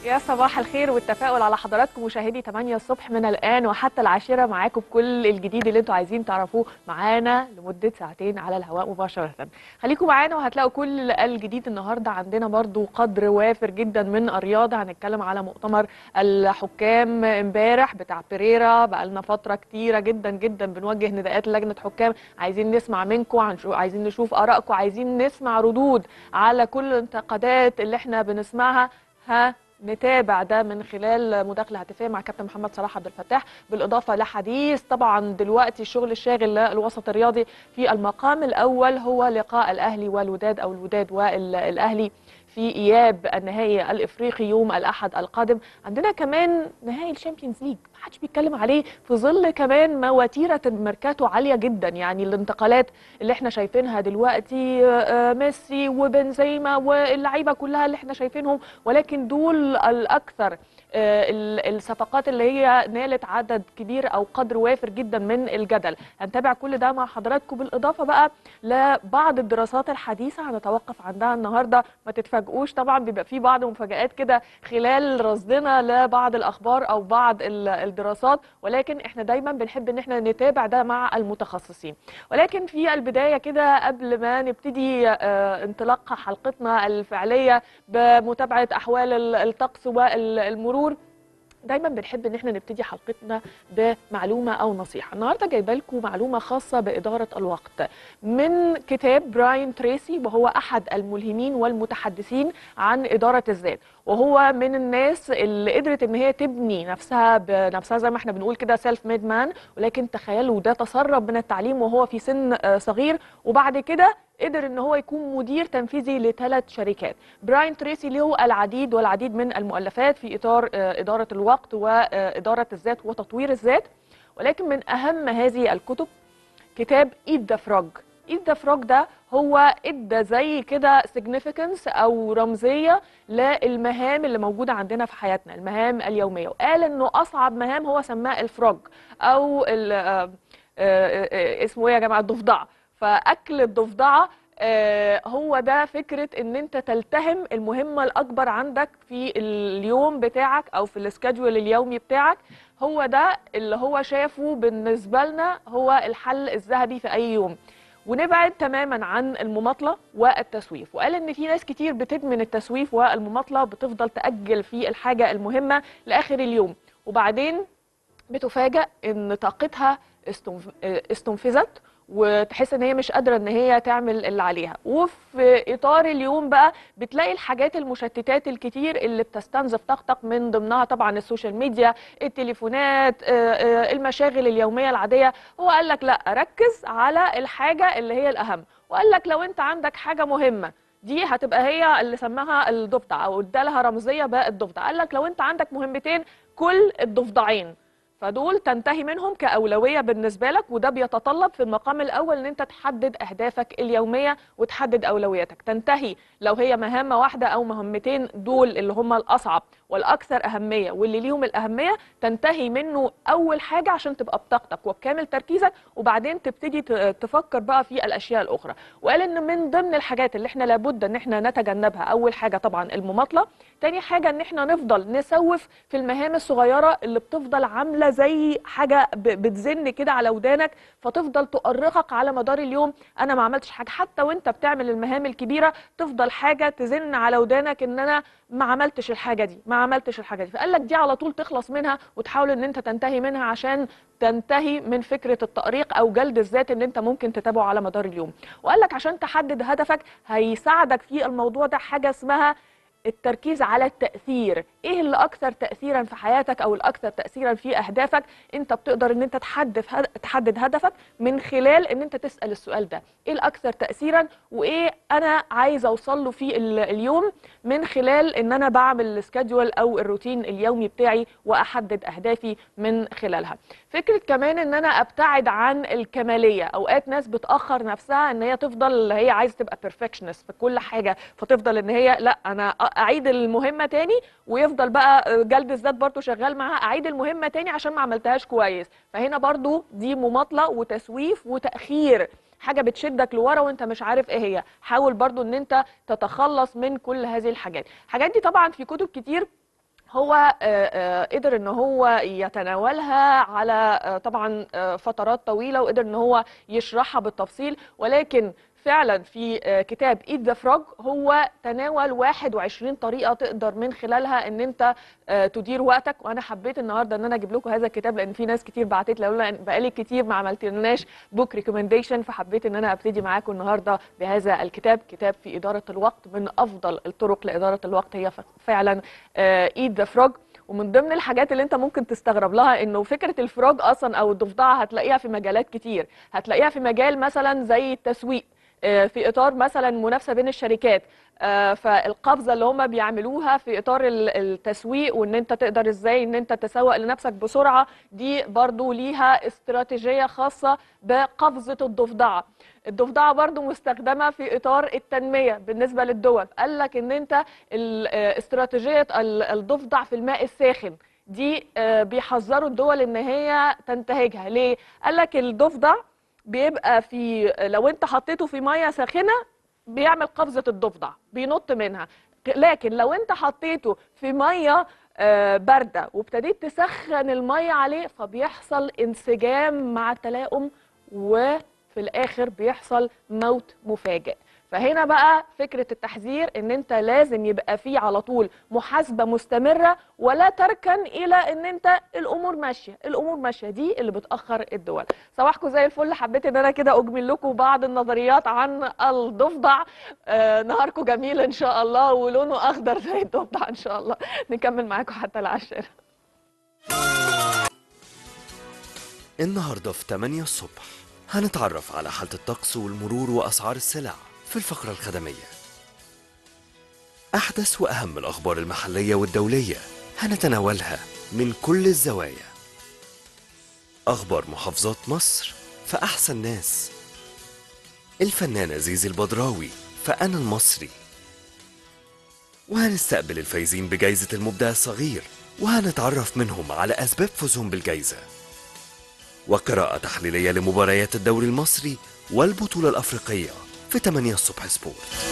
يا صباح الخير والتفاؤل على حضراتكم مشاهدي 8 الصبح من الآن وحتى العاشرة معاكم بكل الجديد اللي انتوا عايزين تعرفوه معانا لمدة ساعتين على الهواء مباشرة خليكم معانا وهتلاقوا كل الجديد النهاردة عندنا برضو قدر وافر جدا من الرياضة هنتكلم على مؤتمر الحكام امبارح بتاع بيريرا بقالنا فترة كتيرة جدا جدا بنوجه نداءات لجنة حكام عايزين نسمع منكم عايزين نشوف آرائكم عايزين نسمع ردود على كل الانتقادات اللي احنا بنسمعها ها نتابع ده من خلال مداخله هاتفيه مع كابتن محمد صلاح عبد الفتاح بالاضافه لحديث طبعا دلوقتي الشغل الشاغل للوسط الرياضي في المقام الاول هو لقاء الاهلي والوداد او الوداد والاهلي في اياب النهائي الافريقي يوم الاحد القادم عندنا كمان نهائي الشامبيونز ليج ما حدش بيتكلم عليه في ظل كمان مواتيره الميركاتو عاليه جدا يعني الانتقالات اللي احنا شايفينها دلوقتي ميسي وبنزيما واللعيبه كلها اللي احنا شايفينهم ولكن دول الاكثر الصفقات اللي هي نالت عدد كبير او قدر وافر جدا من الجدل هنتابع كل ده مع حضراتكم بالاضافه بقى لبعض الدراسات الحديثه هنتوقف عندها النهارده ما تتفاجئوش طبعا بيبقى في بعض مفاجات كده خلال رصدنا لبعض الاخبار او بعض الدراسات ولكن احنا دايما بنحب ان احنا نتابع ده مع المتخصصين ولكن في البدايه كده قبل ما نبتدي انطلاق حلقتنا الفعليه بمتابعه احوال الطقس والمرور المرور دايما بنحب ان احنا نبتدي حلقتنا بمعلومه او نصيحه النهارده جايبه لكم معلومه خاصه باداره الوقت من كتاب براين تريسي وهو احد الملهمين والمتحدثين عن اداره الذات وهو من الناس اللي قدرت ان هي تبني نفسها بنفسها زي ما احنا بنقول كده سيلف ميد مان ولكن تخيلوا ده تسرب من التعليم وهو في سن صغير وبعد كده قدر ان هو يكون مدير تنفيذي لثلاث شركات براين تريسي له العديد والعديد من المؤلفات في اطار اداره الوقت واداره الذات وتطوير الذات ولكن من اهم هذه الكتب كتاب ايد ذا فروج ايد ذا فروج ده هو ادى زي كده significance او رمزيه للمهام اللي موجوده عندنا في حياتنا المهام اليوميه وقال انه اصعب مهام هو سماه الفروج او اسمه ايه يا جماعه الضفدعه فاكل الضفدعه آه هو ده فكره ان انت تلتهم المهمه الاكبر عندك في اليوم بتاعك او في السكادجول اليومي بتاعك هو ده اللي هو شافه بالنسبه لنا هو الحل الذهبي في اي يوم ونبعد تماما عن المماطله والتسويف وقال ان في ناس كتير بتدمن التسويف والمماطله بتفضل تاجل في الحاجه المهمه لاخر اليوم وبعدين بتفاجأ ان طاقتها استنفذت وتحس ان هي مش قادره ان هي تعمل اللي عليها وفي اطار اليوم بقى بتلاقي الحاجات المشتتات الكتير اللي بتستنزف طاقتك من ضمنها طبعا السوشيال ميديا التليفونات المشاغل اليوميه العاديه هو قال لك لا ركز على الحاجه اللي هي الاهم وقال لك لو انت عندك حاجه مهمه دي هتبقى هي اللي سماها الضفدع او ادالها رمزيه بالضفدع قال لك لو انت عندك مهمتين كل الضفدعين فدول تنتهي منهم كأولوية بالنسبة لك وده بيتطلب في المقام الأول أن أنت تحدد أهدافك اليومية وتحدد أولوياتك تنتهي لو هي مهمة واحدة أو مهمتين دول اللي هم الأصعب والأكثر أهمية واللي ليهم الأهمية تنتهي منه أول حاجة عشان تبقى بطاقتك وبكامل تركيزك وبعدين تبتدي تفكر بقى في الأشياء الأخرى وقال إن من ضمن الحاجات اللي احنا لابد إن احنا نتجنبها أول حاجة طبعا المماطلة تاني حاجة إن احنا نفضل نسوف في المهام الصغيرة اللي بتفضل عاملة زي حاجه بتزن كده على ودانك فتفضل تؤرقك على مدار اليوم انا ما عملتش حاجه حتى وانت بتعمل المهام الكبيره تفضل حاجه تزن على ودانك ان انا ما عملتش الحاجه دي ما عملتش الحاجه دي فقال لك دي على طول تخلص منها وتحاول ان انت تنتهي منها عشان تنتهي من فكره التأريق او جلد الذات اللي انت ممكن تتابعه على مدار اليوم وقال لك عشان تحدد هدفك هيساعدك في الموضوع ده حاجه اسمها التركيز على التأثير ايه اللي اكثر تأثيرا في حياتك او الاكثر تأثيرا في اهدافك انت بتقدر ان انت تحدد تحدد هدفك من خلال ان انت تسأل السؤال ده ايه الاكثر تأثيرا وايه انا عايز اوصل له في اليوم من خلال ان انا بعمل السكادجول او الروتين اليومي بتاعي واحدد اهدافي من خلالها فكره كمان ان انا ابتعد عن الكماليه اوقات ناس بتاخر نفسها ان هي تفضل هي عايزه تبقى بيرفكشنست في كل حاجه فتفضل ان هي لا انا اعيد المهمه تاني ويفضل بقى جلد الذات برضو شغال معاها اعيد المهمه تاني عشان ما عملتهاش كويس فهنا برضو دي مماطله وتسويف وتاخير حاجه بتشدك لورا وانت مش عارف ايه هي حاول برضو ان انت تتخلص من كل هذه الحاجات الحاجات دي طبعا في كتب كتير هو آه، آه، قدر ان هو يتناولها على آه، طبعا آه، فترات طويله وقدر ان هو يشرحها بالتفصيل ولكن فعلا في آه، كتاب ايت ذا فروج هو تناول 21 طريقه تقدر من خلالها ان انت آه، تدير وقتك وانا حبيت النهارده ان انا اجيب لكم هذا الكتاب لان في ناس كتير بعتت لي قالوا لي بقالي كتير ما عملتلناش بوك ريكومنديشن فحبيت ان انا ابتدي معاكم النهارده بهذا الكتاب كتاب في اداره الوقت من افضل الطرق لاداره الوقت هي ف- فعلا ايت ذا فروج ومن ضمن الحاجات اللي انت ممكن تستغرب لها انه فكره الفروج اصلا او الضفدعه هتلاقيها في مجالات كتير هتلاقيها في مجال مثلا زي التسويق آه، في اطار مثلا منافسه بين الشركات آه، فالقفزه اللي هم بيعملوها في اطار ال- التسويق وان انت تقدر ازاي ان انت تسوق لنفسك بسرعه دي برضو ليها استراتيجيه خاصه بقفزه الضفدعه الضفدعه برضو مستخدمه في اطار التنميه بالنسبه للدول قال لك ان انت ال- آه، استراتيجيه ال- الضفدع في الماء الساخن دي آه، بيحذروا الدول ان هي تنتهجها ليه قال لك الضفدع بيبقى في لو انت حطيته في ميه ساخنه بيعمل قفزه الضفدع بينط منها لكن لو انت حطيته في ميه آه، بارده وابتديت تسخن الميه عليه فبيحصل انسجام مع التلاؤم وفي الاخر بيحصل موت مفاجئ فهنا بقى فكرة التحذير ان انت لازم يبقى فيه على طول محاسبة مستمرة ولا تركن الى ان انت الامور ماشية الامور ماشية دي اللي بتأخر الدول صباحكم زي الفل حبيت ان انا كده اجمل لكم بعض النظريات عن الضفدع آه نهاركم جميل ان شاء الله ولونه اخضر زي الضفدع ان شاء الله نكمل معاكم حتى العشرة النهاردة في 8 الصبح هنتعرف على حالة الطقس والمرور وأسعار السلع في الفقرة الخدمية أحدث وأهم الأخبار المحلية والدولية هنتناولها من كل الزوايا أخبار محافظات مصر فأحسن ناس الفنانة زيزي البدراوي فأنا المصري وهنستقبل الفايزين بجائزة المبدع الصغير وهنتعرف منهم على أسباب فوزهم بالجائزة وقراءة تحليلية لمباريات الدوري المصري والبطولة الأفريقية في 8 الصبح سبورت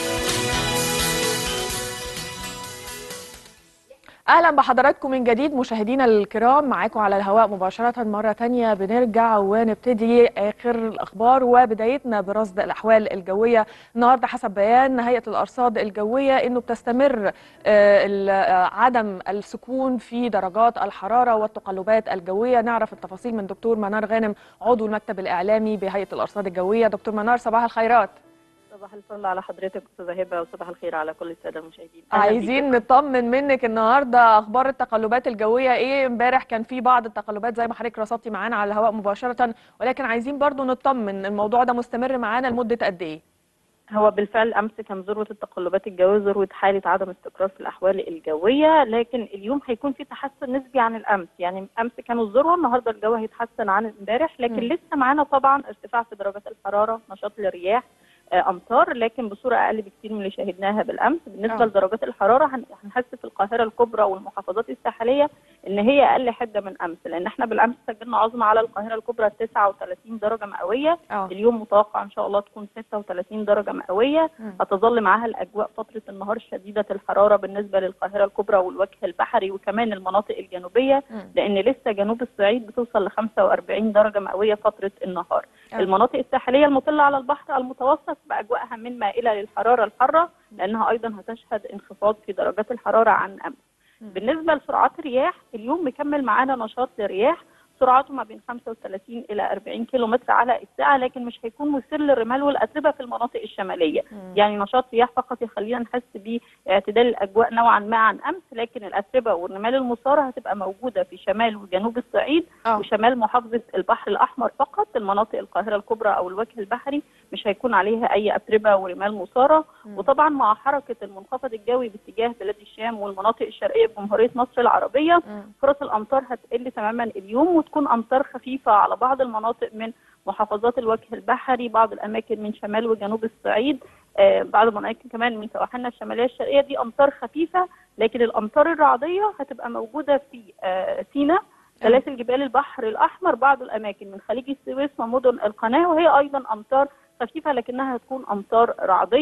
اهلا بحضراتكم من جديد مشاهدينا الكرام معاكم على الهواء مباشره مره تانية بنرجع ونبتدي اخر الاخبار وبدايتنا برصد الاحوال الجويه النهارده حسب بيان هيئه الارصاد الجويه انه بتستمر آه، ال- آه، عدم السكون في درجات الحراره والتقلبات الجويه نعرف التفاصيل من دكتور منار غانم عضو المكتب الاعلامي بهيئه الارصاد الجويه دكتور منار صباح الخيرات صباح الفل على حضرتك استاذه هبه وصباح الخير على كل الساده المشاهدين أهلاً عايزين بيكم. نطمن منك النهارده اخبار التقلبات الجويه ايه امبارح كان في بعض التقلبات زي ما حضرتك رصدتي معانا على الهواء مباشره ولكن عايزين برضو نطمن الموضوع ده مستمر معانا لمده قد ايه هو بالفعل امس كان ذروه التقلبات الجويه ذروه حاله عدم استقرار في الاحوال الجويه لكن اليوم هيكون في تحسن نسبي عن الامس يعني امس كانوا الذروه النهارده الجو هيتحسن عن امبارح لكن مم. لسه معانا طبعا ارتفاع في درجات الحراره نشاط للرياح آه، امطار لكن بصوره اقل بكثير من اللي شاهدناها بالامس بالنسبه آه. لدرجات الحراره هن- هنحس في القاهره الكبرى والمحافظات الساحليه ان هي اقل حده من امس لان احنا بالامس سجلنا عظمى على القاهره الكبرى 39 درجه مئويه اه اليوم متوقع ان شاء الله تكون 36 درجه مئويه مم. هتظل معاها الاجواء فتره النهار شديده الحراره بالنسبه للقاهره الكبرى والوجه البحري وكمان المناطق الجنوبيه مم. لان لسه جنوب الصعيد بتوصل ل 45 درجه مئويه فتره النهار آه. المناطق الساحليه المطله على البحر المتوسط باجواءها من مائله للحراره الحاره لانها ايضا هتشهد انخفاض في درجات الحراره عن امس مم. بالنسبه لسرعات الرياح اليوم مكمل معانا نشاط للرياح سرعته ما بين 35 الى 40 كيلو متر على الساعه لكن مش هيكون مثير للرمال والاتربه في المناطق الشماليه مم. يعني نشاط رياح فقط يخلينا نحس باعتدال الاجواء نوعا ما عن امس لكن الاتربه والرمال المثاره هتبقى موجوده في شمال وجنوب الصعيد اه وشمال محافظه البحر الاحمر فقط المناطق القاهره الكبرى او الوجه البحري مش هيكون عليها اي اتربه ورمال مثاره مم. وطبعا مع حركه المنخفض الجوي باتجاه بلاد الشام والمناطق الشرقيه بجمهوريه مصر العربيه مم. فرص الامطار هتقل تماما اليوم وتكون امطار خفيفه على بعض المناطق من محافظات الوجه البحري بعض الاماكن من شمال وجنوب الصعيد آه، بعض الاماكن كمان من سواحلنا الشماليه الشرقيه دي امطار خفيفه لكن الامطار الرعديه هتبقى موجوده في آه، سيناء سلاسل جبال البحر الاحمر بعض الاماكن من خليج السويس ومدن القناه وهي ايضا امطار خفيفه لكنها هتكون امطار رعديه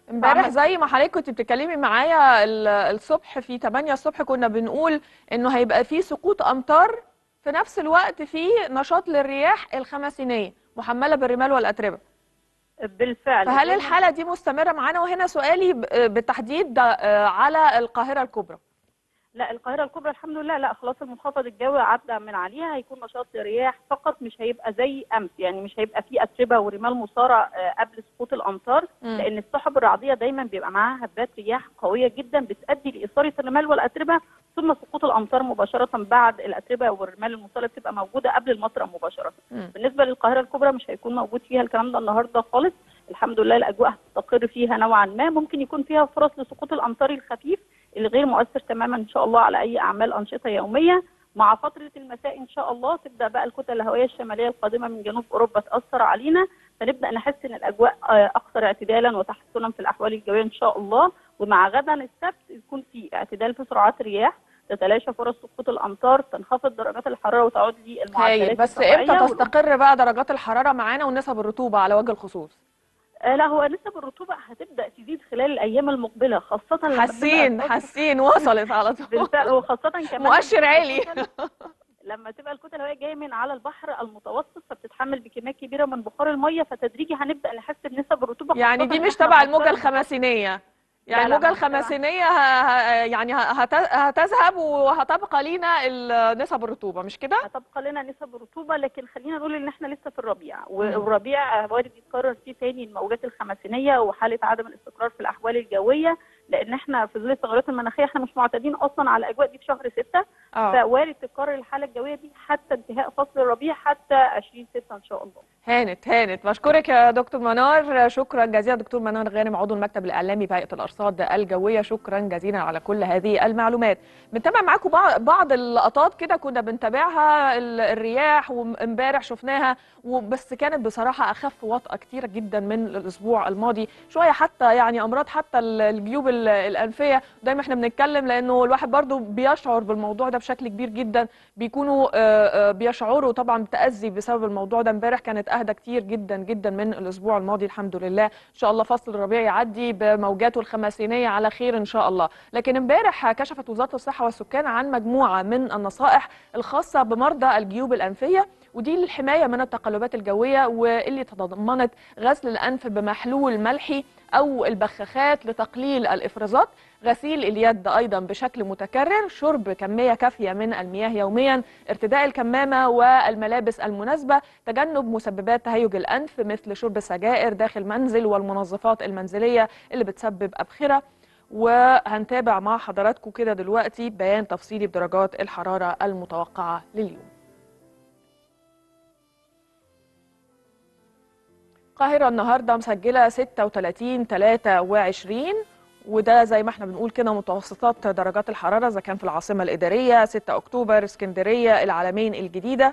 امبارح فعمل- زي ما حضرتك كنت بتتكلمي معايا ال- الصبح في 8 الصبح كنا بنقول انه هيبقى في سقوط امطار في نفس الوقت في نشاط للرياح الخمسينيه محمله بالرمال والاتربه بالفعل فهل زي ما الحاله دي مستمره معانا وهنا سؤالي ب- بالتحديد ده آه، على القاهره الكبرى لا القاهرة الكبرى الحمد لله لا خلاص المنخفض الجوي عدى من عليها هيكون نشاط رياح فقط مش هيبقى زي امس يعني مش هيبقى فيه اتربه ورمال مثاره آه، قبل سقوط الامطار مم. لان السحب الرعديه دايما بيبقى معاها هبات رياح قويه جدا بتؤدي لاثاره الرمال والاتربه ثم سقوط الامطار مباشره بعد الاتربه والرمال المثاره بتبقى موجوده قبل المطر مباشره مم. بالنسبه للقاهره الكبرى مش هيكون موجود فيها الكلام ده النهارده خالص الحمد لله الاجواء هتستقر فيها نوعا ما ممكن يكون فيها فرص لسقوط الامطار الخفيف اللي غير مؤثر تماما ان شاء الله على اي اعمال انشطه يوميه مع فتره المساء ان شاء الله تبدا بقى الكتل الهوائيه الشماليه القادمه من جنوب اوروبا تاثر علينا فنبدا نحس ان الاجواء آه، اكثر اعتدالا وتحسنا في الاحوال الجويه ان شاء الله ومع غدا السبت يكون في اعتدال في سرعات الرياح تتلاشى فرص سقوط الامطار تنخفض درجات الحراره وتعود للمعدلات هايل بس الطبيعية امتى وال- تستقر بقى درجات الحراره معانا ونسب الرطوبه على وجه الخصوص آه، لا هو نسب الرطوبه هتبدا تزيد خلال الايام المقبله خاصه لما حاسين تبقى حاسين وصلت على طول بالفعل وخاصه كمان مؤشر لما عالي. تبقى الكتل- لما تبقى الكتل الهوائيه جايه من على البحر المتوسط فبتتحمل بكميات كبيره من بخار الميه فتدريجي هنبدا نحس بنسب الرطوبه يعني خاصة دي إن مش إحنا تبع منطقة الموجة المتوسط. الخمسينية يعني لا، لا، الموجة مش تبع. الخمسينية ه... ه... يعني ه- هت... هتذهب وهتبقى لينا ال- نسب الرطوبة مش كده؟ هتبقى لنا نسب الرطوبه لكن خلينا نقول ان احنا لسه في الربيع مم. والربيع آه، وارد يتكرر فيه تاني الموجات الخمسينيه وحاله عدم الاستقرار في الاحوال الجويه لان احنا في ظل التغيرات المناخيه احنا مش معتادين اصلا على الاجواء دي في شهر 6 اه فوارد تتكرر الحاله الجويه دي حتى انتهاء فصل الربيع حتى 20 6 ان شاء الله هانت هانت بشكرك يا دكتور منار شكرا جزيلا دكتور منار غانم عضو المكتب الاعلامي بهيئه الارصاد الجويه شكرا جزيلا على كل هذه المعلومات بنتابع معاكم بعض بعض اللقطات كده كنا بنتابعها ال- الرياح وامبارح شفناها وبس كانت بصراحه اخف وطأه كتير جدا من الاسبوع الماضي شويه حتى يعني امراض حتى ال- الجيوب ال- الانفيه دايما احنا بنتكلم لانه الواحد برضو بيشعر بالموضوع ده بشكل كبير جدا بيكونوا آه، آه، بيشعروا طبعا بتأذي بسبب الموضوع ده امبارح كانت اهدى كتير جدا جدا من الاسبوع الماضي الحمد لله ان شاء الله فصل الربيع يعدي بموجاته الخماسينيه على خير ان شاء الله لكن امبارح كشفت وزاره الصحه والسكان عن مجموعه من النصائح الخاصه بمرضى الجيوب الانفيه ودي للحمايه من التقلبات الجويه واللي تضمنت غسل الانف بمحلول ملحي او البخاخات لتقليل الافرازات غسيل اليد ايضا بشكل متكرر شرب كميه كافيه من المياه يوميا ارتداء الكمامه والملابس المناسبه تجنب مسببات تهيج الانف مثل شرب السجائر داخل المنزل والمنظفات المنزليه اللي بتسبب ابخره وهنتابع مع حضراتكم كده دلوقتي بيان تفصيلي بدرجات الحراره المتوقعه لليوم القاهرة النهاردة مسجلة 36 23 وده زي ما احنا بنقول كده متوسطات درجات الحرارة إذا كان في العاصمة الإدارية 6 أكتوبر اسكندرية العالمين الجديدة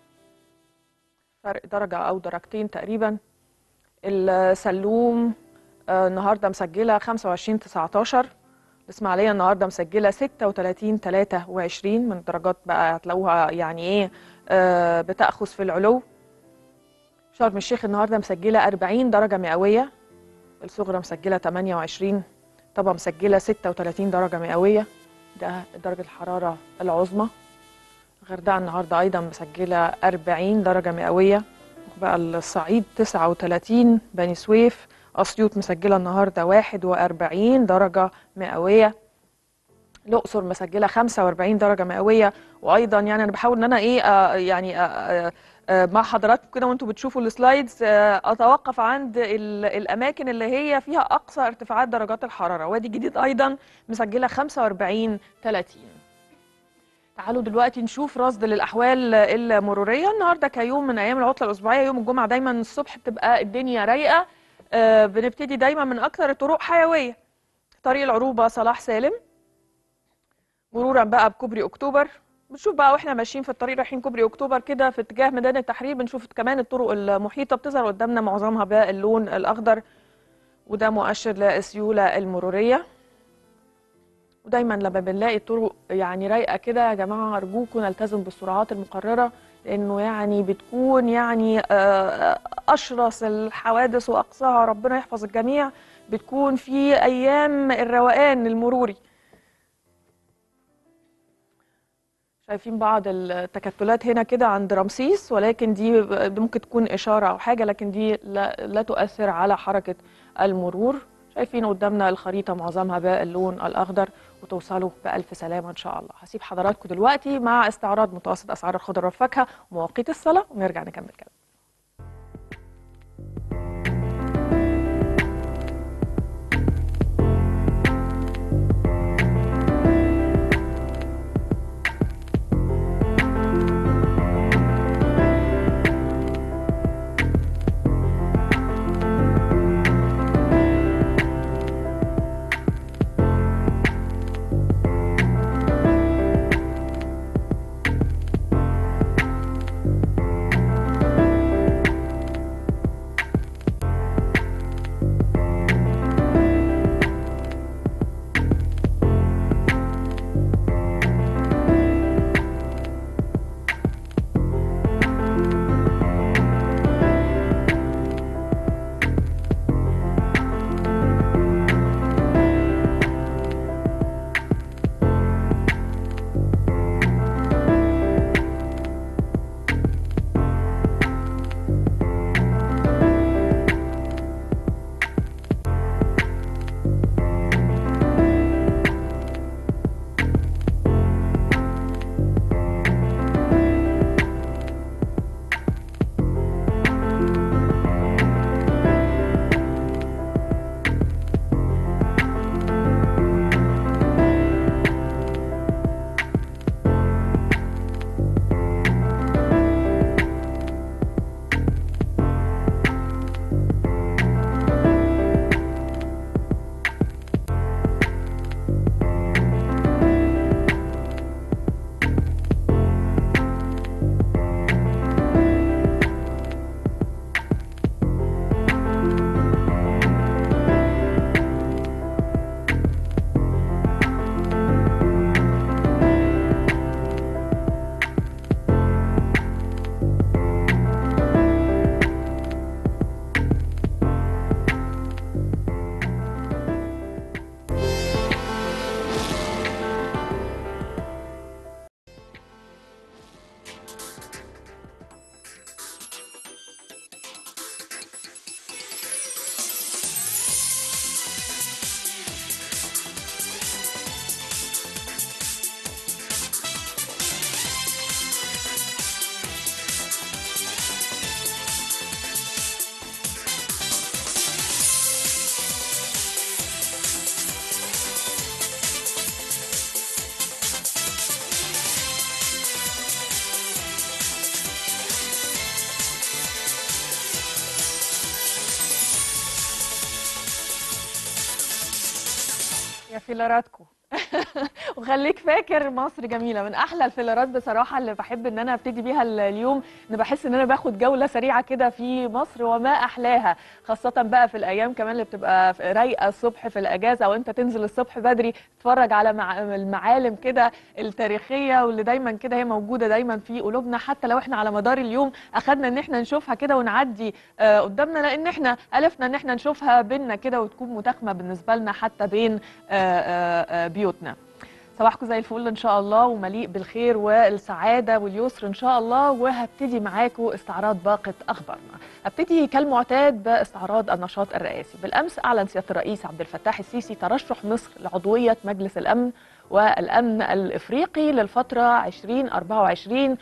فرق درجة أو درجتين تقريبا السلوم آه، النهاردة مسجلة 25 19 الإسماعيلية النهاردة مسجلة 36 23 من الدرجات بقى هتلاقوها يعني إيه آه، بتأخذ في العلو شرم الشيخ النهارده مسجله 40 درجه مئويه الصغرى مسجله 28 طبعا مسجله 36 درجه مئويه ده درجه الحراره العظمى الغردقه النهارده ايضا مسجله 40 درجه مئويه بقى الصعيد 39 بني سويف اسيوط مسجله النهارده 41 درجه مئويه الاقصر مسجله 45 درجه مئويه وايضا يعني انا بحاول ان انا ايه آه يعني آه آه آه مع حضراتكم كده وانتم بتشوفوا السلايدز آه اتوقف عند ال- الاماكن اللي هي فيها اقصى ارتفاعات درجات الحراره وادي جديد ايضا مسجله 45 30 تعالوا دلوقتي نشوف رصد للاحوال المروريه النهارده كيوم من ايام العطله الاسبوعيه يوم الجمعه دايما الصبح بتبقى الدنيا رايقه آه بنبتدي دايما من اكثر الطرق حيويه طريق العروبه صلاح سالم مرورا بقى بكوبري اكتوبر بنشوف بقى واحنا ماشيين في الطريق رايحين كوبري اكتوبر كده في اتجاه ميدان التحرير بنشوف كمان الطرق المحيطه بتظهر قدامنا معظمها باللون الاخضر وده مؤشر للسيوله المروريه ودايما لما بنلاقي الطرق يعني رايقه كده يا جماعه ارجوكم نلتزم بالسرعات المقرره لانه يعني بتكون يعني آه، اشرس الحوادث واقصاها ربنا يحفظ الجميع بتكون في ايام الروقان المروري شايفين بعض التكتلات هنا كده عند رمسيس ولكن دي ممكن تكون إشارة أو حاجة لكن دي لا, لا تؤثر على حركة المرور شايفين قدامنا الخريطة معظمها باللون الأخضر وتوصلوا بألف سلامة إن شاء الله هسيب حضراتكم دلوقتي مع استعراض متوسط أسعار الخضر والفاكهة ومواقيت الصلاة ونرجع نكمل كلام يا فيلراتكو وخليك فاكر مصر جميله من احلى الفيلرات بصراحه اللي بحب ان انا ابتدي بيها ال- اليوم ان بحس ان انا باخد جوله سريعه كده في مصر وما احلاها خاصه بقى في الايام كمان اللي بتبقى في- رايقه الصبح في الاجازه او انت تنزل الصبح بدري تتفرج على مع- المعالم كده التاريخيه واللي دايما كده هي موجوده دايما في قلوبنا حتى لو احنا على مدار اليوم اخدنا ان احنا نشوفها كده ونعدي آه، قدامنا لان احنا الفنا ان احنا نشوفها بينا كده وتكون متاخمه بالنسبه لنا حتى بين آه، آه، آه، بيوتنا صباحكم زي الفل ان شاء الله ومليء بالخير والسعاده واليسر ان شاء الله وهبتدي معاكم استعراض باقه اخبارنا هبتدي كالمعتاد باستعراض النشاط الرئاسي بالامس اعلن سياده الرئيس عبد الفتاح السيسي ترشح مصر لعضويه مجلس الامن والامن الافريقي للفتره 2024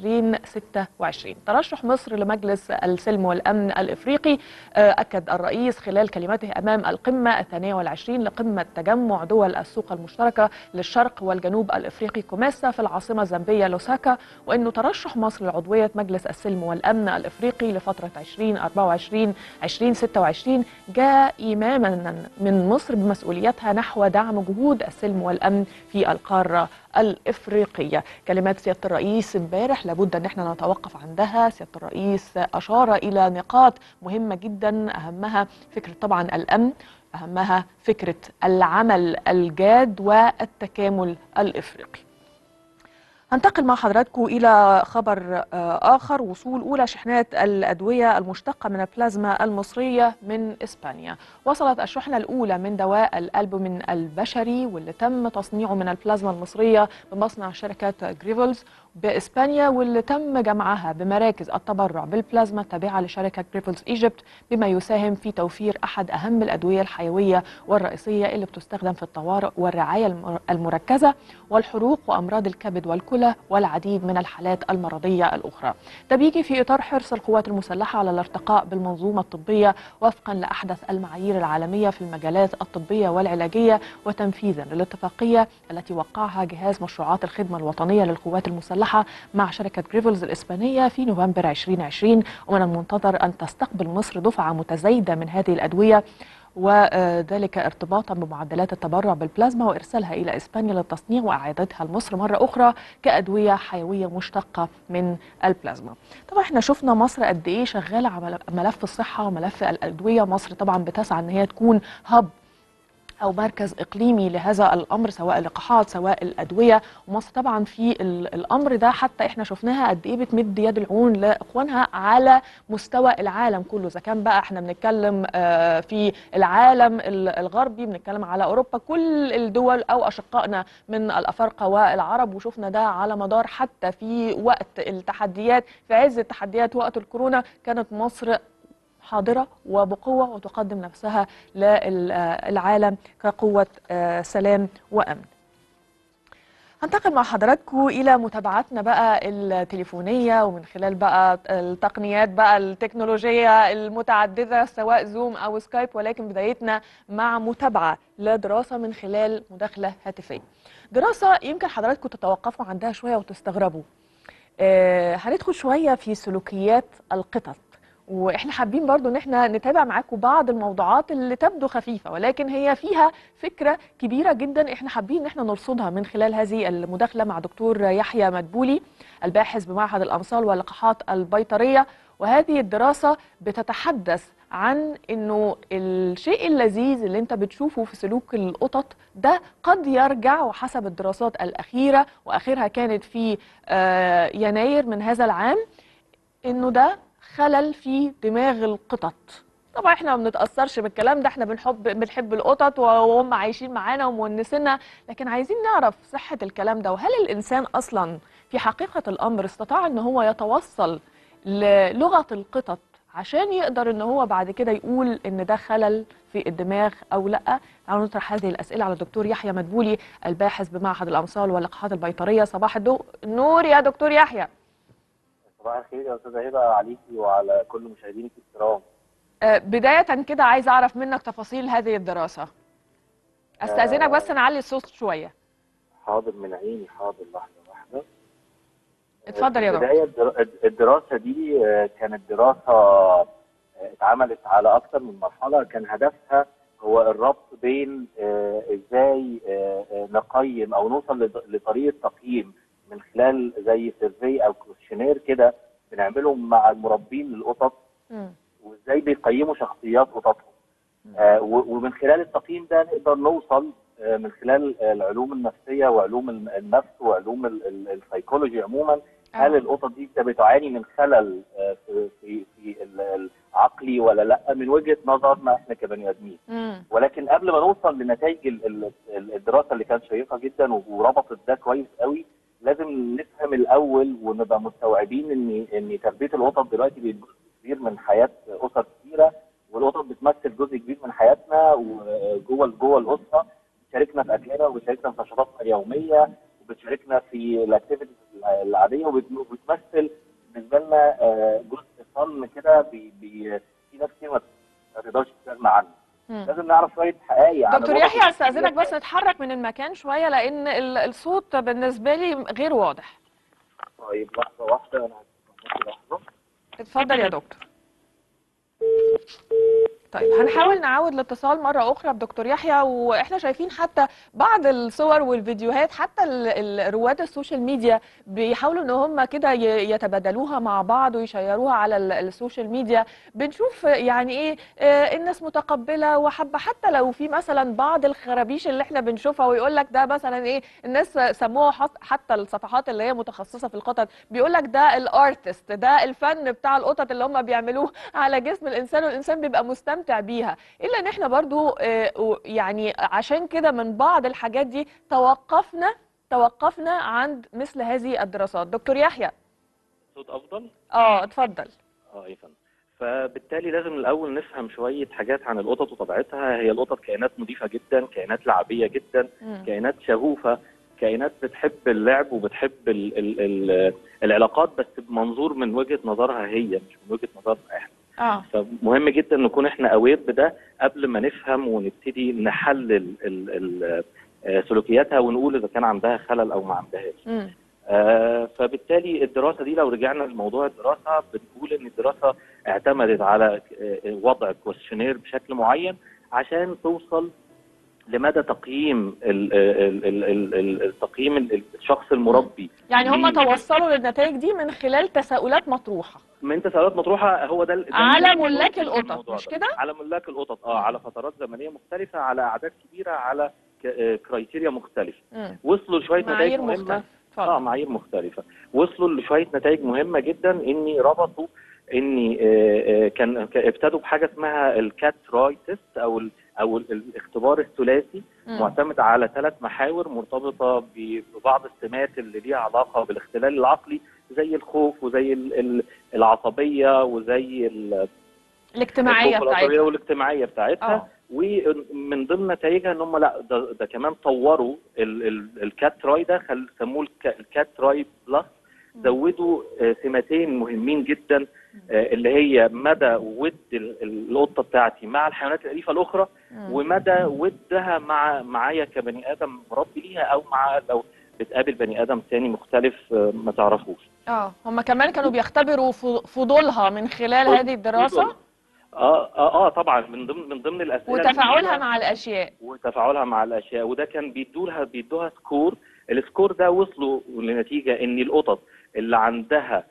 و2026 ترشح مصر لمجلس السلم والامن الافريقي آه، اكد الرئيس خلال كلمته امام القمه الثانيه والعشرين لقمه تجمع دول السوق المشتركه للشرق والجنوب الافريقي كوماسا في العاصمه الزامبيه لوساكا وانه ترشح مصر لعضويه مجلس السلم والامن الافريقي لفتره 2024 2026 جاء ايمانا من مصر بمسؤوليتها نحو دعم جهود السلم والامن في القاره الافريقيه كلمات سياده الرئيس امبارح لابد ان احنا نتوقف عندها سياده الرئيس اشار الى نقاط مهمه جدا اهمها فكره طبعا الامن اهمها فكره العمل الجاد والتكامل الافريقي هنتقل مع حضراتكم إلى خبر آه، آخر وصول أولى شحنات الأدوية المشتقة من البلازما المصرية من إسبانيا وصلت الشحنة الأولى من دواء الألبومين البشري واللي تم تصنيعه من البلازما المصرية بمصنع شركة جريفلز بإسبانيا واللي تم جمعها بمراكز التبرع بالبلازما التابعة لشركة جريفلز إيجيبت بما يساهم في توفير أحد أهم الأدوية الحيوية والرئيسية اللي بتستخدم في الطوارئ والرعاية المر- المركزة والحروق وأمراض الكبد والكلى والعديد من الحالات المرضية الأخرى ده بيجي في إطار حرص القوات المسلحة على الارتقاء بالمنظومة الطبية وفقا لأحدث المعايير العالمية في المجالات الطبية والعلاجية وتنفيذا للاتفاقية التي وقعها جهاز مشروعات الخدمة الوطنية للقوات المسلحة مع شركة جريفلز الإسبانية في نوفمبر 2020 ومن المنتظر أن تستقبل مصر دفعة متزايدة من هذه الأدوية وذلك ارتباطا بمعدلات التبرع بالبلازما وارسالها الى اسبانيا للتصنيع واعادتها لمصر مره اخرى كادويه حيويه مشتقه من البلازما. طبعا احنا شفنا مصر قد ايه شغاله على ملف الصحه وملف الادويه، مصر طبعا بتسعى ان هي تكون هب او مركز اقليمي لهذا الامر سواء اللقاحات سواء الادويه ومصر طبعا في ال- الامر ده حتى احنا شفناها قد ايه بتمد يد العون لاخوانها على مستوى العالم كله اذا كان بقى احنا بنتكلم آه، في العالم ال- الغربي بنتكلم على اوروبا كل الدول او اشقائنا من الافارقه والعرب وشفنا ده على مدار حتى في وقت التحديات في عز التحديات وقت الكورونا كانت مصر حاضرة وبقوة وتقدم نفسها للعالم كقوة آه، سلام وأمن هنتقل مع حضراتكم إلى متابعتنا بقى التليفونية ومن خلال بقى التقنيات بقى التكنولوجية المتعددة سواء زوم أو سكايب ولكن بدايتنا مع متابعة لدراسة من خلال مداخلة هاتفية دراسة يمكن حضراتكم تتوقفوا عندها شوية وتستغربوا آه، هندخل شوية في سلوكيات القطط واحنا حابين برضو ان احنا نتابع معاكم بعض الموضوعات اللي تبدو خفيفة ولكن هي فيها فكرة كبيرة جدا احنا حابين ان احنا نرصدها من خلال هذه المداخلة مع دكتور يحيى مدبولي الباحث بمعهد الامصال واللقاحات البيطرية وهذه الدراسة بتتحدث عن انه الشيء اللذيذ اللي انت بتشوفه في سلوك القطط ده قد يرجع وحسب الدراسات الاخيره واخرها كانت في آه، يناير من هذا العام انه ده خلل في دماغ القطط طبعا احنا ما بنتاثرش بالكلام ده احنا بنحب بنحب القطط وهم عايشين معانا ومونسينا لكن عايزين نعرف صحه الكلام ده وهل الانسان اصلا في حقيقه الامر استطاع ان هو يتوصل للغه القطط عشان يقدر ان هو بعد كده يقول ان ده خلل في الدماغ او لا تعالوا نطرح هذه الاسئله على الدكتور يحيى مدبولي الباحث بمعهد الامصال واللقاحات البيطريه صباح الدو... النور يا دكتور يحيى صباح الخير يا استاذه هبه عليكي وعلى كل مشاهدينك الكرام آه، بدايه كده عايز اعرف منك تفاصيل هذه الدراسه استاذنك بس نعلي الصوت شويه حاضر من عيني حاضر لحظه واحده اتفضل يا في دكتور البدايه الدرا- الدراسه دي آه، كانت دراسه آه، اتعملت على اكثر من مرحله كان هدفها هو الربط بين آه، ازاي آه، آه، نقيم او نوصل لط- لطريقه تقييم من خلال زي سيرفي او كويشنير كده بنعمله مع المربين للقطط مم. وازاي بيقيموا شخصيات قططهم آه و- ومن خلال التقييم ده نقدر نوصل آه من خلال آه، العلوم النفسيه وعلوم الن- النفس وعلوم ال- ال- السيكولوجي عموما هل آه. القطط دي بتعاني من خلل آه، في في في ال- العقلي ولا لا من وجهه نظرنا احنا كبني ادمين مم. ولكن قبل ما نوصل لنتائج ال- ال- ال- الدراسه اللي كانت شيقه جدا وربطت ده كويس قوي لازم نفهم اول ونبقى مستوعبين ان ان تربيه القطط دلوقتي بقت جزء كبير من حياه اسر كثيره والقطط بتمثل جزء كبير من حياتنا وجوه جوه الاسره بتشاركنا في اكلنا وبتشاركنا في نشاطاتنا اليوميه وبتشاركنا في الاكتيفيتيز العاديه وبت- وبتمثل بالنسبه لنا آه، جزء فن كده بي بي في ناس كتير ما تقدرش تستغنى عنه مم. لازم نعرف شويه حقائق عن دكتور الوضع يحيى استاذنك الكبير. بس نتحرك من المكان شويه لان ال- الصوت بالنسبه لي غير واضح طيب لحظه واحده انا هستناكي لحظه اتفضل يا دكتور طيب هنحاول نعاود الاتصال مرة أخرى بدكتور يحيى وإحنا شايفين حتى بعض الصور والفيديوهات حتى ال- ال- رواد السوشيال ميديا بيحاولوا إن هم كده ي- يتبادلوها مع بعض ويشيروها على ال- السوشيال ميديا بنشوف يعني إيه آه، الناس متقبلة وحابة حتى لو في مثلا بعض الخرابيش اللي إحنا بنشوفها ويقول لك ده مثلا إيه الناس سموها حط- حتى الصفحات اللي هي متخصصة في القطط بيقول لك ده الارتست ده الفن بتاع القطط اللي هم بيعملوه على جسم الانسان والانسان بيبقى مستمتع بيها الا ان احنا برضو آه، و- يعني عشان كده من بعض الحاجات دي توقفنا توقفنا عند مثل هذه الدراسات دكتور يحيى صوت افضل اه اتفضل اه يا فندم فبالتالي لازم الاول نفهم شويه حاجات عن القطط وطبيعتها هي القطط كائنات نظيفه جدا كائنات لعبيه جدا مم. كائنات شغوفه كائنات بتحب اللعب وبتحب ال ال ال العلاقات بس بمنظور من وجهه نظرها هي مش من وجهه نظرنا احنا اه فمهم جدا نكون احنا اوير بده قبل ما نفهم ونبتدي نحلل ال ال آه، سلوكياتها ونقول اذا كان عندها خلل او ما عندهاش مم. آه، فبالتالي الدراسه دي لو رجعنا لموضوع الدراسه بنقول ان الدراسه اعتمدت على آه، وضع كويشنير بشكل معين عشان توصل لمدى تقييم ال- ال- ال- ال- ال- التقييم ال- الشخص المربي يعني هم مين؟ توصلوا للنتائج دي من خلال تساؤلات مطروحه من تساؤلات مطروحه هو ده ال- ده على اللي ملاك بيقول القطط، الموضوع مش ده. كده؟ على ملاك القطط اه على فترات زمنيه مختلفه على اعداد كبيره على ك- آه، كرايتيريا مختلفه مم. وصلوا لشويه نتائج معايير مهمه مختلفه اه اتفضل معايير مختلفه وصلوا لشويه نتائج مهمه جدا اني ربطوا اني آه، آه، كان ك- ابتدوا بحاجه اسمها الكات راي تيست او ال او ال- الاختبار الثلاثي مم. معتمد على ثلاث محاور مرتبطه ب- ببعض السمات اللي ليها علاقه بالاختلال العقلي زي الخوف وزي ال- ال- العصبيه وزي ال- الاجتماعيه الخوف والعصبيه بتاعتها والاجتماعيه بتاعتها اه ومن ضمن نتائجها ان هم لا ده, ده كمان طوروا ال- ال- الكات تراي ده خل سموه الك- الكات تراي بلس زودوا آه، سمتين مهمين جدا آه، اللي هي مدى ود ال- ال- القطه بتاعتي مع الحيوانات الاليفه الاخرى مم. ومدى ودها مع معايا كبني ادم مربي ليها او مع لو بتقابل بني ادم تاني مختلف آه، ما تعرفوش اه هم كمان كانوا بيختبروا ف- فضولها من خلال هذه الدراسه اه اه اه طبعا من ضمن من ضمن الاسئله وتفاعلها المهمة مع الاشياء وتفاعلها مع الاشياء وده كان بيدولها بيدوها سكور السكور ده وصلوا لنتيجه ان القطط اللي عندها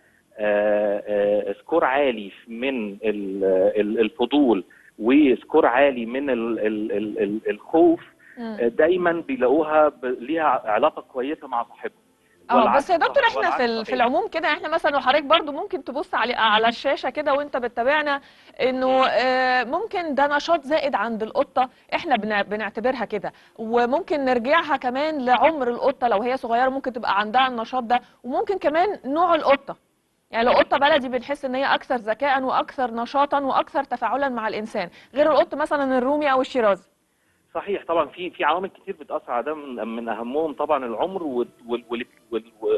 آه، آه، سكور عالي من ال- ال- الفضول وسكور عالي من ال- ال- ال- ال- الخوف مم. آه، دايما بيلاقوها ب- ليها علاقه كويسه مع صاحبهم اه والعكس بس يا دكتور احنا والعكس في ال- في صحيح. العموم كده احنا مثلا وحضرتك برضو ممكن تبص على على الشاشه كده وانت بتتابعنا انه آه، ممكن ده نشاط زائد عند القطه احنا بنع- بنعتبرها كده وممكن نرجعها كمان لعمر القطه لو هي صغيره ممكن تبقى عندها النشاط ده وممكن كمان نوع القطه يعني لو قطه بلدي بنحس ان هي اكثر ذكاء واكثر نشاطا واكثر تفاعلا مع الانسان غير القط مثلا الرومي او الشيرازي صحيح طبعا في في عوامل كتير بتاثر على ده من, من اهمهم طبعا العمر وال وال وال وال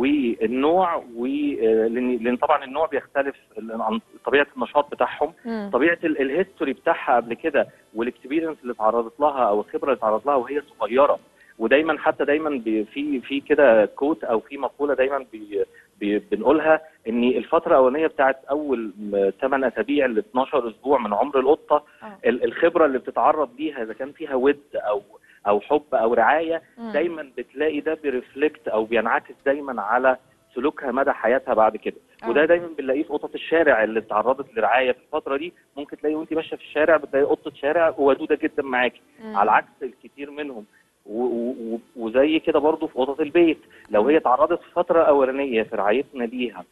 والنوع و لان لأن طبعا النوع بيختلف عن طبيعه النشاط بتاعهم مم. طبيعه ال- الهيستوري بتاعها قبل كده والاكسبيرينس اللي اتعرضت لها او الخبره اللي اتعرضت لها وهي صغيره ودايما حتى دايما بي- في في كده كوت او في مقوله دايما بي بي بنقولها ان الفتره الاولانيه بتاعت اول 8 اسابيع ل 12 اسبوع من عمر القطه آه. ال- الخبره اللي بتتعرض ليها اذا كان فيها ود او او حب او رعايه مم. دايما بتلاقي ده بيرفلكت او بينعكس دايما على سلوكها مدى حياتها بعد كده آه. وده دايما بنلاقيه في قطط الشارع اللي اتعرضت لرعايه في الفتره دي ممكن تلاقي وانت ماشيه في الشارع بتلاقي قطه شارع ودوده جدا معاكي مم. على عكس الكثير منهم و- و- و- وزي كده برضو في قطط البيت لو هي اتعرضت في فتره اولانيه في رعايتنا ليها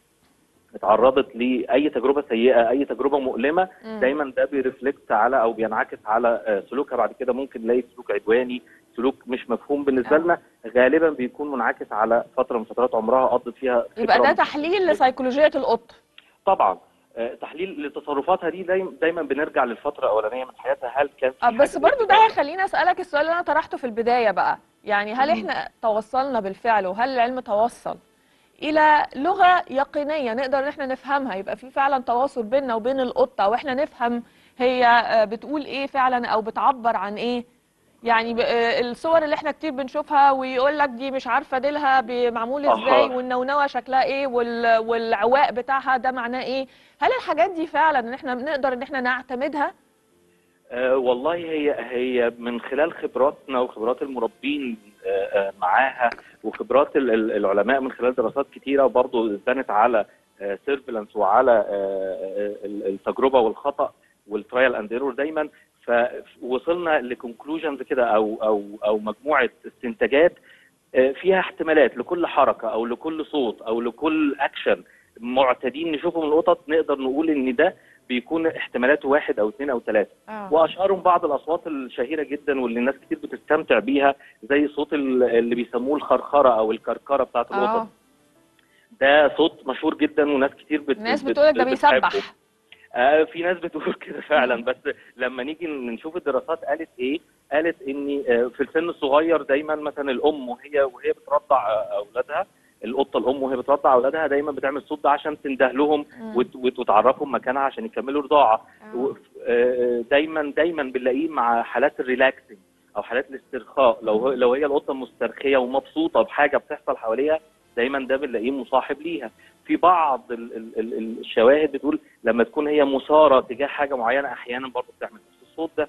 اتعرضت لاي تجربه سيئه اي تجربه مؤلمه مم. دايما ده بيرفلكت على او بينعكس على آه، سلوكها بعد كده ممكن نلاقي سلوك عدواني سلوك مش مفهوم بالنسبه آه. لنا غالبا بيكون منعكس على فتره من فترات عمرها قضت فيها يبقى فترة ده من- تحليل لسيكولوجيه القط طبعا آه، تحليل لتصرفاتها دي دايما دايما بنرجع للفتره الاولانيه من حياتها هل كان في آه، بس حاجة برضو ده زي هيخليني اسالك السؤال اللي انا طرحته في البدايه بقى يعني هل مم. احنا توصلنا بالفعل وهل العلم توصل الى لغه يقينيه نقدر ان احنا نفهمها يبقى في فعلا تواصل بيننا وبين القطه واحنا نفهم هي آه، بتقول ايه فعلا او بتعبر عن ايه يعني ب- آه، الصور اللي احنا كتير بنشوفها ويقول لك دي مش عارفه ديلها ب- معمول أها. ازاي والنونوه شكلها ايه وال- والعواء بتاعها ده معناه ايه هل الحاجات دي فعلا ان احنا بنقدر ان احنا نعتمدها آه والله هي هي من خلال خبراتنا وخبرات المربين آه آه معاها وخبرات ال- ال- العلماء من خلال دراسات كتيره وبرضه بنت على سيرفيلانس وعلى آه، آه، ال- التجربه والخطا والترايل اند ايرور دايما فوصلنا لكونكلوجنز كده او او او مجموعه استنتاجات آه، فيها احتمالات لكل حركه او لكل صوت او لكل اكشن معتادين نشوفه من القطط نقدر نقول ان ده بيكون احتمالاته واحد او اثنين او ثلاثه اه واشهرهم بعض الاصوات الشهيره جدا واللي الناس كتير بتستمتع بيها زي صوت ال- اللي بيسموه الخرخره او الكركره بتاعت اه القطط ده صوت مشهور جدا وناس كتير بت الناس بت- بتقولك ده بتحبه. بيسبح آه في ناس بتقول كده فعلا بس لما نيجي نشوف الدراسات قالت ايه قالت ان آه، في السن الصغير دايما مثلا الام وهي وهي بترضع آه، اولادها القطه الام وهي بترضع اولادها دايما بتعمل الصوت ده عشان تنده لهم مم. وت- وت- وتعرفهم مكانها عشان يكملوا رضاعه آه. و- آه، دايما دايما بنلاقيه مع حالات الريلاكسنج او حالات الاسترخاء لو هو- لو هي القطه مسترخيه ومبسوطه بحاجه بتحصل حواليها دايما ده بنلاقيه مصاحب ليها في بعض ال- ال- ال- الشواهد بتقول لما تكون هي مثاره تجاه حاجه معينه احيانا برضه بتعمل نفس الصوت ده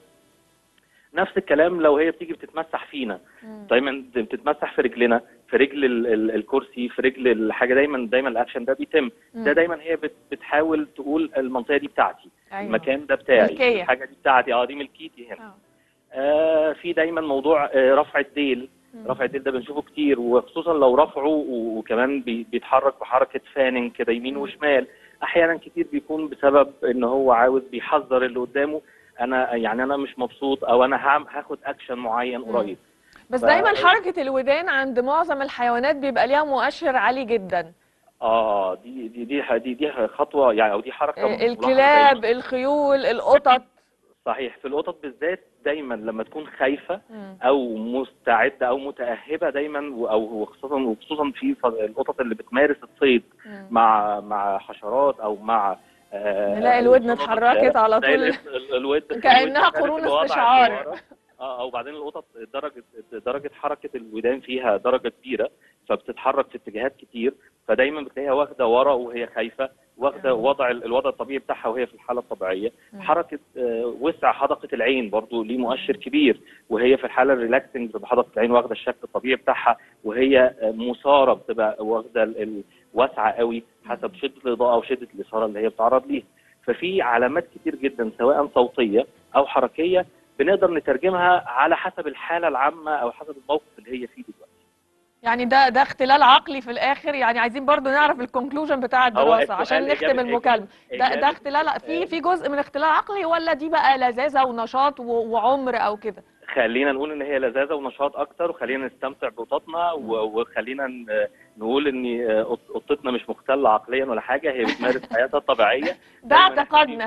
نفس الكلام لو هي بتيجي بتتمسح فينا مم. دايما بتتمسح في رجلنا في رجل ال- ال- الكرسي في رجل الحاجه دايما دايما الاكشن ده بيتم مم. ده دايما هي بت- بتحاول تقول المنطقه دي بتاعتي أيوة. المكان ده بتاعي ملكية. الحاجه دي بتاعتي اه دي ملكيتي هنا آه. آه في دايما موضوع آه رفع الديل مم. رفع الديل ده بنشوفه كتير وخصوصا لو رفعه و- وكمان بي- بيتحرك بحركه فاننج كده يمين مم. وشمال احيانا كتير بيكون بسبب ان هو عاوز بيحذر اللي قدامه انا يعني انا مش مبسوط او انا هعم- هاخد اكشن معين مم. قريب بس ف- دايما حركة الودان عند معظم الحيوانات بيبقى ليها مؤشر عالي جدا اه دي دي دي دي, دي خطوه يعني او دي حركه آه، ملاحظة الكلاب دايماً. الخيول القطط صحيح في القطط بالذات دايما لما تكون خايفه مم. او مستعده او متاهبه دايما و- او وخصوصا وخصوصا في ف- القطط اللي بتمارس الصيد مم. مع مع حشرات او مع آه، نلاقي الودن القطط اتحركت على تلاقي طول. ال- ال- الود كأنها الودن كانت قرون الوضع استشعار. اللي ورا. اه وبعدين القطط درجه درجه حركه الودان فيها درجه كبيره فبتتحرك في اتجاهات كتير فدايما بتلاقيها واخده ورا وهي خايفه واخده وضع الوضع الطبيعي بتاعها وهي في الحاله الطبيعيه مم. حركه آه، وسع حدقه العين برضو ليه مؤشر كبير وهي في الحاله الريلاكسنج بتبقى حدقه العين واخده الشكل الطبيعي بتاعها وهي آه، مثاره بتبقى واخده ال- ال- واسعه قوي حسب شده الاضاءه وشده الاثاره اللي هي بتتعرض ليها ففي علامات كتير جدا سواء صوتيه او حركيه بنقدر نترجمها على حسب الحاله العامه او حسب الموقف اللي هي فيه دلوقتي يعني ده ده اختلال عقلي في الاخر يعني عايزين برضو نعرف الكونكلوجن بتاع الدراسة السؤال عشان إجابة- نختم المكالمة ده ده إجابة- اختلال في في جزء من اختلال عقلي ولا دي بقى لذاذة ونشاط و- وعمر او كده خلينا نقول ان هي لذاذه ونشاط اكتر وخلينا نستمتع بقططنا و- وخلينا ن- نقول ان آه، قط- قطتنا مش مختله عقليا ولا حاجه هي بتمارس حياتها الطبيعيه ده دايماً اعتقادنا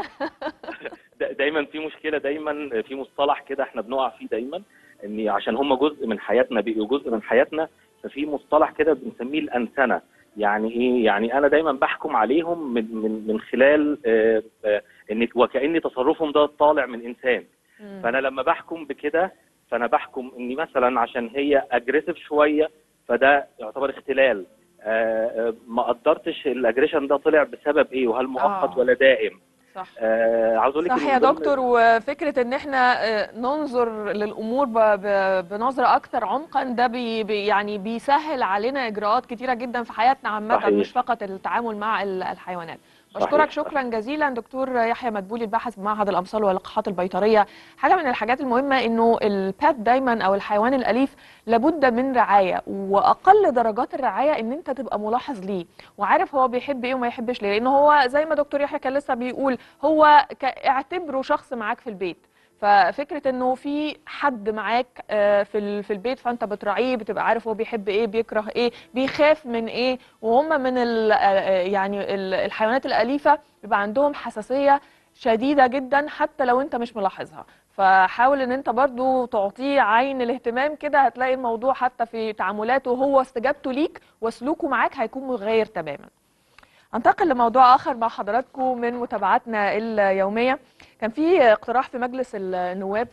دا- دايما في مشكله دايما في مصطلح كده احنا بنقع فيه دايما ان عشان هم جزء من حياتنا بقوا جزء من حياتنا ففي مصطلح كده بنسميه الانسنه يعني ايه يعني انا دايما بحكم عليهم من من من خلال آه، آه، ان وكان تصرفهم ده طالع من انسان مم. فانا لما بحكم بكده فانا بحكم اني مثلا عشان هي اجريسيف شويه فده يعتبر اختلال آه، آه، ما قدرتش الاجريشن ده طلع بسبب ايه وهل مؤقت آه. ولا دائم صح آه عاوز اقول لك صح إن يا من ضمن- دكتور وفكرة ان احنا آه، ننظر للامور ب- ب- بنظرة اكثر عمقا ده بي بي- يعني بيسهل علينا اجراءات كتيرة جدا في حياتنا عامة صحيح. مش فقط التعامل مع ال- الحيوانات صحيح، بشكرك صحيح. شكرا جزيلا دكتور يحيى مدبولي الباحث بمعهد الامصال واللقاحات البيطريه حاجه من الحاجات المهمه انه البات دايما او الحيوان الاليف لابد من رعايه واقل درجات الرعايه ان انت تبقى ملاحظ ليه وعارف هو بيحب ايه وما يحبش ليه لان هو زي ما دكتور يحيى كان لسه بيقول هو ك- اعتبره شخص معاك في البيت ففكره انه في حد معاك آه، في ال- في البيت فانت بتراعيه بتبقى عارف هو بيحب ايه بيكره ايه بيخاف من ايه وهم من ال آه، يعني ال- الحيوانات الاليفه بيبقى عندهم حساسيه شديده جدا حتى لو انت مش ملاحظها فحاول ان انت برضو تعطيه عين الاهتمام كده هتلاقي الموضوع حتى في تعاملاته هو استجابته ليك وسلوكه معاك هيكون مغاير تماما انتقل لموضوع اخر مع حضراتكم من متابعتنا اليوميه كان في اقتراح في مجلس النواب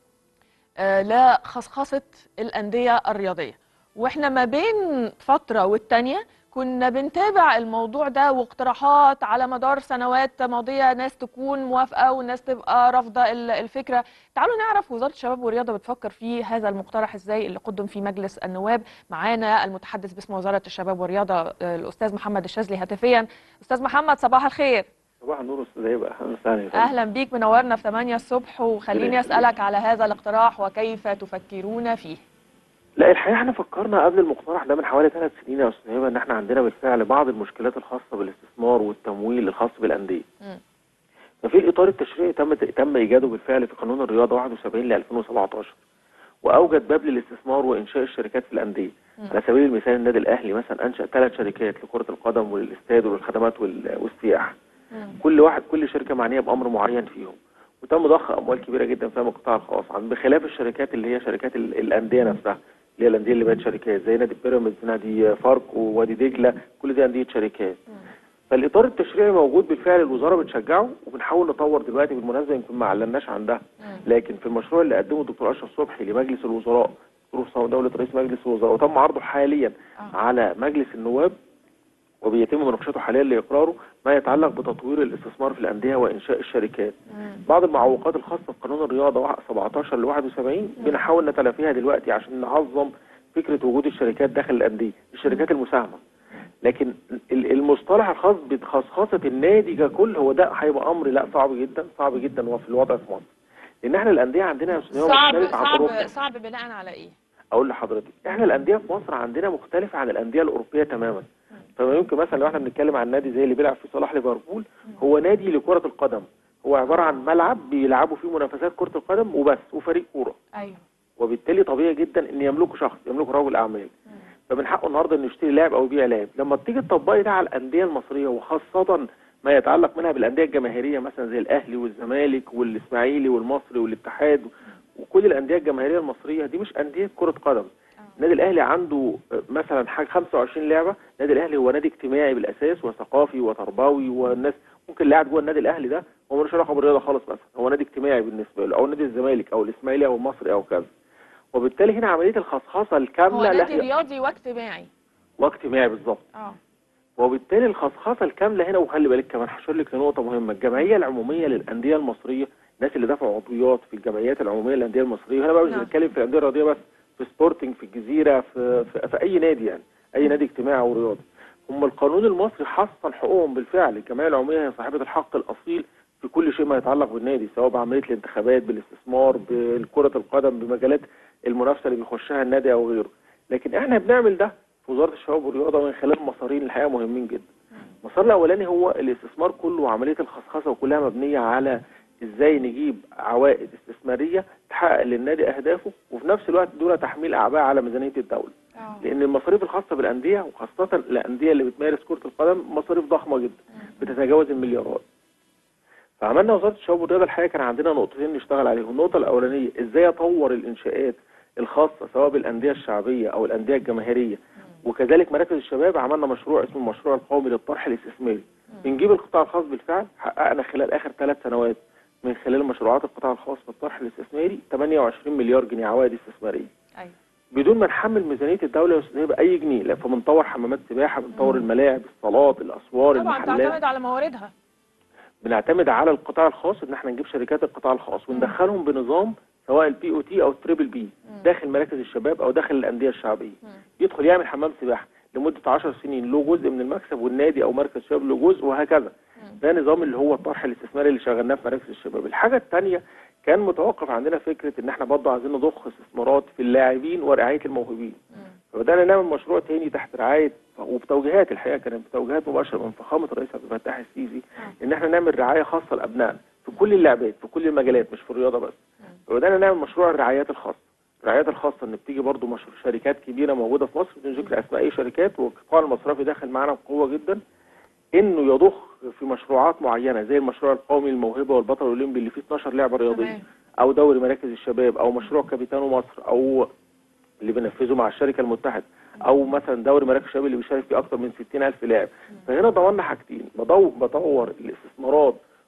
آه، لخصخصه الانديه الرياضيه واحنا ما بين فتره والتانيه كنا بنتابع الموضوع ده واقتراحات على مدار سنوات ماضية ناس تكون موافقة وناس تبقى رافضة ال- الفكرة تعالوا نعرف وزارة الشباب والرياضة بتفكر في هذا المقترح ازاي اللي قدم في مجلس النواب معانا المتحدث باسم وزارة الشباب والرياضة آه، الأستاذ محمد الشاذلي هاتفيا أستاذ محمد صباح الخير صباح النور استاذ هبه اهلا وسهلا يا فندم. أهلا بيك منورنا في 8 الصبح وخليني ربنا أسألك على هذا الاقتراح وكيف تفكرون فيه لا الحقيقه احنا فكرنا قبل المقترح ده من حوالي ثلاث سنين يا استاذ هبه ان احنا عندنا بالفعل بعض المشكلات الخاصه بالاستثمار والتمويل الخاص بالانديه. مم. ففي الاطار التشريعي تم تم ايجاده بالفعل في قانون الرياضه 71 ل 2017 واوجد باب للاستثمار وانشاء الشركات في الانديه. مم. على سبيل المثال النادي الاهلي مثلا انشا ثلاث شركات لكره القدم وللاستاد وللخدمات وال- والسياحه. مم. كل واحد كل شركه معنيه بامر معين فيهم وتم ضخ اموال كبيره جدا فيها من القطاع الخاص عن بخلاف الشركات اللي هي شركات ال- الانديه نفسها اللي هي الانديه اللي بقت شركات زي نادي بيراميدز نادي فاركو وادي دجله كل دي انديه شركات فالاطار التشريعي موجود بالفعل الوزاره بتشجعه وبنحاول نطور دلوقتي بالمناسبه يمكن ما اعلناش عن ده لكن في المشروع اللي قدمه الدكتور اشرف صبحي لمجلس الوزراء دكتور دوله رئيس مجلس الوزراء وتم عرضه حاليا آه. على مجلس النواب وبيتم مناقشته حاليا لاقراره ما يتعلق بتطوير الاستثمار في الانديه وانشاء الشركات. مم. بعض المعوقات الخاصه بقانون الرياضه 17 ل 71 بنحاول نتلافيها دلوقتي عشان نعظم فكره وجود الشركات داخل الانديه، الشركات المساهمه. لكن ال- المصطلح الخاص بخصخصه النادي ككل هو ده هيبقى امر لا صعب جدا صعب جدا وفي الوضع في مصر. لان احنا الانديه عندنا يا أستاذ هبة صعب مختلف عن صعب اوروبا. صعب بناء على ايه؟ اقول لحضرتك احنا الانديه في مصر عندنا مختلفه عن الانديه الاوروبيه تماما فما يمكن مثلا لو احنا بنتكلم عن نادي زي اللي بيلعب فيه صلاح ليفربول هو نادي لكره القدم هو عباره عن ملعب بيلعبوا فيه منافسات كره القدم وبس وفريق كوره ايوه وبالتالي طبيعي جدا ان يملكه شخص يملكه رجل اعمال فمن حقه النهارده انه يشتري لاعب او يبيع لاعب لما تيجي تطبقي ده على الانديه المصريه وخاصه ما يتعلق منها بالانديه الجماهيريه مثلا زي الاهلي والزمالك والاسماعيلي والمصري والاتحاد وكل الانديه الجماهيريه المصريه دي مش انديه كره قدم النادي الاهلي عنده مثلا حاجه 25 لعبه النادي الاهلي هو نادي اجتماعي بالاساس وثقافي وتربوي والناس ممكن لاعب جوه النادي الاهلي ده هو ملوش علاقه بالرياضه خالص مثلا هو نادي اجتماعي بالنسبه له او نادي الزمالك او الاسماعيلي او المصري او كذا وبالتالي هنا عمليه الخصخصه هو الكامله لا نادي هي- رياضي واجتماعي واجتماعي بالظبط اه وبالتالي الخصخصه الكامله هنا وخلي بالك كمان هشير لك لنقطه مهمه الجمعيه العموميه للانديه المصريه الناس اللي دفعوا عضويات في الجمعيات العموميه للانديه المصريه هنا بقى مش نعم. بنتكلم في الانديه الرياضيه بس في سبورتنج في الجزيره في, في, في اي نادي يعني اي نادي اجتماعي او رياضي هم القانون المصري حصن حقوقهم بالفعل الجمعيه العموميه هي صاحبه الحق الاصيل في كل شيء ما يتعلق بالنادي سواء بعمليه الانتخابات بالاستثمار بكره القدم بمجالات المنافسه اللي بيخشها النادي او غيره لكن احنا بنعمل ده في وزاره الشباب والرياضه من خلال مسارين الحقيقه مهمين جدا المسار الاولاني هو الاستثمار كله وعمليه الخصخصه وكلها مبنيه على ازاي نجيب عوائد استثماريه تحقق للنادي اهدافه وفي نفس الوقت دون تحميل اعباء على ميزانيه الدوله اه لان المصاريف الخاصه بالانديه وخاصه الانديه اللي بتمارس كره القدم مصاريف ضخمه جدا بتتجاوز المليارات فعملنا وزاره الشباب والرياضه الحقيقه كان عندنا نقطتين نشتغل عليهم النقطه الاولانيه ازاي اطور الانشاءات الخاصه سواء بالانديه الشعبيه او الانديه الجماهيريه وكذلك مراكز الشباب عملنا مشروع اسمه المشروع القومي للطرح الاستثماري بنجيب القطاع الخاص بالفعل حققنا خلال اخر ثلاث سنوات من خلال مشروعات القطاع الخاص بالطرح الاستثماري 28 مليار جنيه عوائد استثماريه ايوه بدون ما نحمل ميزانيه الدوله يا استاذ هبه اي جنيه لا فبنطور حمامات سباحه بنطور الملاعب الصالات الاسوار طبعا المحلات تعتمد على مواردها بنعتمد على القطاع الخاص ان احنا نجيب شركات القطاع الخاص وندخلهم بنظام سواء البي او تي او التريبل بي داخل مراكز الشباب او داخل الانديه الشعبيه يدخل يعمل حمام سباحه لمده 10 سنين له جزء من المكسب والنادي او مركز الشباب له جزء وهكذا ده نظام اللي هو الطرح الاستثماري اللي شغلناه في مراكز الشباب الحاجه الثانيه كان متوقف عندنا فكره ان احنا برضه عايزين نضخ استثمارات في اللاعبين ورعايه الموهوبين فبدانا نعمل مشروع تاني تحت رعايه وبتوجيهات الحقيقه كانت بتوجيهات مباشره من فخامه الرئيس عبد الفتاح السيسي ان احنا نعمل رعايه خاصه لابنائنا في كل اللعبات في كل المجالات مش في الرياضه بس فبدانا نعمل مشروع الرعايات الخاصه الرعايات الخاصه ان بتيجي برضو مشروع شركات كبيره موجوده في مصر بدون ذكر اسماء اي شركات والقطاع المصرفي داخل معانا بقوه جدا انه يضخ في مشروعات معينه زي المشروع القومي للموهبه والبطل الاولمبي اللي فيه 12 لعبه رياضيه تمام. او دوري مراكز الشباب او مشروع كابيتانو مصر او اللي بنفذه مع الشركه المتحده او مثلا دوري مراكز الشباب اللي بيشارك فيه اكثر من 60000 لاعب فهنا ضمننا حاجتين بدو- بطور الاستثمارات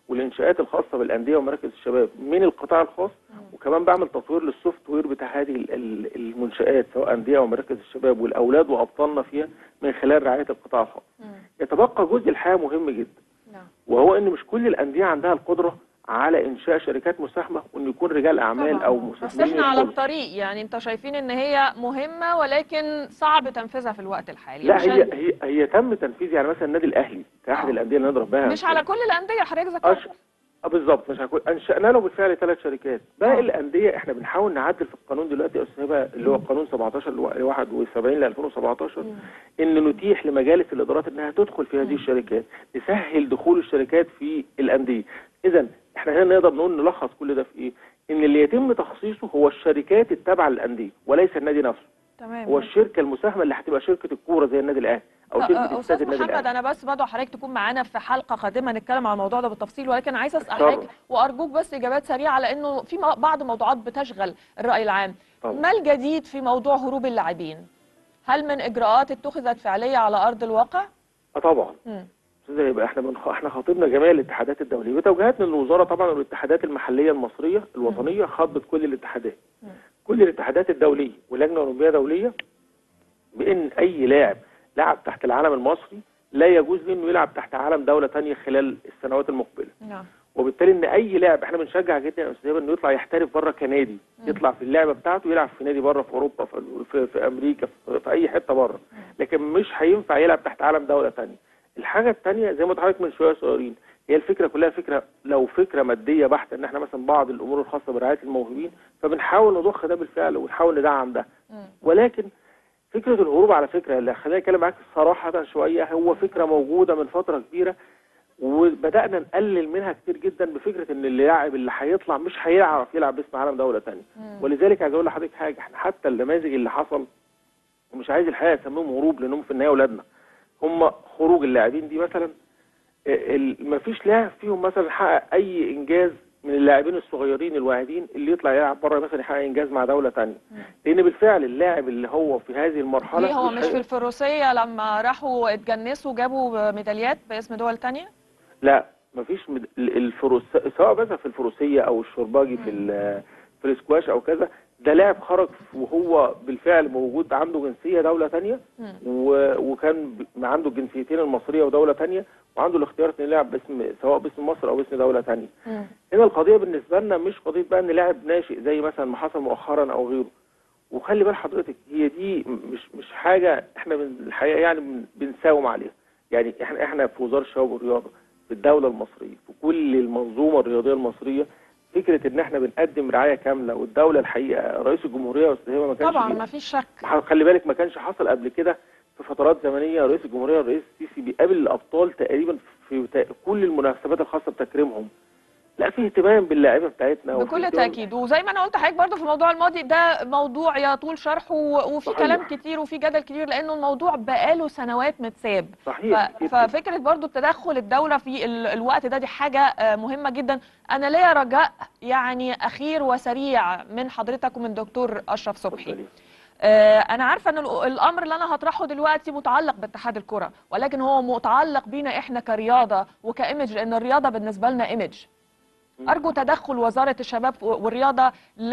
والانشاءات الخاصه بالانديه ومراكز الشباب من القطاع الخاص وكمان بعمل تطوير للسوفت وير بتاع هذه ال- ال- المنشات سواء انديه او مراكز الشباب والاولاد وابطالنا فيها من خلال رعايه القطاع الخاص. يتبقى جزء الحقيقه مهم جدا نعم وهو ان مش كل الانديه عندها القدره على انشاء شركات مساهمه وان يكون رجال اعمال طبعاً. او بس مستثمرين احنا على يدخلوا. الطريق يعني انتوا شايفين ان هي مهمه ولكن صعب تنفيذها في الوقت الحالي لا مش هي ال- هي هي تم تنفيذ يعني مثلا النادي الاهلي كاحد آه. الانديه اللي نضرب بها مش على كل الانديه حضرتك ذكرت أش... آه بالظبط مش هكون انشانا له بالفعل ثلاث شركات باقي آه. الانديه احنا بنحاول نعدل في القانون دلوقتي يا استاذ هبه اللي هو قانون 17 ل 71 ل 2017 ان نتيح لمجالس الادارات انها تدخل في هذه الشركات نسهل دخول الشركات في الانديه اذا احنا هنا نقدر نقول نلخص كل ده في ايه ان اللي يتم تخصيصه هو الشركات التابعه للانديه وليس النادي نفسه تمام هو الشركه المساهمه اللي هتبقى شركه الكوره زي النادي الاهلي او أ- شركه أ- استاد استاذ النادي محمد الاهلي انا بس بدعو حضرتك تكون معانا في حلقه قادمه نتكلم عن الموضوع ده بالتفصيل ولكن عايزه اسال طبعاً. حضرتك وارجوك بس اجابات سريعه لانه في م- بعض موضوعات بتشغل الراي العام طبعاً. ما الجديد في موضوع هروب اللاعبين هل من اجراءات اتخذت فعليه على ارض الواقع اه طبعا مم. استاذ يبقى احنا من احنا خاطبنا جميع الاتحادات الدوليه وتوجيهات من الوزاره طبعا والاتحادات المحليه المصريه الوطنيه خاطبت كل الاتحادات مم. كل الاتحادات الدوليه واللجنه الاولمبيه الدوليه بان اي لاعب لعب تحت العلم المصري لا يجوز له انه يلعب تحت علم دوله تانية خلال السنوات المقبله نعم وبالتالي ان اي لاعب احنا بنشجع جدا يا استاذ هبه انه يطلع يحترف بره كنادي يطلع في اللعبه بتاعته يلعب في نادي بره في اوروبا في, في, في امريكا في, في اي حته بره لكن مش هينفع يلعب تحت علم دوله تانية الحاجه الثانيه زي ما قلت لحضرتك من شويه صغيرين هي الفكره كلها فكره لو فكره ماديه بحته ان احنا مثلا بعض الامور الخاصه برعايه الموهوبين فبنحاول نضخ ده بالفعل ونحاول ندعم ده مم. ولكن فكره الهروب على فكره اللي خليني اتكلم معاك صراحه شويه هو فكره موجوده من فتره كبيره وبدانا نقلل منها كتير جدا بفكره ان اللاعب اللي هيطلع مش هيعرف يلعب باسم عالم دوله ثانيه مم. ولذلك عايز اقول لحضرتك حاجه احنا حتى النماذج اللي حصل ومش عايز الحقيقه اسميهم هروب لانهم في النهايه اولادنا هم خروج اللاعبين دي مثلا ما فيش لاعب فيهم مثلا حقق اي انجاز من اللاعبين الصغيرين الواعدين اللي يطلع يلعب بره مثلا يحقق انجاز مع دوله ثانيه لان بالفعل اللاعب اللي هو في هذه المرحله ليه هو مش هي- في الفروسيه لما راحوا اتجنسوا جابوا ميداليات باسم دول تانية لا مفيش مد... ال- الفروس سواء مثلا في الفروسيه او الشرباجي في ال... في الاسكواش او كذا ده لاعب خرج وهو بالفعل موجود عنده جنسيه دوله تانية مم. و... وكان ب... عنده الجنسيتين المصريه ودوله تانية وعنده الاختيار انه يلعب باسم سواء باسم مصر او باسم دوله تانية مم. هنا القضيه بالنسبه لنا مش قضيه بقى ان لاعب ناشئ زي مثلا ما حصل مؤخرا او غيره وخلي بال حضرتك هي دي مش مش حاجه احنا من الحقيقه يعني بن- بنساوم عليها يعني احنا احنا في وزاره الشباب والرياضه في الدوله المصريه في كل المنظومه الرياضيه المصريه فكره ان احنا بنقدم رعايه كامله والدوله الحقيقه رئيس الجمهوريه استاذ هبه ما كانش طبعا ما فيش شك ما خلي بالك ما كانش حصل قبل كده في فترات زمنيه رئيس الجمهوريه الرئيس السيسي بيقابل الابطال تقريبا في تا- كل المناسبات الخاصه بتكريمهم لا في اهتمام باللاعيبه بتاعتنا وفي بكل اهتمام- تاكيد وزي ما انا قلت لحضرتك برضه في الموضوع الماضي ده موضوع يطول شرحه و- وفي صحيح. كلام كتير وفي جدل كتير لانه الموضوع بقاله سنوات متساب صحيح ف- كتير. ففكره برضو تدخل الدوله في ال- الوقت ده دي حاجه آه، مهمه جدا انا ليا رجاء يعني اخير وسريع من حضرتك ومن دكتور اشرف صبحي اتفضلي. آه، انا عارفه ان ال- الامر اللي انا هطرحه دلوقتي متعلق باتحاد الكره ولكن هو متعلق بينا احنا كرياضه وكايمج لان الرياضه بالنسبه لنا ايمج ارجو تدخل وزاره الشباب والرياضه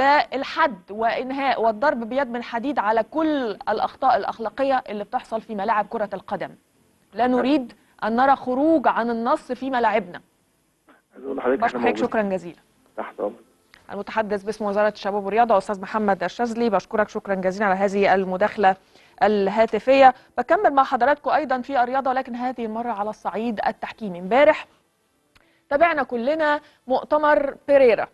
للحد وانهاء والضرب بيد من حديد على كل الاخطاء الاخلاقيه اللي بتحصل في ملاعب كره القدم لا نريد ان نرى خروج عن النص في ملاعبنا عايز أقول لحضرتك بشكر إحنا حضرتك موجودين. شكرا جزيلا تحت امرك المتحدث باسم وزارة الشباب والرياضة أستاذ محمد الشاذلي بشكرك شكرا جزيلا على هذه المداخلة الهاتفية بكمل مع حضراتكم أيضا في الرياضة ولكن هذه المرة على الصعيد التحكيمي امبارح تابعنا كلنا مؤتمر بيريرا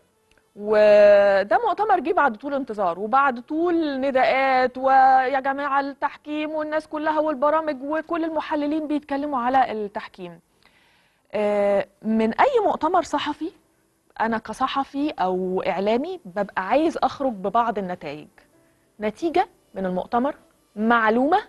وده مؤتمر جه بعد طول انتظار وبعد طول نداءات ويا جماعة التحكيم والناس كلها والبرامج وكل المحللين بيتكلموا على التحكيم آه، من أي مؤتمر صحفي انا كصحفي او اعلامي ببقى عايز اخرج ببعض النتائج نتيجه من المؤتمر معلومه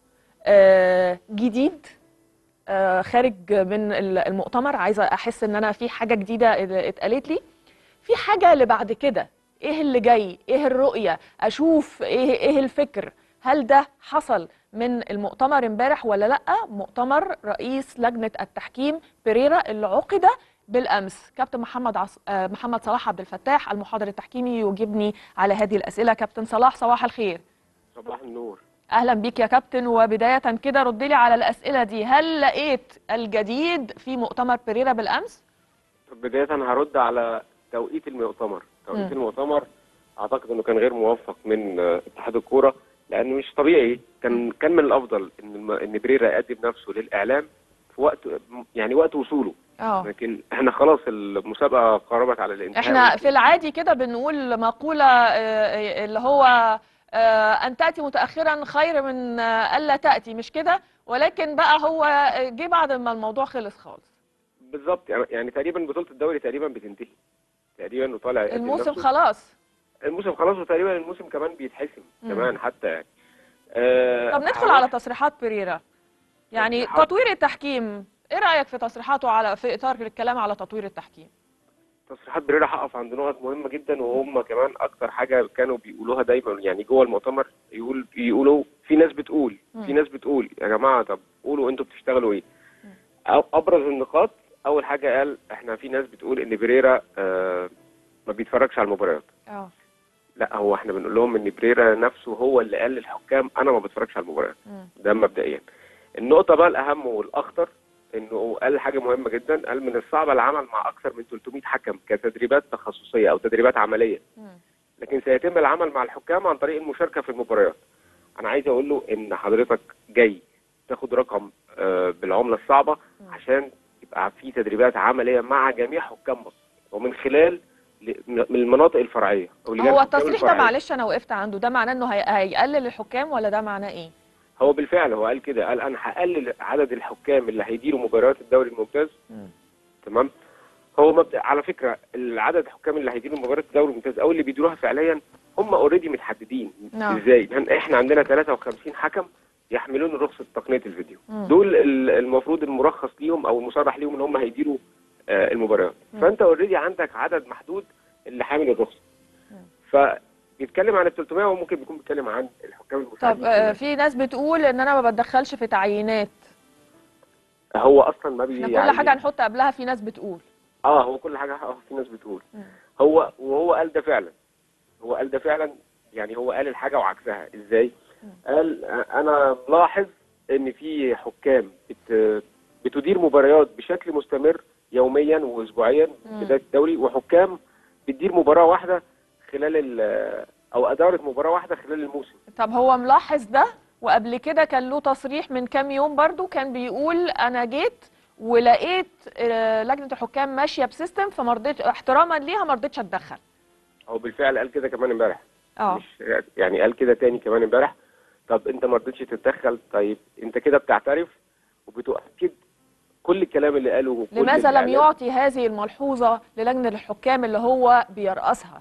آه، جديد آه، خارج من ال- المؤتمر عايزه احس ان انا في حاجه جديده اتقالت لي في حاجه اللي بعد كده ايه اللي جاي ايه الرؤيه اشوف ايه ايه الفكر هل ده حصل من المؤتمر امبارح ولا لا مؤتمر رئيس لجنه التحكيم بيريرا اللي عقد بالامس كابتن محمد عص... آه، محمد صلاح عبد الفتاح المحاضر التحكيمي يجيبني على هذه الاسئله كابتن صلاح صباح الخير صباح النور اهلا بيك يا كابتن وبدايه كده رد لي على الاسئله دي هل لقيت الجديد في مؤتمر بيريرا بالامس طب بداية هرد على توقيت المؤتمر توقيت مم. المؤتمر اعتقد انه كان غير موفق من آه، اتحاد الكوره لانه مش طبيعي كان كان من الافضل ان الم- ان بريرا يقدم نفسه للاعلام في وقت يعني وقت وصوله اه لكن احنا خلاص المسابقه قربت على الانتهاء احنا في العادي كده بنقول مقولة آه، اللي هو آه، أن تأتي متأخرا خير من آه، ألا تأتي مش كده ولكن بقى هو آه، جه بعد ما الموضوع خلص خالص بالظبط يعني- يعني تقريبا بطوله الدوري تقريبا بتنتهي تقريبا وطالع يقدم الموسم نفسه. خلاص الموسم خلاص وتقريبا الموسم كمان بيتحسم مم. كمان حتى يعني آه طب ندخل على تصريحات بريرا يعني تصريحات. تطوير التحكيم ايه رأيك في تصريحاته على في إطار الكلام على تطوير التحكيم تصريحات بريرا هقف عند نقط مهمه جدا وهم كمان اكتر حاجه كانوا بيقولوها دايما يعني جوه المؤتمر يقول يقولوا في ناس بتقول مم. في ناس بتقول يا جماعه طب قولوا انتوا بتشتغلوا ايه أو ابرز النقاط اول حاجه قال احنا في ناس بتقول ان بريرا آه ما بيتفرجش على المباريات اه لا هو احنا بنقول لهم ان بريرا نفسه هو اللي قال للحكام انا ما بتفرجش على المباريات مم. ده مبدئيا النقطة بقى الأهم والأخطر إنه قال حاجة مهمة جدا قال من الصعب العمل مع أكثر من 300 حكم كتدريبات تخصصية أو تدريبات عملية مم. لكن سيتم العمل مع الحكام عن طريق المشاركة في المباريات أنا عايز أقول له إن حضرتك جاي تاخد رقم آه، بالعملة الصعبة عشان يبقى في تدريبات عملية مع جميع حكام مصر ومن خلال ل- من المناطق الفرعية أو لجان هو الحكام التصريح ده الفرعية. معلش انا وقفت عنده ده معناه انه هي- هيقلل الحكام ولا ده معناه ايه هو بالفعل هو قال كده قال انا هقلل عدد الحكام اللي هيديروا مباريات الدوري الممتاز مم. تمام هو مبدأ على فكره العدد الحكام اللي هيديروا مباريات الدوري الممتاز او اللي بيديروها فعليا هم اوريدي متحددين نعم. ازاي لان احنا عندنا 53 حكم يحملون رخصه تقنيه الفيديو مم. دول ال- المفروض المرخص ليهم او المصرح ليهم ان هم هيديروا آه، المباريات مم. فانت اوريدي عندك عدد محدود اللي حامل الرخصه فبيتكلم عن ال 300 وممكن بيكون بيتكلم عن الحكام المساعدين طب آه، في ناس بتقول ان انا ما بتدخلش في تعيينات هو اصلا ما بي احنا كل يعني- حاجه هنحط قبلها في ناس بتقول اه هو كل حاجه اه في ناس بتقول مم. هو وهو قال ده فعلا هو قال ده فعلا يعني هو قال الحاجه وعكسها ازاي قال آه، انا ملاحظ ان في حكام بت بتدير مباريات بشكل مستمر يوميا واسبوعيا مم. بدايه الدوري وحكام بتدير مباراه واحده خلال ال- او ادارت مباراه واحده خلال الموسم طب هو ملاحظ ده وقبل كده كان له تصريح من كام يوم برضو كان بيقول انا جيت ولقيت آه، لجنه الحكام ماشيه بسيستم فما رضيتش احتراما ليها ما رضيتش اتدخل هو بالفعل قال كده كمان امبارح اه مش يعني قال كده تاني كمان امبارح طب انت ما رضيتش تتدخل طيب انت كده بتعترف وبتؤكد كل الكلام اللي قاله وكل لماذا لم الإعلام. يعطي هذه الملحوظه للجنه الحكام اللي هو بيرأسها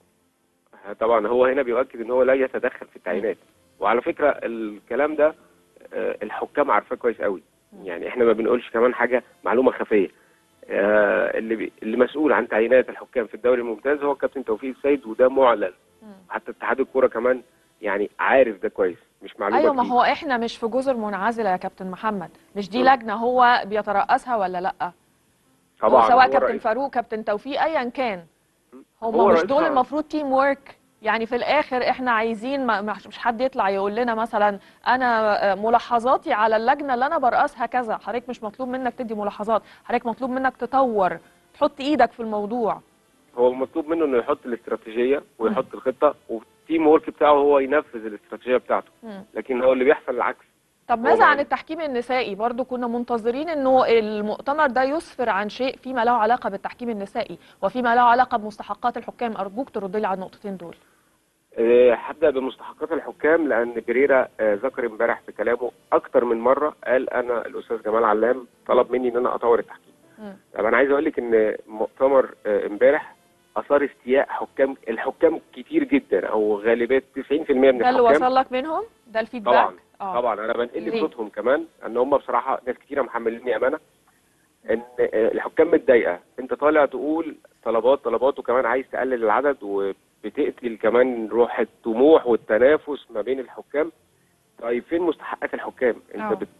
طبعا هو هنا بيؤكد ان هو لا يتدخل في التعيينات وعلى فكره الكلام ده آه، الحكام عارفاه كويس قوي يعني احنا ما بنقولش كمان حاجه معلومه خفيه آه، اللي بي... اللي مسؤول عن تعيينات الحكام في الدوري الممتاز هو كابتن توفيق السيد وده معلن حتى اتحاد الكوره كمان يعني عارف ده كويس مش معلومه ايوه ما جديدة. هو احنا مش في جزر منعزله يا كابتن محمد مش دي مم. لجنه هو بيترأسها ولا لا طبعا هو سواء هو كابتن رئيس. فاروق كابتن توفيق ايا كان هم هو مش رئيسها. دول المفروض تيم ورك يعني في الاخر احنا عايزين ما مش مش حد يطلع يقول لنا مثلا انا آه، ملاحظاتي على اللجنه اللي انا برأسها كذا حضرتك مش مطلوب منك تدي ملاحظات حضرتك مطلوب منك تطور تحط ايدك في الموضوع هو مطلوب منه انه يحط الاستراتيجيه ويحط الخطه والتيم ورك بتاعه هو ينفذ الاستراتيجيه بتاعته مم. لكن هو اللي بيحصل العكس طب هو ماذا عن معلش. التحكيم النسائي برضو كنا منتظرين انه المؤتمر ده يسفر عن شيء فيما له علاقه بالتحكيم النسائي وفيما له علاقه بمستحقات الحكام ارجوك ترد لي على النقطتين دول آه، هبدا بمستحقات الحكام لان بريرا آه، ذكر امبارح في كلامه اكتر من مره قال انا الاستاذ جمال علام طلب مني ان انا اطور التحكيم مم. طب انا عايز اقول لك ان مؤتمر آه، امبارح اثار استياء حكام الحكام كتير جدا او غالبيه 90% من ده اللي الحكام وصل لك منهم ده الفيدباك طبعا آه. طبعا انا بنقل ليه؟ صوتهم كمان ان هم بصراحه ناس كتيره محمليني امانه ان آه، الحكام متضايقه انت طالع تقول طلبات طلبات وكمان عايز تقلل العدد وبتقتل كمان روح الطموح والتنافس ما بين الحكام طيب فين مستحقات الحكام انت آه. بت...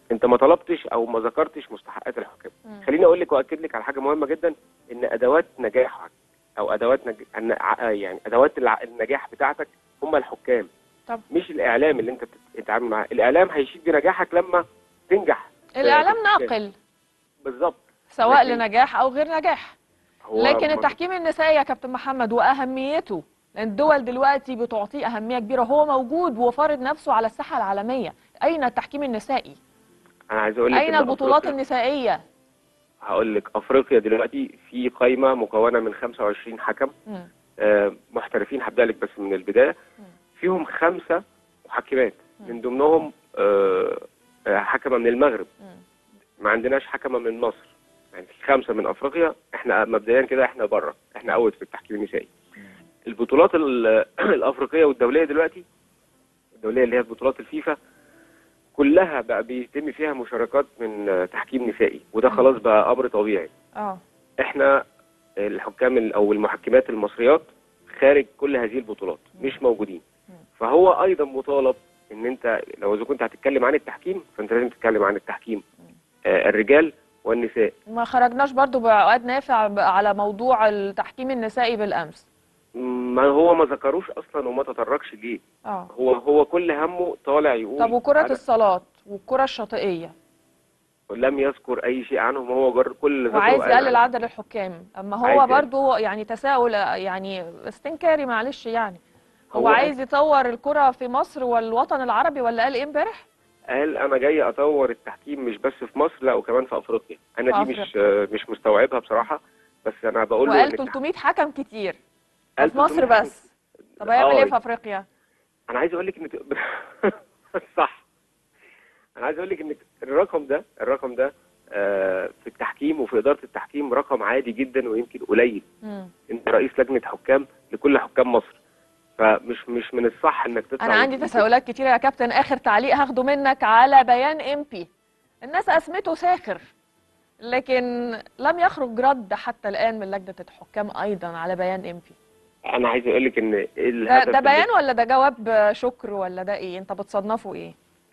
انت ما طلبتش او ما ذكرتش مستحقات الحكام مم. خليني اقول لك واكد لك على حاجه مهمه جدا ان ادوات نجاحك او ادوات نج... أن- ع- يعني ادوات الع- النجاح بتاعتك هم الحكام طب. مش الاعلام اللي انت بتتعامل معاه الاعلام هيشيد بنجاحك لما تنجح الاعلام في- ناقل بالظبط سواء لكن- لنجاح او غير نجاح هو لكن ما- التحكيم النسائي يا كابتن محمد واهميته لان الدول دلوقتي بتعطيه اهميه كبيره وهو موجود وفارض نفسه على الساحه العالميه اين التحكيم النسائي انا عايز اقول لك اين إن البطولات أفريقيا- النسائيه هقول لك افريقيا دلوقتي في قائمه مكونه من 25 حكم مم. آه، محترفين هبدا لك بس من البدايه مم. فيهم خمسه محكمات مم. من ضمنهم آه، آه، حكمه من المغرب مم. ما عندناش حكمه من مصر يعني في خمسه من افريقيا احنا مبدئيا كده احنا بره احنا اوت في التحكيم النسائي البطولات ال- الافريقيه والدوليه دلوقتي الدوليه اللي هي بطولات الفيفا كلها بقى بيتم فيها مشاركات من آه، تحكيم نسائي وده خلاص بقى امر طبيعي اه احنا الحكام ال- او المحكمات المصريات خارج كل هذه البطولات مش موجودين مم. فهو ايضا مطالب ان انت لو اذا كنت هتتكلم عن التحكيم فانت لازم تتكلم عن التحكيم آه، الرجال والنساء ما خرجناش برضو بعقد نافع ب- على موضوع التحكيم النسائي بالامس ما هو ما ذكروش اصلا وما تطرقش ليه اه هو هو كل همه طالع يقول طب وكرة على- الصالات والكرة الشاطئية لم يذكر اي شيء عنهم هو جر كل اللي ذكره وعايز قال يقلل عن- عدد الحكام اما هو عايز- برضو يعني تساؤل يعني استنكاري معلش يعني هو, هو عايز يطور الكرة في مصر والوطن العربي ولا قال ايه امبارح؟ قال انا جاي اطور التحكيم مش بس في مصر لا وكمان في افريقيا انا في دي مش مش مستوعبها بصراحه بس انا بقول له وقال إن التح- 300 حكم كتير قال في مصر 300 بس طب هيعمل آه، ايه في افريقيا؟ انا عايز اقول لك ان صح انا عايز اقول لك ان الرقم ده الرقم ده آه، في التحكيم وفي اداره التحكيم رقم عادي جدا ويمكن قليل مم. انت رئيس لجنه حكام لكل حكام مصر فمش مش من الصح انك تطلع انا عندي وتقول- تساؤلات كتيرة يا كابتن اخر تعليق هاخده منك على بيان امبي الناس اسمته ساخر لكن لم يخرج رد حتى الان من لجنة الحكام ايضا على بيان امبي انا عايز اقول لك ان ده, الهدف ده اللي- بيان ولا ده جواب شكر ولا ده ايه انت بتصنفه ايه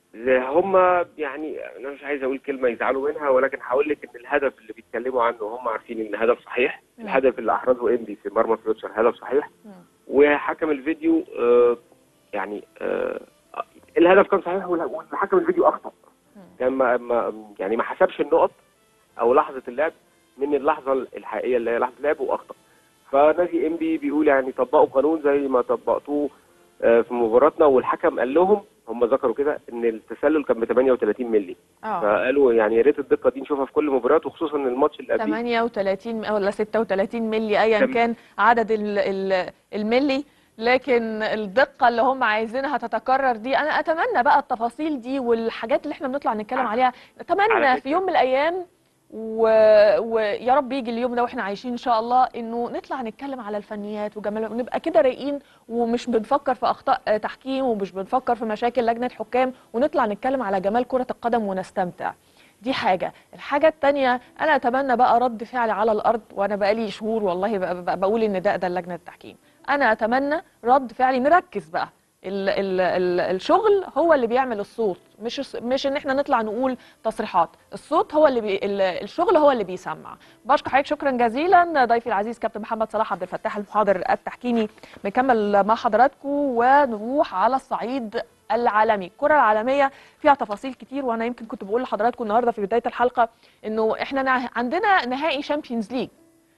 هم يعني انا مش عايز اقول كلمه يزعلوا منها ولكن هقول لك ان الهدف اللي بيتكلموا عنه هم عارفين ان هدف صحيح مم. الهدف اللي احرزه انبي في مرمى فيوتشر هدف صحيح مم. وحكم الفيديو آه، يعني آه، الهدف كان صحيح وال- وحكم الفيديو اخطا مم. كان ما ما- يعني ما حسبش النقط او لحظه اللعب من اللحظه الحقيقيه اللي هي لحظه اللعب واخطا فنادي انبي بيقول يعني طبقوا قانون زي ما طبقتوه آه، في مباراتنا والحكم قال لهم هم ذكروا كده ان التسلل كان ب 38 مللي اه فقالوا يعني يا ريت الدقه دي نشوفها في كل مباراه وخصوصا ان الماتش اللي قبليه 38 ولا 36 ملي ايا تم- كان عدد ال- ال- الملي لكن الدقة اللي هم عايزينها تتكرر دي انا اتمنى بقى التفاصيل دي والحاجات اللي احنا بنطلع نتكلم عليها اتمنى على في فكرة. يوم من الايام و... ويا رب يجي اليوم ده واحنا عايشين ان شاء الله انه نطلع نتكلم على الفنيات وجمالها ونبقى كده رايقين ومش بنفكر في اخطاء آه، تحكيم ومش بنفكر في مشاكل لجنة حكام ونطلع نتكلم على جمال كرة القدم ونستمتع دي حاجة الحاجة التانية أنا أتمنى بقى رد فعل على الأرض وأنا بقالي شهور والله بقى بقى بقول إن ده ده لجنة التحكيم أنا أتمنى رد فعلي نركز بقى ال ال ال الشغل هو اللي بيعمل الصوت مش الص- مش ان احنا نطلع نقول تصريحات الصوت هو اللي بي ال- الشغل هو اللي بيسمع بشكر حضرتك شكرا جزيلا ضيفي العزيز كابتن محمد صلاح عبد الفتاح المحاضر التحكيمي نكمل مع حضراتكم ونروح على الصعيد العالمي الكرة العالمية فيها تفاصيل كتير وانا يمكن كنت بقول لحضراتكم النهارده في بداية الحلقة انه احنا نا- عندنا نهائي شامبيونز ليج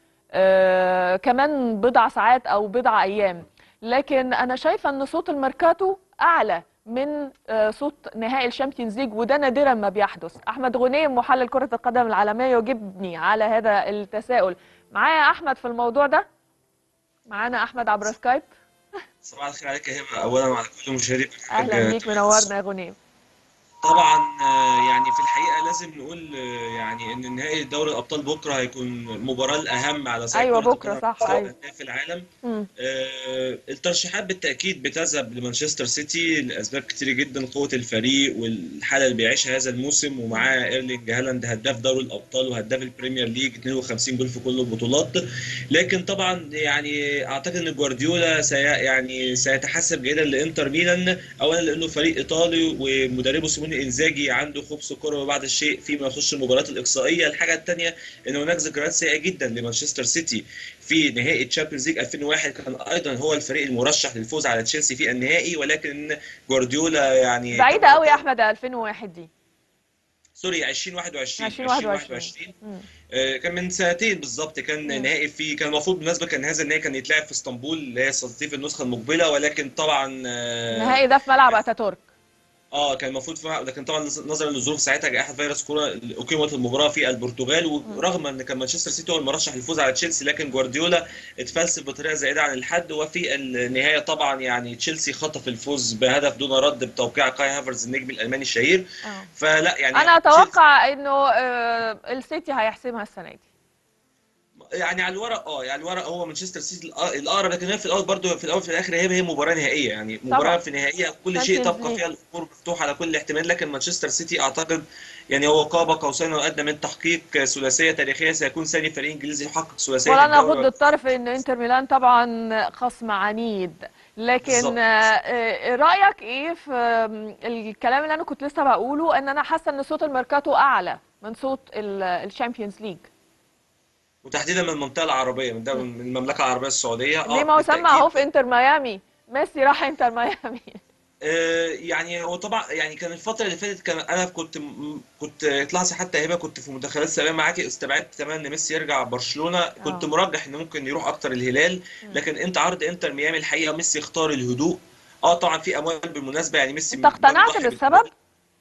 آه كمان بضع ساعات او بضع ايام لكن انا شايفه ان صوت الميركاتو اعلى من آه، صوت نهائي الشامبيونز ليج وده نادرا ما بيحدث احمد غنيم محلل كره القدم العالميه يجيبني على هذا التساؤل معايا احمد في الموضوع ده معانا احمد عبر سكايب صباح الخير عليك يا هبه اولا وعلى كل مشاهدي اهلا بيك منورنا يا غنيم طبعا آه، يعني في الحقيقه لازم نقول آه، يعني ان نهائي دوري الابطال بكره هيكون المباراه الاهم على صعيد أيوة كرة بكرة، القدم صح، في أيوة. في العالم مم. آه، الترشيحات بالتاكيد بتذهب لمانشستر سيتي لاسباب كتير جدا قوه الفريق والحاله اللي بيعيشها هذا الموسم ومعاه ايرلينج هالاند هداف دوري الابطال وهداف البريمير ليج 52 جول في كل البطولات لكن طبعا يعني اعتقد ان جوارديولا سي يعني سيتحسب جيدا لانتر ميلان اولا لانه فريق ايطالي ومدربه سيموني سيمون انزاجي عنده خبث كروي بعض الشيء فيما يخص المباريات الاقصائيه الحاجه الثانيه ان هناك ذكريات سيئه جدا لمانشستر سيتي في نهائي تشامبيونز ليج 2001 كان ايضا هو الفريق المرشح للفوز على تشيلسي في النهائي ولكن جوارديولا يعني بعيده قوي يا احمد 2001 دي سوري 2021 2021 مم. آه، كان من سنتين بالظبط كان مم. نهائي في كان المفروض بالمناسبه كان هذا النهائي كان يتلعب في اسطنبول اللي هي تستضيف النسخه المقبله ولكن طبعا آه، النهائي ده في ملعب اتاتورك اه كان المفروض في لكن طبعا نظرا للظروف ساعتها جائحه فيروس كورونا اقيمت المباراه في البرتغال ورغم ان كان مانشستر سيتي هو المرشح للفوز على تشيلسي لكن جوارديولا اتفلسف بطريقه زائده عن الحد وفي النهايه طبعا يعني تشيلسي خطف الفوز بهدف دون رد بتوقيع كاي هافرز النجم الالماني الشهير اه فلا يعني انا تشيلسي- اتوقع انه آه، السيتي هيحسمها السنه دي يعني على الورق اه يعني على الورق هو مانشستر سيتي الأ- الاقرب لكن هي في الاول برضه في الاول في الاخر هي هي مباراه نهائيه يعني مباراه طبعا. في نهائيه كل شيء Champions تبقى League. فيها الامور مفتوحه على كل احتمال لكن مانشستر سيتي اعتقد يعني هو قاب قوسين وادنى من تحقيق ثلاثيه تاريخيه سيكون ثاني فريق انجليزي يحقق ثلاثيه ولا في الدوري ناخد الطرف ان انتر ميلان طبعا خصم عنيد لكن بالظبط. آه، آه، رايك ايه في آم، الكلام اللي انا كنت لسه بقوله ان انا حاسه ان صوت الميركاتو اعلى من صوت الشامبيونز ليج وتحديدا من المنطقه العربيه من دولة من المملكه العربيه السعوديه ليه ما هو سمع بالتأكيد. اهو في انتر ميامي ميسي راح انتر ميامي آه، يعني هو طبعا يعني كان الفترة اللي فاتت كان انا كنت م- كنت تلاحظي حتى هبه كنت في مداخلات سابقة معاكي استبعدت تماما ان ميسي يرجع برشلونة كنت آه. مرجح ان ممكن يروح اكتر الهلال لكن انت عرض انتر ميامي الحقيقة ميسي اختار الهدوء اه طبعا في اموال بالمناسبة يعني ميسي انت اقتنعت مضحي بالسبب؟ بالأموال.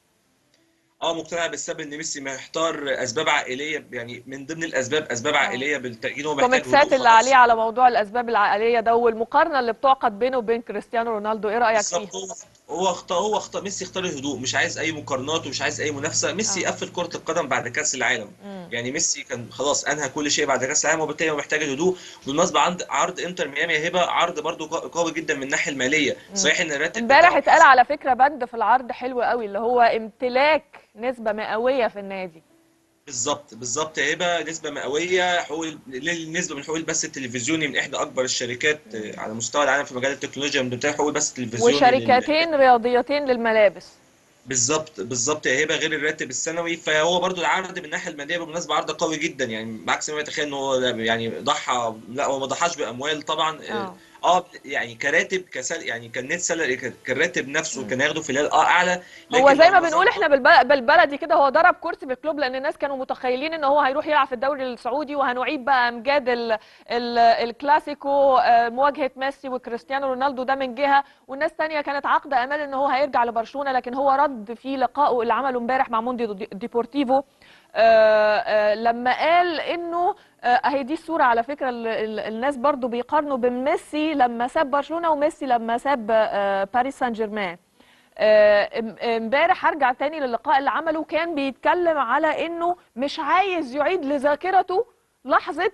اه مقتنع بالسبب ان ميسي محتار اسباب عائليه يعني من ضمن الاسباب اسباب آه. عائليه بالتاكيد هو محتاج الكوميكسات هدوء اللي خلاص. عليه على موضوع الاسباب العائليه ده والمقارنه اللي بتعقد بينه وبين كريستيانو رونالدو ايه رايك بالظبط فيها؟ هو هو اختار هو اختار ميسي اختار الهدوء مش عايز اي مقارنات ومش عايز اي منافسه ميسي آه. قفل كره القدم بعد كاس العالم مم. يعني ميسي كان خلاص انهى كل شيء بعد كاس العالم وبالتالي هو محتاج الهدوء بالمناسبه عند عرض انتر ميامي يا هبه عرض برضو قا- قوي جدا من الناحيه الماليه صحيح ان الراتب امبارح بتاعه- اتقال على فكره بند في العرض حلو قوي اللي هو امتلاك نسبه مئويه في النادي بالظبط بالظبط يا هبه نسبه مئويه حقوق نسبه من حقوق البث التلفزيوني من احدى اكبر الشركات آه، على مستوى العالم في مجال التكنولوجيا من ضمنها حقوق البث التلفزيوني لل- وشركتين رياضيتين للملابس بالظبط بالظبط يا هبه غير الراتب السنوي فهو برضو العرض من الناحيه الماديه بالمناسبه عرض قوي جدا يعني بعكس ما يتخيل ان هو يعني ضحى لا هو ما ضحاش باموال طبعا اه اه يعني كراتب كسل يعني كان نت سالري كالراتب نفسه مم. كان هياخده في الهلال اه اعلى هو لكن زي ما لما بنقول ظهر- احنا بالب- بالبلدي كده هو ضرب كرسي في الكلوب لان الناس كانوا متخيلين ان هو هيروح يلعب في الدوري السعودي وهنعيد بقى امجاد ال ال الكلاسيكو آه، مواجهه ميسي وكريستيانو رونالدو ده من جهه والناس تانية كانت عاقده امال ان هو هيرجع لبرشلونه لكن هو رد في لقائه اللي عمله امبارح مع موندي دي- ديبورتيفو آه، آه، لما قال انه آه، اهي دي الصوره على فكره ال- ال- الناس برضو بيقارنوا بين ميسي لما ساب برشلونه وميسي لما ساب آه، باريس سان جيرمان آه، ام- امبارح هرجع تاني للقاء اللي عمله كان بيتكلم على انه مش عايز يعيد لذاكرته لحظه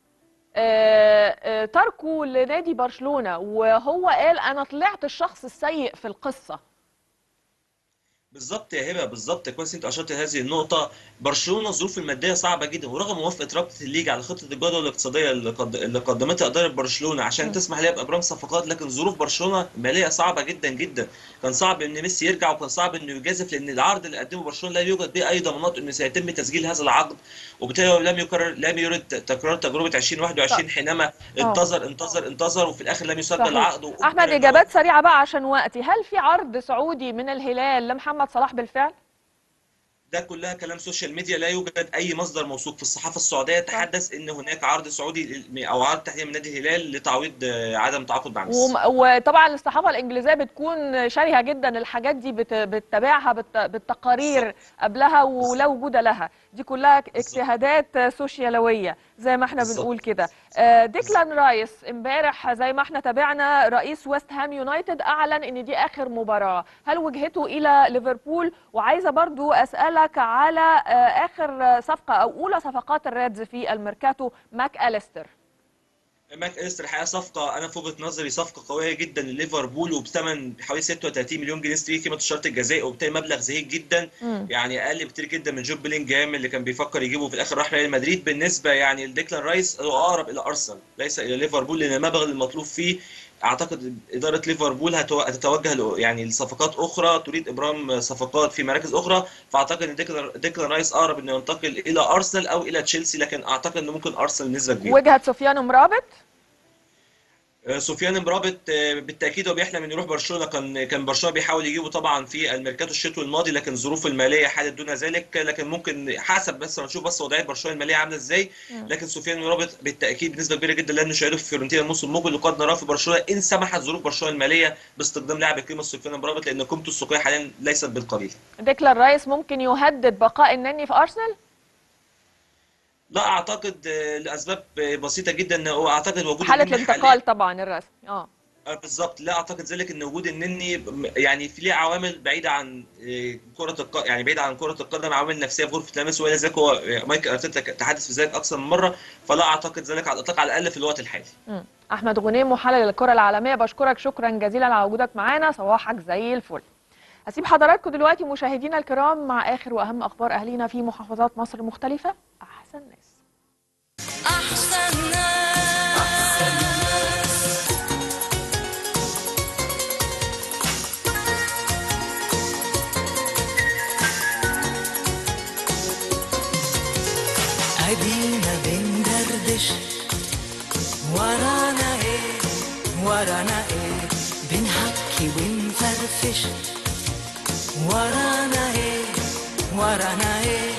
آه، آه، تركه لنادي برشلونه وهو قال انا طلعت الشخص السيء في القصه بالظبط يا هبه بالظبط كويس انت اشرت لهذه النقطه برشلونه الظروف الماديه صعبه جدا ورغم موافقه رابطه الليج على خطه الجدول الاقتصاديه اللي, قد... اللي قدمتها اداره برشلونه عشان م. تسمح لها بابرام صفقات لكن ظروف برشلونه ماليه صعبه جدا جدا كان صعب ان ميسي يرجع وكان صعب انه يجازف لان العرض اللي قدمه برشلونه لا يوجد به اي ضمانات انه سيتم تسجيل هذا العقد وبالتالي هو لم يكرر لم يرد تكرار تجربه 2021 حينما انتظر انتظر انتظر وفي الاخر لم يسجل صحيح. العقد احمد اجابات سريعه بقى عشان وقتي هل في عرض سعودي من الهلال لمحمد صلاح بالفعل ده كلها كلام سوشيال ميديا لا يوجد اي مصدر موثوق في الصحافه السعوديه تحدث ان هناك عرض سعودي او عرض تحديدا من نادي الهلال لتعويض آه، عدم التعاقد مع ميسي وم- وطبعا الصحافه الانجليزيه بتكون شارهه جدا الحاجات دي بت- بتتابعها بالت- بالتقارير قبلها ولا وجود لها دي كلها اجتهادات سوشيالويه زي ما احنا بالظبط. بنقول كده آه، ديكلان رايس امبارح زي ما احنا تابعنا رئيس ويست هام يونايتد اعلن ان دي اخر مباراه هل وجهته الى ليفربول وعايزه برضو اسالك على آه، اخر صفقه او اولى صفقات الريدز في الميركاتو ماك اليستر ماك اليستر الحقيقه صفقه انا في وجهه نظري صفقه قويه جدا لليفربول وبثمن حوالي 36 مليون جنيه استرليني قيمه الشرط الجزائي وبالتالي مبلغ زهيد جدا مم. يعني اقل بكتير جدا من جوب بيلينجهام اللي كان بيفكر يجيبه في الاخر راح ريال مدريد بالنسبه يعني لديكلان رايس هو اقرب الى ارسنال ليس الى ليفربول لان المبلغ المطلوب فيه اعتقد اداره ليفربول هتو- هتتوجه ل- يعني لصفقات اخرى تريد ابرام صفقات في مراكز اخرى فاعتقد ان ديكلان ديكلان رايس اقرب انه ينتقل الى ارسنال او الى تشيلسي لكن اعتقد انه ممكن ارسنال بنسبه كبيره وجهه سفيان مرابط آه، سفيان مرابط آه، بالتاكيد هو بيحلم انه يروح برشلونه كان كان برشلونه بيحاول يجيبه طبعا في الميركاتو الشتوي الماضي لكن الظروف الماليه حالت دون ذلك لكن ممكن حسب بس هنشوف بس وضعيه برشلونه الماليه عامله ازاي لكن سفيان مرابط بالتاكيد بنسبه كبيره جدا لن نشاهده في فيورنتينا الموسم المقبل وقد نراه في برشلونه ان سمحت ظروف برشلونه الماليه باستخدام لاعب قيمه سفيان مرابط لان قيمته السوقيه حاليا ليست بالقليل ديكلان رايس ممكن يهدد بقاء النني في ارسنال لا اعتقد آه، لاسباب آه، بسيطه جدا هو اعتقد وجود حاله النني حالياً- الانتقال طبعا الرسمي اه آه، بالظبط لا اعتقد ذلك ان وجود النني م- يعني في ليه عوامل بعيده عن آه، كره الق... يعني بعيده عن كره القدم عوامل نفسيه في غرفه الملابس والى ذلك هو آه، مايكل ارتيتا تحدث في ذلك اكثر من مره فلا اعتقد ذلك على الاطلاق على الاقل في الوقت الحالي مم. احمد غنيم محلل الكره العالميه بشكرك شكرا جزيلا على وجودك معانا صباحك زي الفل هسيب حضراتكم دلوقتي مشاهدينا الكرام مع اخر واهم اخبار اهالينا في محافظات مصر المختلفه احسن ناس أحسن ناس أدينا بندردش ورانا ايه ورانا ايه بنحكي ونفرفش ورانا ايه ورانا ايه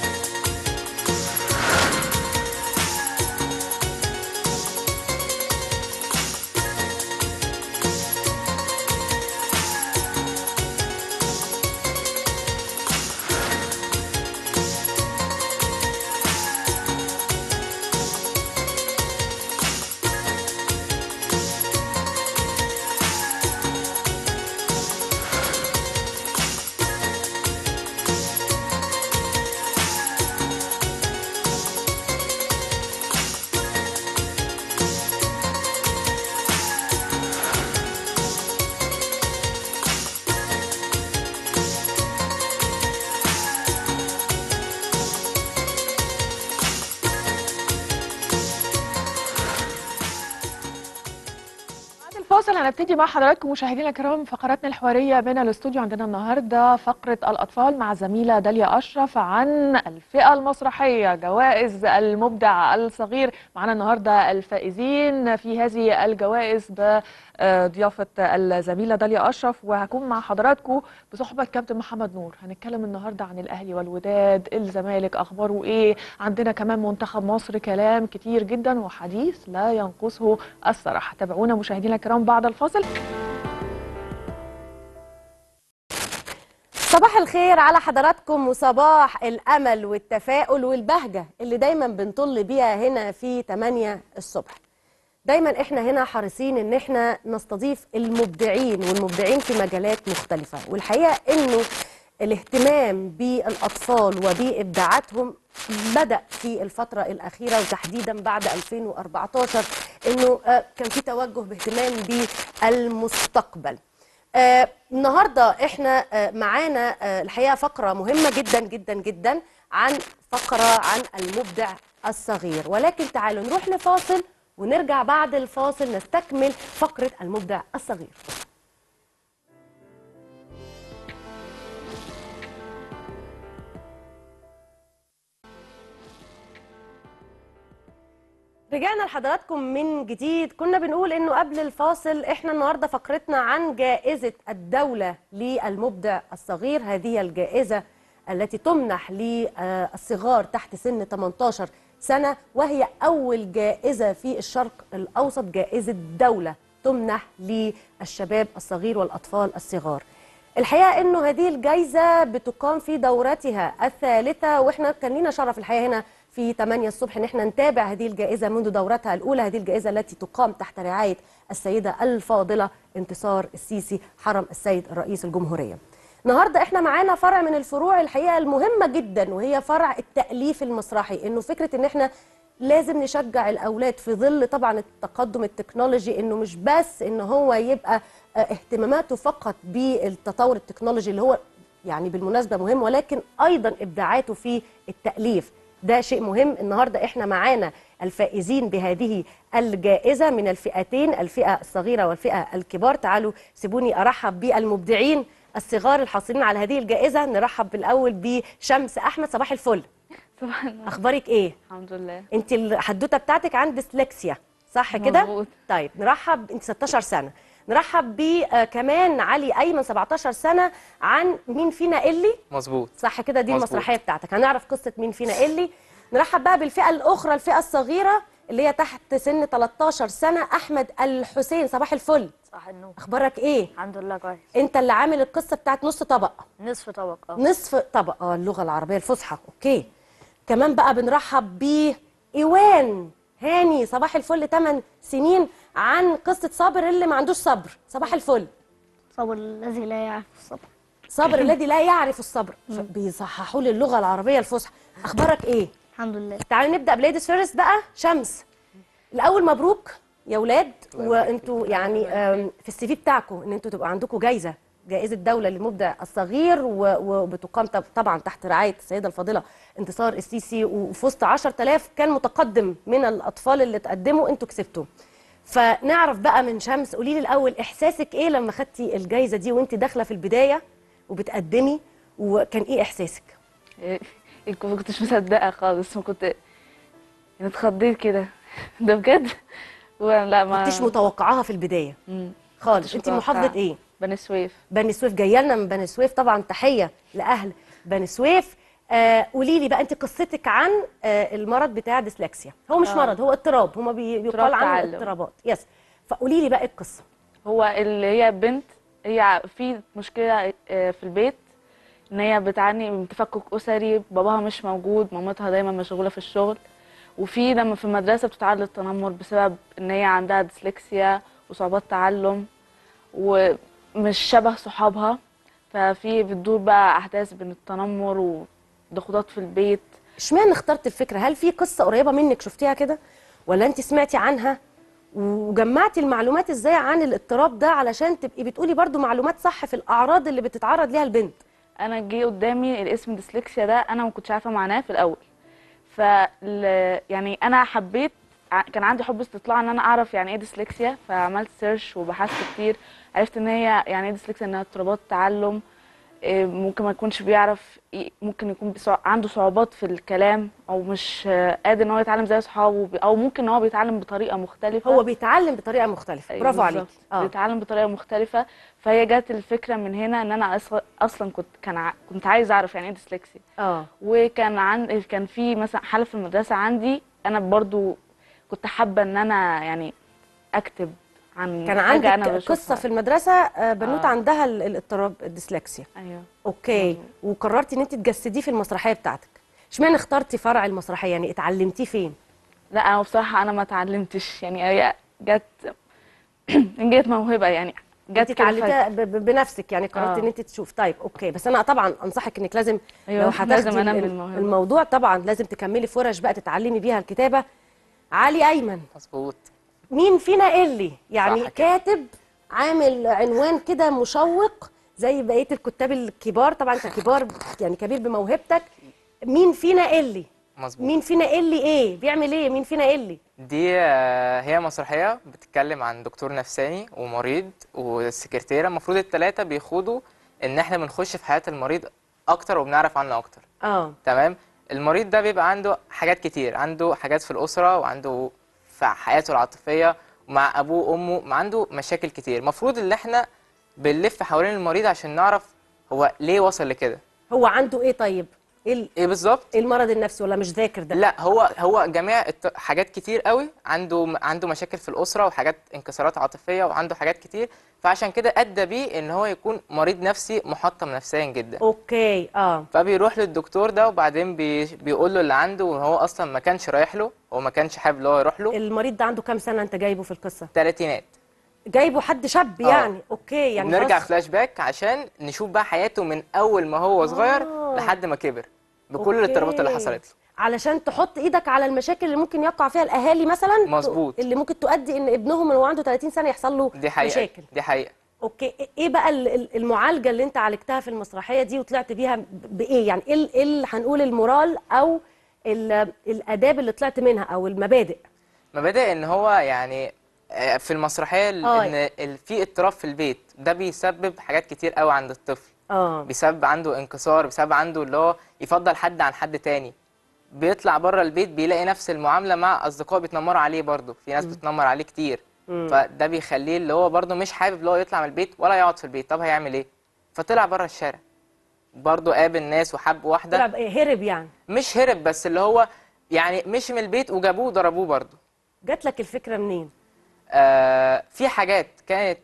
بعد الفاصل هنبتدي مع حضراتكم مشاهدينا الكرام فقراتنا الحواريه من الاستوديو عندنا النهارده فقره الاطفال مع زميله داليا اشرف عن الفئه المسرحيه جوائز المبدع الصغير معنا النهارده الفائزين في هذه الجوائز بضيافه الزميله داليا اشرف وهكون مع حضراتكم بصحبه كابتن محمد نور هنتكلم النهارده عن الاهلي والوداد الزمالك اخباره ايه عندنا كمان منتخب مصر كلام كتير جدا وحديث لا ينقصه الصراحه تابعونا مشاهدينا الكرام بعد الفاصل صباح الخير على حضراتكم وصباح الأمل والتفاؤل والبهجة اللي دايما بنطل بيها هنا في 8 الصبح دايما احنا هنا حريصين ان احنا نستضيف المبدعين والمبدعين في مجالات مختلفة والحقيقة انه الاهتمام بالأطفال وبإبداعاتهم بدأ في الفترة الأخيرة وتحديدا بعد 2014 انه آه، كان في توجه باهتمام بالمستقبل آه النهارده احنا آه معانا آه الحقيقه فقره مهمه جدا جدا جدا عن فقره عن المبدع الصغير ولكن تعالوا نروح لفاصل ونرجع بعد الفاصل نستكمل فقره المبدع الصغير رجعنا لحضراتكم من جديد كنا بنقول انه قبل الفاصل احنا النهارده فقرتنا عن جائزة الدولة للمبدع الصغير هذه الجائزة التي تمنح للصغار تحت سن 18 سنة وهي أول جائزة في الشرق الأوسط جائزة دولة تمنح للشباب الصغير والأطفال الصغار الحقيقه انه هذه الجائزه بتقام في دورتها الثالثه واحنا كان لينا شرف الحقيقه هنا في 8 الصبح ان احنا نتابع هذه الجائزه منذ دورتها الاولى هذه الجائزه التي تقام تحت رعايه السيده الفاضله انتصار السيسي حرم السيد الرئيس الجمهوريه. النهارده احنا معانا فرع من الفروع الحقيقه المهمه جدا وهي فرع التاليف المسرحي انه فكره ان احنا لازم نشجع الاولاد في ظل طبعا التقدم التكنولوجي انه مش بس ان هو يبقى آه، اهتماماته فقط بالتطور التكنولوجي اللي هو يعني بالمناسبه مهم ولكن ايضا ابداعاته في التاليف ده شيء مهم النهارده احنا معانا الفائزين بهذه الجائزه من الفئتين الفئه الصغيره والفئه الكبار تعالوا سيبوني ارحب بالمبدعين الصغار الحاصلين على هذه الجائزه نرحب بالاول بشمس احمد صباح الفل صباح النور اخبارك ايه الحمد لله انت الحدوته بتاعتك عن ديسلكسيا صح كده مظبوط. طيب نرحب انت 16 سنه نرحب ب آه، كمان علي ايمن 17 سنه عن مين فينا اللي مظبوط صح كده دي مظبوط. المسرحيه بتاعتك هنعرف قصه مين فينا اللي نرحب بقى بالفئه الاخرى الفئه الصغيره اللي هي تحت سن 13 سنه احمد الحسين صباح الفل صح النور اخبارك ايه الحمد لله كويس انت اللي عامل القصه بتاعت نص طبق نصف طبق اه نصف طبق اه اللغه العربيه الفصحى اوكي كمان بقى بنرحب ب ايوان هاني صباح الفل 8 سنين عن قصه صابر اللي ما عندوش صبر صباح الفل صبر الذي لا يعرف الصبر صابر الذي لا يعرف الصبر بيصححوا لي اللغه العربيه الفصحى اخبارك ايه الحمد لله تعالي نبدا بليديز فيرست بقى شمس الاول مبروك يا ولاد وانتوا يعني آم، في السي في بتاعكم ان انتوا تبقى عندكم جايزه جائزه دوله للمبدع الصغير و- وبتقام طب- طبعا تحت رعايه السيده الفاضله انتصار السيسي وفي وسط 10000 كان متقدم من الاطفال اللي تقدموا انتوا كسبتوا فنعرف بقى من شمس قولي لي الاول احساسك ايه لما خدتي الجايزه دي وانت داخله في البدايه وبتقدمي وكان ايه احساسك إيه، ما كنتش مصدقه خالص ما كنت يعني اتخضيت كده ده بجد ولا ما كنتش متوقعاها في البدايه مم. خالص كنتش انت متوقعة. محافظه ايه بني سويف بني سويف جايه لنا من بني سويف طبعا تحيه لاهل بني سويف آه قولي لي بقى انت قصتك عن آه المرض بتاع ديسلكسيا هو مش آه. مرض هو اضطراب هما بي- بيقال اضطراب عنه تعلم. اضطرابات يس فقولي لي بقى إيه القصه هو اللي هي بنت هي في مشكله آه، في البيت ان هي بتعاني من تفكك اسري باباها مش موجود مامتها دايما مشغوله في الشغل وفي لما في المدرسه بتتعرض للتنمر بسبب ان هي عندها ديسلكسيا وصعوبات تعلم ومش شبه صحابها ففي بتدور بقى احداث بين التنمر وضغوطات في البيت اشمعنى اخترت الفكره هل في قصه قريبه منك شفتيها كده ولا انت سمعتي عنها وجمعتي المعلومات ازاي عن الاضطراب ده علشان تبقي بتقولي برضو معلومات صح في الاعراض اللي بتتعرض ليها البنت انا جه قدامي الاسم ديسلكسيا ده انا ما كنتش عارفه معناه في الاول ف يعني انا حبيت ع- كان عندي حب استطلاع ان انا اعرف يعني ايه ديسلكسيا فعملت سيرش وبحثت كتير عرفت ان هي يعني ايه ديسلكسيا انها اضطرابات تعلم إيه، ممكن ما يكونش بيعرف ي- ممكن يكون بصع- عنده صعوبات في الكلام او مش آه، قادر ان هو يتعلم زي اصحابه ب- او ممكن ان هو بيتعلم بطريقه مختلفه هو بيتعلم بطريقه مختلفه أيوة برافو عليك بالظبط. بيتعلم بطريقه مختلفه فهي جت الفكره من هنا ان انا أص- اصلا كنت كان ع- كنت عايزه اعرف يعني ايه ديسلكسيا اه وكان عن كان في مثلا حاله في المدرسه عندي انا برضو كنت حابه ان انا يعني اكتب عن كان حاجه انا عندك بشوفها. قصه في المدرسه آه، بنوته آه. عندها ال- الاضطراب الديسلكسيا ايوه اوكي وقررتي ان انت تجسديه في المسرحيه بتاعتك اشمعنى اخترتي فرع المسرحيه يعني اتعلمتيه فين لا انا بصراحه انا ما اتعلمتش يعني هي جت جت موهبه يعني جت انت كده اتعلمتيها ب- ب- بنفسك يعني قررت آه. ان انت تشوف طيب اوكي بس انا طبعا انصحك انك لازم أيوة، لو لازم هتاخدي أنمي ال- الموهبة. الموضوع طبعا لازم تكملي فرش بقى تتعلمي بيها الكتابه علي ايمن مظبوط مين فينا اللي يعني صح كده. كاتب عامل عنوان كده مشوق زي بقيه الكتاب الكبار طبعا انت كبار يعني كبير بموهبتك مين فينا اللي مظبوط مين فينا اللي ايه بيعمل ايه مين فينا اللي دي آه، هي مسرحية بتتكلم عن دكتور نفساني ومريض والسكرتيرة المفروض التلاتة بيخوضوا ان احنا بنخش في حياة المريض اكتر وبنعرف عنه اكتر اه تمام المريض ده بيبقى عنده حاجات كتير عنده حاجات في الأسرة وعنده في حياته العاطفية ومع أبوه وأمه ما عنده مشاكل كتير المفروض ان احنا بنلف حوالين المريض عشان نعرف هو ليه وصل لكده هو عنده ايه طيب ايه ال- ايه بالظبط إيه المرض النفسي ولا مش ذاكر ده لا هو هو جميع الت- حاجات كتير قوي عنده عنده مشاكل في الاسره وحاجات انكسارات عاطفيه وعنده حاجات كتير فعشان كده ادى بيه ان هو يكون مريض نفسي محطم نفسيا جدا اوكي اه فبيروح للدكتور ده وبعدين بي بيقول له اللي عنده وهو اصلا ما كانش رايح له هو ما كانش حابب ان هو يروح له المريض ده عنده كام سنه انت جايبه في القصه تلاتينات جايبه حد شاب آه. يعني اوكي يعني نرجع خلاص. فلاش باك عشان نشوف بقى حياته من اول ما هو صغير آه. لحد ما كبر بكل الاضطرابات اللي أوكي. حصلت له علشان تحط ايدك على المشاكل اللي ممكن يقع فيها الاهالي مثلا مظبوط. اللي ممكن تؤدي ان ابنهم وهو عنده 30 سنه يحصل له دي حقيقه مشاكل دي حقيقه اوكي ايه بقى ال- ال- المعالجه اللي انت عالجتها في المسرحيه دي وطلعت بيها ب- بايه يعني ايه ال- ايه اللي هنقول المورال او ال- الاداب اللي طلعت منها او المبادئ مبادئ ان هو يعني آه، في المسرحيه ال- آه. ان ال- في اضطراب في البيت ده بيسبب حاجات كتير قوي عند الطفل اه بيسبب عنده انكسار بيسبب عنده اللي هو يفضل حد عن حد تاني بيطلع بره البيت بيلاقي نفس المعامله مع اصدقاء بيتنمروا عليه برضه في ناس بتتنمر عليه كتير مم. فده بيخليه اللي هو برضه مش حابب اللي هو يطلع من البيت ولا يقعد في البيت طب هيعمل ايه فطلع بره الشارع برضه قابل ناس وحب واحده طلع بقى هرب يعني مش هرب بس اللي هو يعني مشي من البيت وجابوه وضربوه برضه جات لك الفكره منين آه في حاجات كانت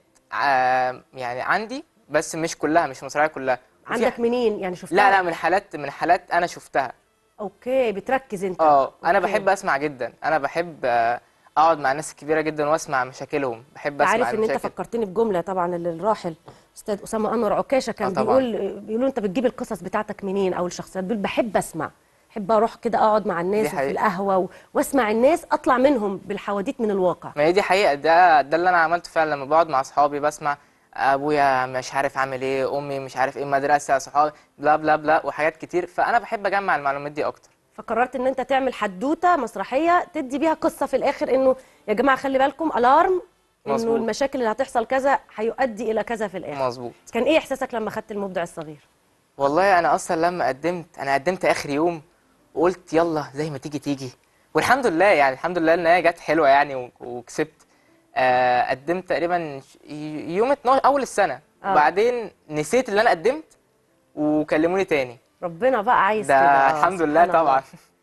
آه يعني عندي بس مش كلها مش المسرحيه كلها وفي عندك منين يعني شفتها لا لا من حالات من حالات انا شفتها اوكي بتركز انت اه انا أوكي. بحب اسمع جدا انا بحب آه، اقعد مع ناس كبيره جدا واسمع مشاكلهم بحب انت اسمع عارف ان انت المشاكل فكرتني بجمله طبعا اللي الراحل استاذ اسامه انور عكاشه كان آه طبعاً. بيقول بيقولوا انت بتجيب القصص بتاعتك منين او الشخصيات بيقول بحب اسمع بحب اروح كده اقعد مع الناس دي وفي حقيقة. القهوه و... واسمع الناس اطلع منهم بالحواديت من الواقع ما هي دي حقيقه ده ده اللي انا عملته فعلا لما بقعد مع اصحابي بسمع ابويا مش عارف عامل ايه امي مش عارف ايه مدرسه صحابي بلا بلا بلا وحاجات كتير فانا بحب اجمع المعلومات دي اكتر فقررت ان انت تعمل حدوته مسرحيه تدي بيها قصه في الاخر انه يا جماعه خلي بالكم الارم انه مظبوط. المشاكل اللي هتحصل كذا هيؤدي الى كذا في الاخر مظبوط كان ايه احساسك لما خدت المبدع الصغير والله انا اصلا لما قدمت انا قدمت اخر يوم وقلت يلا زي ما تيجي تيجي والحمد لله يعني الحمد لله ان هي جت حلوه يعني و- وكسبت آه قدمت تقريبا ش- يوم 12 اول السنه آه. وبعدين نسيت اللي انا قدمت وكلموني تاني ربنا بقى عايز ده كده آه، الحمد لله سبحان الله. طبعا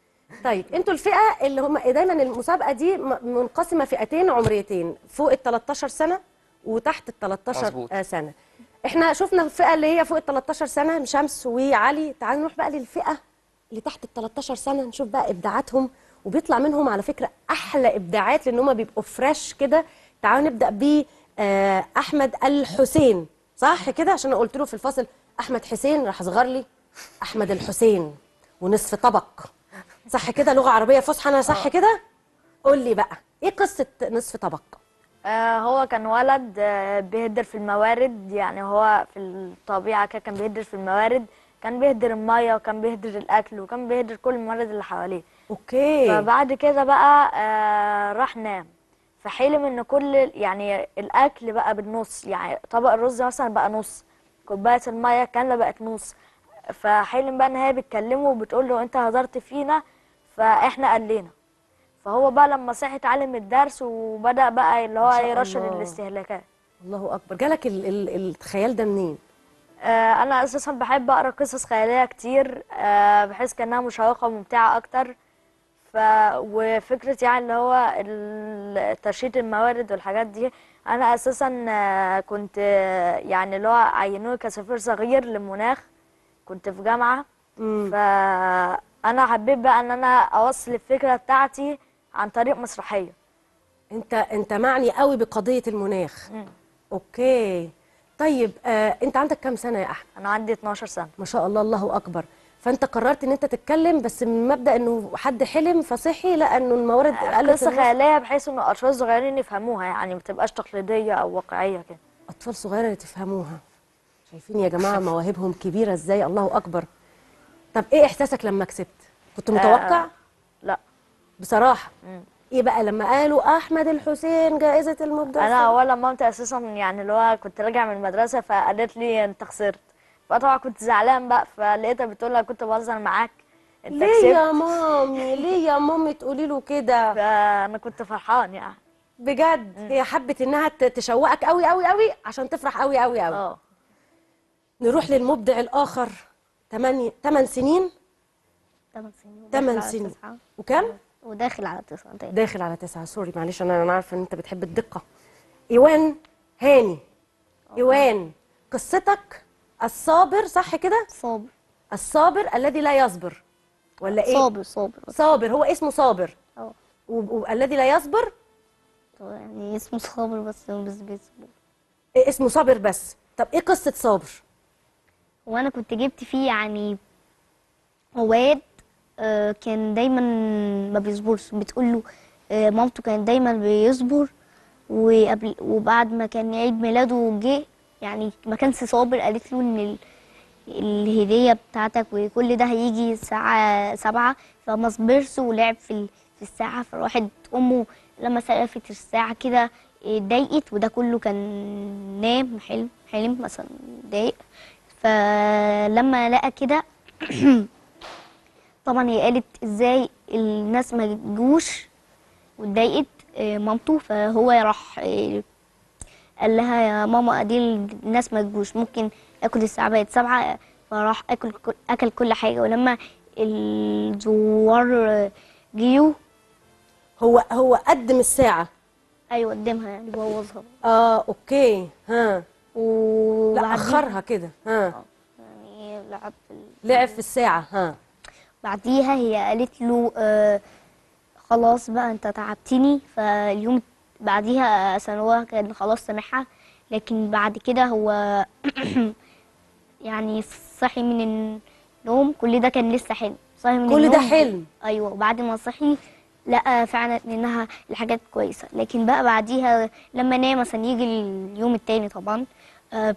طيب انتوا الفئه اللي هم دايما المسابقه دي م- منقسمه فئتين عمريتين فوق ال 13 سنه وتحت ال 13 مظبوط. آه، سنه احنا شفنا الفئه اللي هي فوق ال 13 سنه شمس وعلي تعالوا نروح بقى للفئه اللي تحت ال 13 سنه نشوف بقى ابداعاتهم وبيطلع منهم على فكره احلى ابداعات لان هم بيبقوا فريش كده تعالوا نبدا ب آه، احمد الحسين صح كده عشان انا قلت له في الفاصل احمد حسين راح صغر لي احمد الحسين ونصف طبق صح كده لغه عربيه فصحى انا صح كده قول لي بقى ايه قصه نصف طبق آه هو كان ولد آه بيهدر في الموارد يعني هو في الطبيعة كده كان بيهدر في الموارد كان بيهدر المية وكان بيهدر الأكل وكان بيهدر كل الموارد اللي حواليه اوكي فبعد كده بقى آه راح نام فحلم ان كل يعني الاكل بقى بالنص يعني طبق الرز مثلا بقى نص كوبايه الميه كامله بقت نص فحلم بقى ان هي بتكلمه وبتقول له انت هدرت فينا فاحنا قلينا فهو بقى لما صحي اتعلم الدرس وبدا بقى اللي هو ما شاء يرشد الله. الاستهلاكات الله اكبر جالك ال ال الخيال ده منين آه، انا اساسا بحب اقرا قصص خياليه كتير آه، بحس كانها مشوقه وممتعه اكتر ف وفكره يعني اللي هو ال- ترشيد الموارد والحاجات دي انا اساسا آه، كنت آه، يعني اللي هو عينوني كسفير صغير للمناخ كنت في جامعه فانا حبيت بقى ان انا اوصل الفكره بتاعتي عن طريق مسرحيه انت انت معني قوي بقضيه المناخ مم. اوكي طيب آه انت عندك كام سنه يا احمد انا عندي 12 سنه ما شاء الله الله اكبر فانت قررت ان انت تتكلم بس من مبدا انه حد حلم فصحي لا انه الموارد قلت قصه النص. خياليه بحيث ان الاطفال الصغيرين يفهموها يعني ما تبقاش تقليديه او واقعيه كده اطفال صغيره تفهموها شايفين يا جماعه مواهبهم كبيره ازاي الله اكبر طب ايه احساسك لما كسبت كنت متوقع آه، لا بصراحه مم. ايه بقى لما قالوا احمد الحسين جائزه المبدع انا اولا مامتي اساسا يعني اللي هو كنت راجع من المدرسه فقالت لي انت خسرت فطبعا كنت زعلان بقى فلقيتها بتقول لي كنت بهزر معاك انت ليه كسبت يا مامي ليه يا مامي تقولي له كده فانا كنت فرحان يعني بجد هي حبت انها ت- تشوقك قوي قوي قوي عشان تفرح قوي قوي قوي اه نروح للمبدع الاخر 8 8 سنين 8 سنين تمن سنين. وكم وداخل على تسعة تاني داخل على تسعة سوري معلش انا انا عارفه ان انت بتحب الدقه ايوان هاني ايوان قصتك الصابر صح كده صابر الصابر الذي لا يصبر ولا ايه صابر صابر صابر هو اسمه صابر اه و- والذي لا يصبر يعني اسمه صابر بس بس بيصبر إيه اسمه صابر بس طب ايه قصه صابر وانا كنت جبت فيه يعني واد آه، كان دايما ما بيصبرش بتقول له آه، مامته كانت دايما بيصبر وقبل وبعد ما كان عيد ميلاده جه يعني ما كانش صابر قالت له ان ال- الهدية بتاعتك وكل ده هيجي الساعة سبعة فما صبرش ولعب في ال- في الساعة فراحت أمه لما سقفت الساعة كده اتضايقت وده كله كان نام حلم حلم مثلا ضايق فلما لقى كده طبعا هي قالت ازاي الناس ما جوش واتضايقت آه، مامته فهو راح آه، قال لها يا ماما دي الناس ما تجوش ممكن اكل الساعه بقت سبعة فراح اكل كل اكل كل حاجه ولما الزوار آه، جيوا هو هو قدم الساعه ايوه قدمها يعني بوظها اه اوكي ها و لا اخرها كده ها يعني لعب في ال- لعب في الساعه ها بعديها هي قالت له آه خلاص بقى انت تعبتني فاليوم بعديها عشان هو كان خلاص سامحها لكن بعد كده هو يعني صحي من النوم كل ده كان لسه حلم صحي من كل ده النوم حلم؟ ايوه وبعد ما صحي لقى فعلا انها الحاجات كويسه لكن بقى بعديها لما نام مثلا يجي اليوم التاني طبعا آه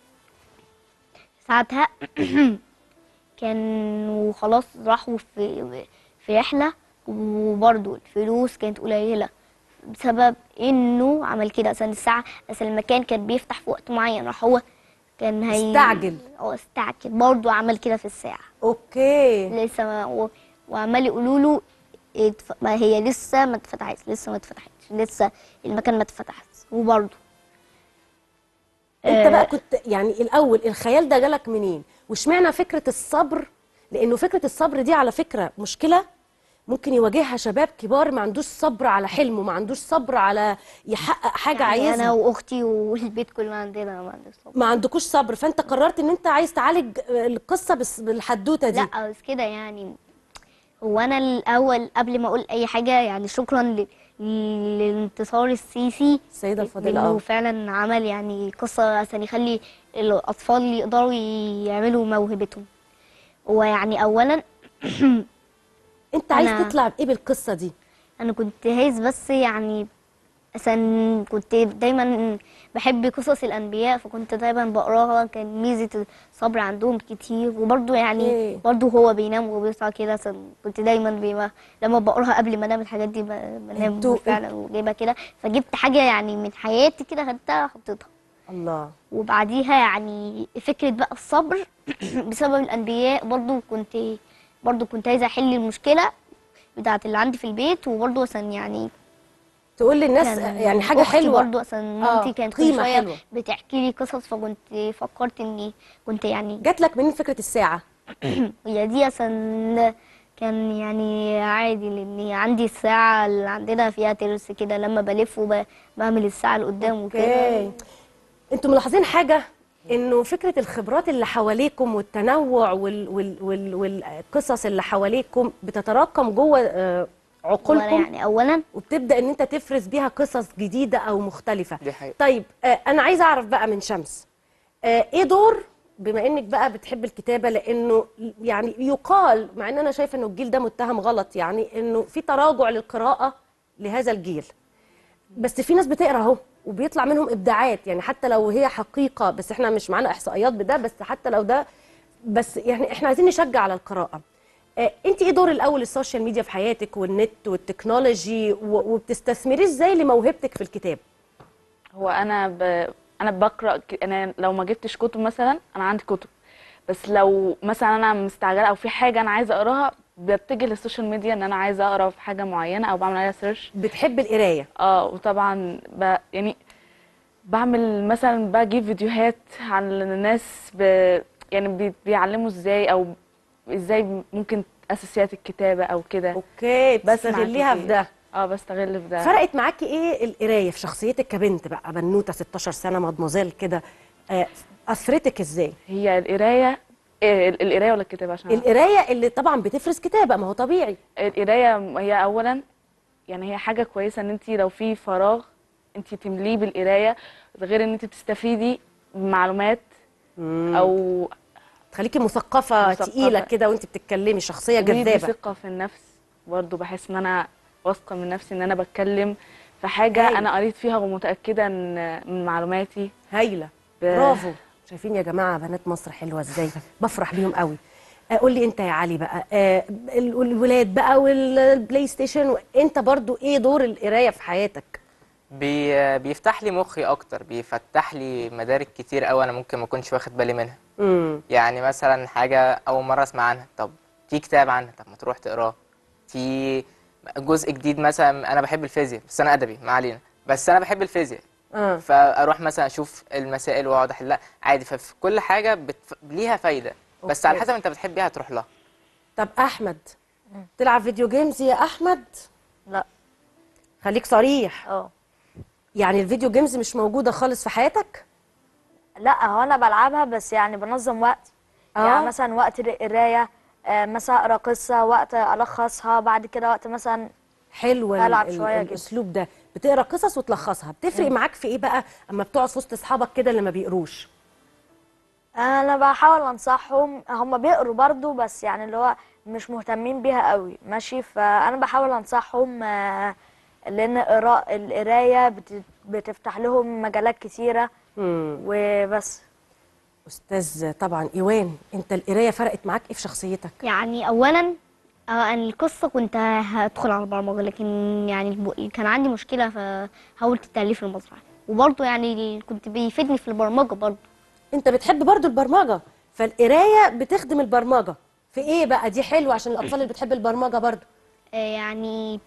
ساعتها كانوا خلاص راحوا في في رحلة وبرضه الفلوس كانت قليلة بسبب انه عمل كده عشان الساعة عشان المكان كان بيفتح في وقت معين راح هو كان هي استعجل. اه استعجل برضه عمل كده في الساعة اوكي لسه ما و... وعمال يقولوا له اتف... ما هي لسه ما اتفتحتش لسه ما اتفتحتش لسه المكان ما اتفتحش وبرضه انت آه، بقى كنت يعني الاول الخيال ده جالك منين واشمعنى فكره الصبر لانه فكره الصبر دي على فكره مشكله ممكن يواجهها شباب كبار ما عندوش صبر على حلمه ما عندوش صبر على يحقق حاجه يعني عايزها انا واختي والبيت كله عندنا ما عندوش صبر ما عندكوش صبر فانت قررت ان انت عايز تعالج القصه بس بالحدوته دي لا بس كده يعني هو انا الاول قبل ما اقول اي حاجه يعني شكرا ل... لانتصار السيسي السيده الفاضله انه اه فعلا عمل يعني قصه عشان يخلي الاطفال يقدروا يعملوا موهبتهم هو يعني اولا انت عايز أنا- تطلع بايه بالقصه دي انا كنت عايز بس يعني عشان كنت دايما بحب قصص الانبياء فكنت دايما بقراها كان ميزه الصبر عندهم كتير وبرضه يعني أوكي. برضه هو بينام وبيصحى كده عشان كنت دايما بيما لما بقراها قبل ما انام الحاجات دي ب- بنام انتوا- فعلا وجايبها كده فجبت حاجه يعني من حياتي كده خدتها حطيتها الله وبعديها يعني فكرة بقى الصبر بسبب الأنبياء برضو كنت برضو كنت عايزة أحل المشكلة بتاعت اللي عندي في البيت وبرضو عشان يعني تقول للناس كان يعني حاجه أختي حلوه برضو عشان آه، مامتي كانت كل قيمة شوية حلوة. بتحكي لي قصص فكنت فكرت إني كنت يعني جات لك منين فكره الساعه هي دي عشان كان يعني عادي لأن عندي الساعة اللي عندنا فيها ترس كده لما بلف وبعمل الساعة لقدام وكده اوكي انتوا ملاحظين حاجه انه فكره الخبرات اللي حواليكم والتنوع وال وال وال والقصص اللي حواليكم بتتراكم جوه آه، عقولكم وأنا يعني أولا وبتبدا ان انت تفرز بيها قصص جديده او مختلفه دي حقيقة. طيب آه، انا عايزه اعرف بقى من شمس آه، ايه دور بما انك بقى بتحب الكتابه لانه يعني يقال مع ان انا شايفه انه الجيل ده متهم غلط يعني انه في تراجع للقراءه لهذا الجيل بس في ناس بتقرا اهو وبيطلع منهم ابداعات يعني حتى لو هي حقيقه بس احنا مش معانا احصائيات بده بس حتى لو ده بس يعني احنا عايزين نشجع على القراءه آه، انت ايه دور الاول السوشيال ميديا في حياتك والنت والتكنولوجي و- وبتستثمريه ازاي لموهبتك في الكتاب هو انا ب... انا بقرا ك- انا لو ما جبتش كتب مثلا انا عندي كتب بس لو مثلا انا مستعجله او في حاجه انا عايزه اقراها بتجه للسوشيال ميديا ان انا عايزه اقرا في حاجه معينه او بعمل عليها سيرش بتحب القرايه اه وطبعا ب... يعني بعمل مثلا بجيب فيديوهات عن الناس ب... يعني بي... بيعلموا ازاي او ازاي ممكن اساسيات الكتابه او كده اوكي بسمع بتستغليها في كتير. ده اه بستغل في ده فرقت معاكي ايه القرايه في شخصيتك كبنت بقى بنوته 16 سنه مدموزيل كده آه، اثرتك ازاي هي القرايه إيه ال- القرايه ولا الكتابه عشان أعرف؟ القرايه اللي طبعا بتفرز كتابه ما هو طبيعي القرايه هي اولا يعني هي حاجه كويسه ان انت لو في فراغ انت تمليه بالقرايه غير ان انت بتستفيدي بمعلومات او تخليكي مثقفه مثقفة. تقيله كده وانت بتتكلمي شخصيه ودي جذابه ثقه في النفس برضو بحس ان انا واثقه من نفسي ان انا بتكلم في حاجه هايل. انا قريت فيها ومتاكده ان من معلوماتي هايله ب- برافو شايفين يا جماعه بنات مصر حلوه ازاي بفرح بيهم قوي آه، قول لي انت يا علي بقى آه، ال- الولاد بقى والبلاي ستيشن انت برضو ايه دور القرايه في حياتك بي بيفتح لي مخي اكتر بيفتح لي مدارك كتير قوي انا ممكن ما اكونش واخد بالي منها امم يعني مثلا حاجه اول مره اسمع عنها طب في كتاب عنها طب ما تروح تقراه في جزء جديد مثلا انا بحب الفيزياء بس انا ادبي ما علينا بس انا بحب الفيزياء اه فاروح مثلا اشوف المسائل واقعد احلها عادي ففي كل حاجه بتف... ليها فايده بس على أوكي. حسب انت بتحب ايه هتروح لها طب احمد تلعب فيديو جيمز يا احمد لا خليك صريح اه يعني الفيديو جيمز مش موجوده خالص في حياتك لا هو انا بلعبها بس يعني بنظم وقت آه. يعني مثلا وقت القرايه آه، مثلا اقرا قصه وقت الخصها بعد كده وقت مثلا حلو ال- ألعب ال- شوية جدا. الاسلوب ده بتقرا قصص وتلخصها بتفرق مم. معاك في ايه بقى اما بتقعد في وسط اصحابك كده اللي ما بيقروش انا بحاول انصحهم هم بيقروا برضو بس يعني اللي هو مش مهتمين بيها قوي ماشي فانا بحاول انصحهم آه، لان قراء القرايه بت- بتفتح لهم مجالات كتيره مم. وبس استاذ طبعا ايوان انت القرايه فرقت معاك ايه في شخصيتك يعني اولا آه، انا القصه كنت هدخل على البرمجه لكن يعني الب- كان عندي مشكله فحاولت التاليف المسرحي وبرضه يعني كنت بيفيدني في البرمجه برضه انت بتحب برضو البرمجه فالقرايه بتخدم البرمجه في ايه بقى دي حلوه عشان الاطفال اللي بتحب البرمجه برضو آه، يعني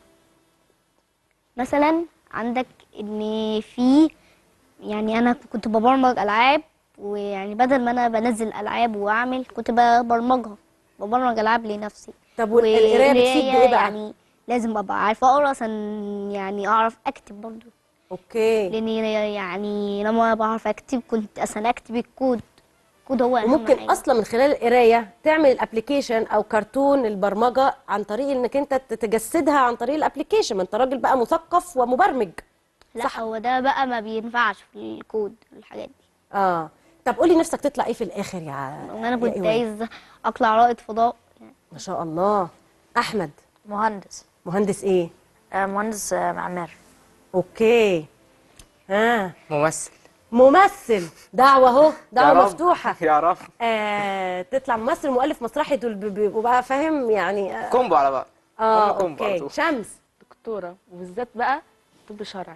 مثلا عندك ان في يعني انا كنت ببرمج العاب ويعني بدل ما انا بنزل العاب واعمل كنت ببرمجها ببرمج العاب لنفسي طب والقرايه بتفيد بايه بقى يعني لازم ابقى عارفه اقرا عشان يعني اعرف اكتب برضو اوكي لان يعني لما بعرف اكتب كنت اصلا اكتب الكود الكود هو اهم وممكن حاجة. اصلا من خلال القرايه تعمل الابلكيشن او كرتون البرمجه عن طريق انك انت تجسدها عن طريق الابلكيشن ما انت راجل بقى مثقف ومبرمج لا هو ده بقى ما بينفعش في الكود والحاجات دي اه طب قولي نفسك تطلع ايه في الاخر يا انا يا كنت إيوان؟ عايز اطلع رائد فضاء ما شاء الله احمد مهندس مهندس ايه آه، مهندس آه، معماري اوكي ها ممثل ممثل دعوه اهو يا دعوه رب. مفتوحه يا رب آه تطلع ممثل مؤلف مسرحي دول بي- بيبقوا بقى فاهم يعني اه, كومبو على بعض آه هم كومبو على اوكي طول. شمس دكتوره وبالذات بقى طب شرعي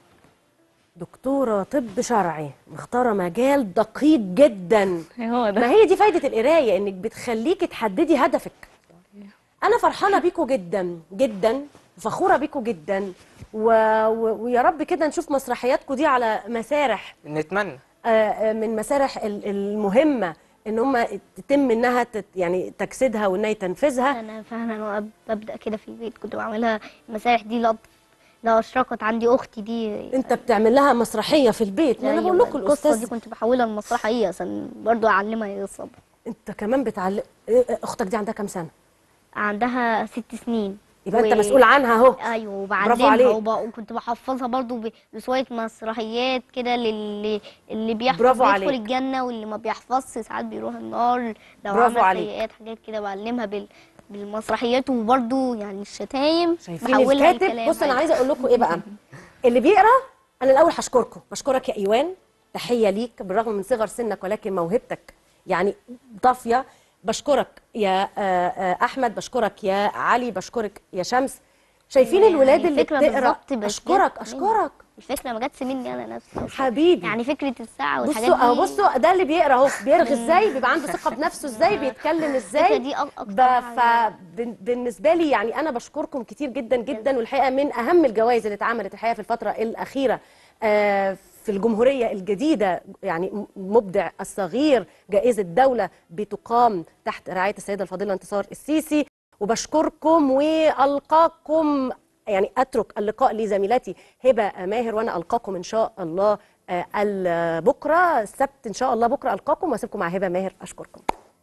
دكتوره طب شرعي مختاره مجال دقيق جدا هو ده ما هي دي فايده القرايه انك بتخليكي تحددي هدفك انا فرحانه بيكوا جدا جدا وفخوره بيكوا جدا و... و... ويا رب كده نشوف مسرحياتكم دي على مسارح نتمنى آه، آه، من مسارح ال- المهمه ان هم تتم انها تت يعني تجسيدها وانها تنفذها انا فاهمه انا ببدا كده في البيت كنت بعملها المسارح دي لو لو اشركت عندي اختي دي انت بتعمل لها مسرحيه في البيت ما انا بقول لكم القصه دي الاستاذ كنت بحولها لمسرحيه عشان برضو اعلمها الصبر انت كمان بتعلم إيه، اختك دي عندها كام سنه عندها ست سنين يبقى انت مسؤول عنها اهو ايوه برافو وبعلمها عليك. وب... وكنت بحفظها برضو ب- بشويه مسرحيات كده للي اللي بيحفظ برافو بيدخل عليك. الجنه واللي ما بيحفظش ساعات بيروح النار لو برافو عمل عليك. سيئات حاجات كده بعلمها بال... بالمسرحيات وبرضو يعني الشتايم شايفين بحولها الكاتب لكلام بص انا عادي. عايزه اقول لكم ايه بقى اللي بيقرا انا الاول هشكركم بشكرك يا ايوان تحيه ليك بالرغم من صغر سنك ولكن موهبتك يعني طافيه بشكرك يا آه، آه، احمد بشكرك يا علي بشكرك يا شمس شايفين يعني الولاد اللي الفكرة بتقرا بالظبط بس اشكرك جت اشكرك الفكره ما جاتش مني انا نفسي أصلاً. حبيبي يعني فكره الساعه والحاجات بصوا اهو دي بصوا ده اللي بيقرا اهو بيرغي من- ازاي بيبقى عنده ثقه بنفسه ازاي بيتكلم ازاي الفكرة دي أك- أكتر فبالنسبه لي يعني انا بشكركم كتير جدا جدا والحقيقه من اهم الجوائز اللي اتعملت الحقيقه في الفتره الاخيره آه، في الجمهوريه الجديده يعني م- مبدع الصغير جائزه دوله بتقام تحت رعايه السيده الفاضله انتصار السيسي وبشكركم والقاكم يعني اترك اللقاء لزميلتي هبه ماهر وانا القاكم ان شاء الله آه، ال- بكره السبت ان شاء الله بكره القاكم واسيبكم مع هبه ماهر اشكركم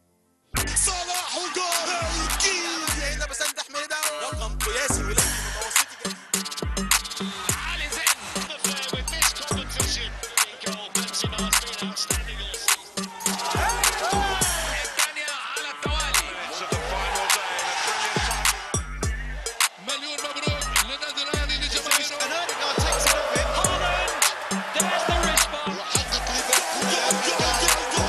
صلاح وجار الجيل هنا بسند حميده رقم قياسي ولكن متوسط علي زين with this competition goal Benzema has been outstanding all season الثانية على التوالي مليون مبروك للنادي الاهلي لجماهيره هالاند there's the wrist bar وحقق ليفربول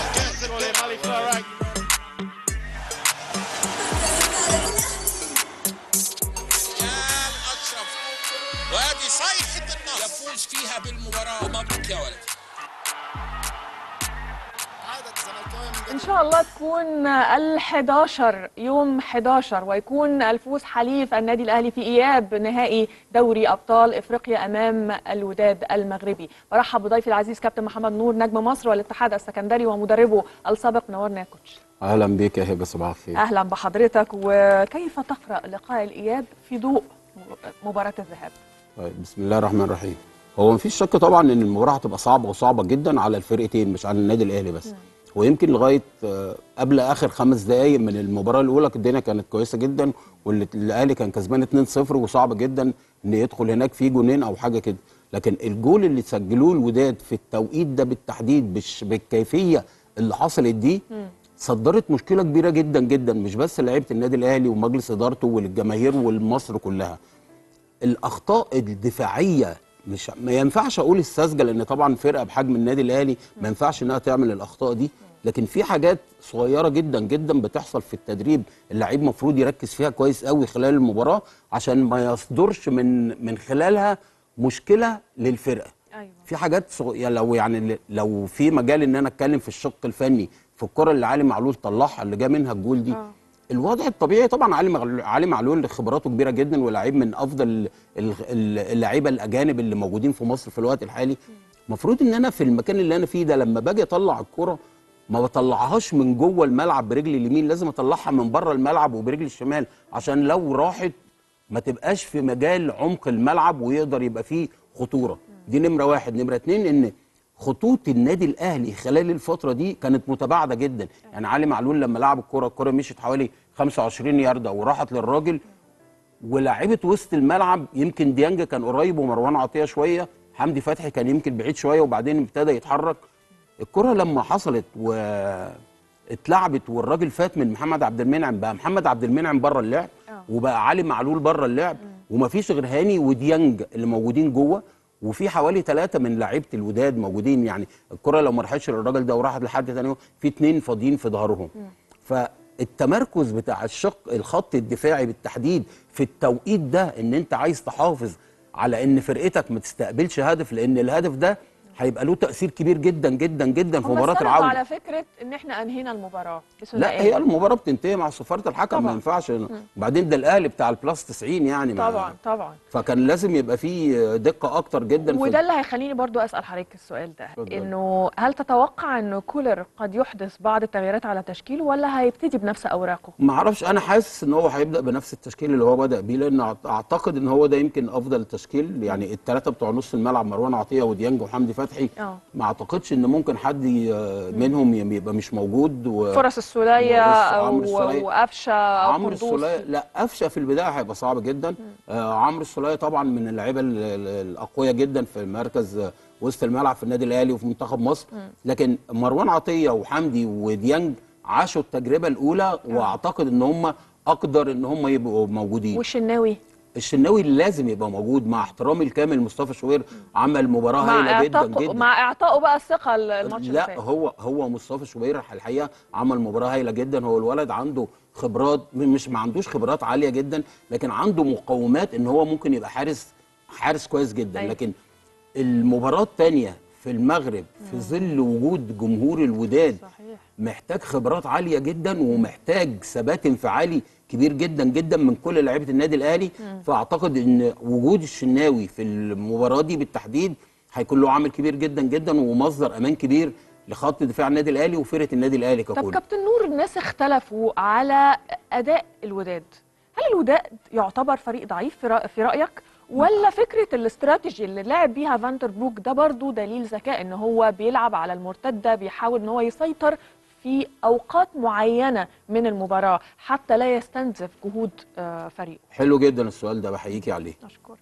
ان شاء الله تكون ال11 يوم 11 ويكون الفوز حليف النادي الاهلي في اياب نهائي دوري ابطال افريقيا امام الوداد المغربي برحب بضيفي العزيز كابتن محمد نور نجم مصر والاتحاد السكندري ومدربه السابق نورنا يا كوتش اهلا بيك يا هبه صباح الخير اهلا بحضرتك وكيف تقرا لقاء الاياب في ضوء مباراه الذهاب طيب بسم الله الرحمن الرحيم هو مفيش شك طبعا ان المباراه هتبقى صعبه وصعبه جدا على الفرقتين مش على النادي الاهلي بس ويمكن لغايه آه، قبل اخر خمس دقائق من المباراه الاولى الدنيا كانت كويسه جدا والاهلي كان كسبان 2-0 وصعب جدا ان يدخل هناك فيه جونين او حاجه كده لكن الجول اللي سجلوه الوداد في التوقيت ده بالتحديد بالش- بالكيفيه اللي حصلت دي صدرت مشكله كبيره جدا جدا مش بس لعيبه النادي الاهلي ومجلس ادارته وللجماهير والمصر كلها الاخطاء الدفاعيه مش ما ينفعش اقول الساذجه لان طبعا فرقه بحجم النادي الاهلي ما ينفعش انها تعمل الاخطاء دي لكن في حاجات صغيره جدا جدا بتحصل في التدريب اللعيب مفروض يركز فيها كويس قوي خلال المباراه عشان ما يصدرش من من خلالها مشكله للفرقه ايوه في حاجات صغ... يعني لو يعني لو في مجال ان انا اتكلم في الشق الفني في الكره اللي علي معلول طلعها اللي جا منها الجول دي آه. الوضع الطبيعي طبعا علي معلول علي معلول خبراته كبيره جدا ولاعيب من افضل ال- ال- اللعيبه الاجانب اللي موجودين في مصر في الوقت الحالي المفروض ان انا في المكان اللي انا فيه ده لما باجي اطلع الكره ما بطلعهاش من جوه الملعب برجلي اليمين لازم اطلعها من بره الملعب وبرجلي الشمال عشان لو راحت ما تبقاش في مجال عمق الملعب ويقدر يبقى فيه خطوره دي نمره واحد نمره اتنين ان خطوط النادي الاهلي خلال الفتره دي كانت متباعده جدا يعني علي معلول لما لعب الكره الكره مشيت حوالي 25 يارده وراحت للراجل ولاعيبه وسط الملعب يمكن ديانج كان قريب ومروان عطيه شويه حمدي فتحي كان يمكن بعيد شويه وبعدين ابتدى يتحرك الكره لما حصلت و اتلعبت والراجل فات من محمد عبد المنعم بقى محمد عبد المنعم بره اللعب وبقى علي معلول بره اللعب ومفيش غير هاني وديانج اللي موجودين جوه وفي حوالي ثلاثة من لعيبة الوداد موجودين يعني الكرة لو ما راحتش للراجل ده وراحت لحد تاني في اتنين فاضيين في ظهرهم فالتمركز بتاع الشق الخط الدفاعي بالتحديد في التوقيت ده ان انت عايز تحافظ على ان فرقتك ما تستقبلش هدف لان الهدف ده هيبقى له تأثير كبير جدا جدا جدا في هم مباراة استندوا العودة على فكره ان احنا انهينا المباراه لا بثنائية. هي المباراة بتنتهي مع صفارة الحكم ما طبعاً. ينفعش وبعدين ده الاهلي بتاع البلس 90 يعني ما- طبعا طبعا فكان لازم يبقى فيه دقة اكتر جدا في وده اللي هيخليني برضو اسال حضرتك السؤال ده اتفضل. انه هل تتوقع انه كولر قد يحدث بعض التغييرات على تشكيله ولا هيبتدي بنفس اوراقه ما اعرفش انا حاسس ان هو هيبدا بنفس التشكيل اللي هو بدا بيه لان أعت- اعتقد ان هو ده يمكن افضل تشكيل يعني الثلاثه بتوع نص الملعب مروان عطيه وديانج وحمدي فتحي اه ما اعتقدش ان ممكن حد ي- منهم يبقى مش موجود و... فرص السوليه وبص، او عمرو السولية- وقفشه او عمرو قندوز السوليه لا قفشه في البدايه هيبقى صعب جدا آه عمرو السوليه طبعا من اللعيبه ال- ال- الاقوياء جدا في مركز آه، وسط الملعب في النادي الاهلي وفي منتخب مصر لكن مروان عطيه وحمدي وديانج عاشوا التجربه الاولى واعتقد ان هم اقدر ان هم يبقوا موجودين والشناوي الشناوي لازم يبقى موجود مع احترامي الكامل مصطفى شوبير عمل مباراه مع هايله جدا اعطائه جدا مع اعطائه بقى الثقه الماتش اللي لا فات هو هو مصطفى شوبير الحقيقه عمل مباراه هايله جدا هو الولد عنده خبرات مش ما عندوش خبرات عاليه جدا لكن عنده مقومات ان هو ممكن يبقى حارس حارس كويس جدا أيوة. لكن المباراه الثانيه في المغرب في ظل وجود جمهور الوداد صحيح محتاج خبرات عاليه جدا ومحتاج ثبات انفعالي كبير جدا جدا من كل لعيبه النادي الاهلي فاعتقد ان وجود الشناوي في المباراه دي بالتحديد هيكون له عامل كبير جدا جدا ومصدر امان كبير لخط دفاع النادي الاهلي وفرقه النادي الاهلي طب ككل كابتن نور الناس اختلفوا على اداء الوداد هل الوداد يعتبر فريق ضعيف في رأ- في رايك ولا فكره الاستراتيجي اللي لعب بيها فانتر بروك ده برضو دليل ذكاء ان هو بيلعب على المرتده بيحاول ان هو يسيطر في اوقات معينه من المباراه حتى لا يستنزف جهود آه، فريقه حلو جدا السؤال ده بحييكي عليه اشكرك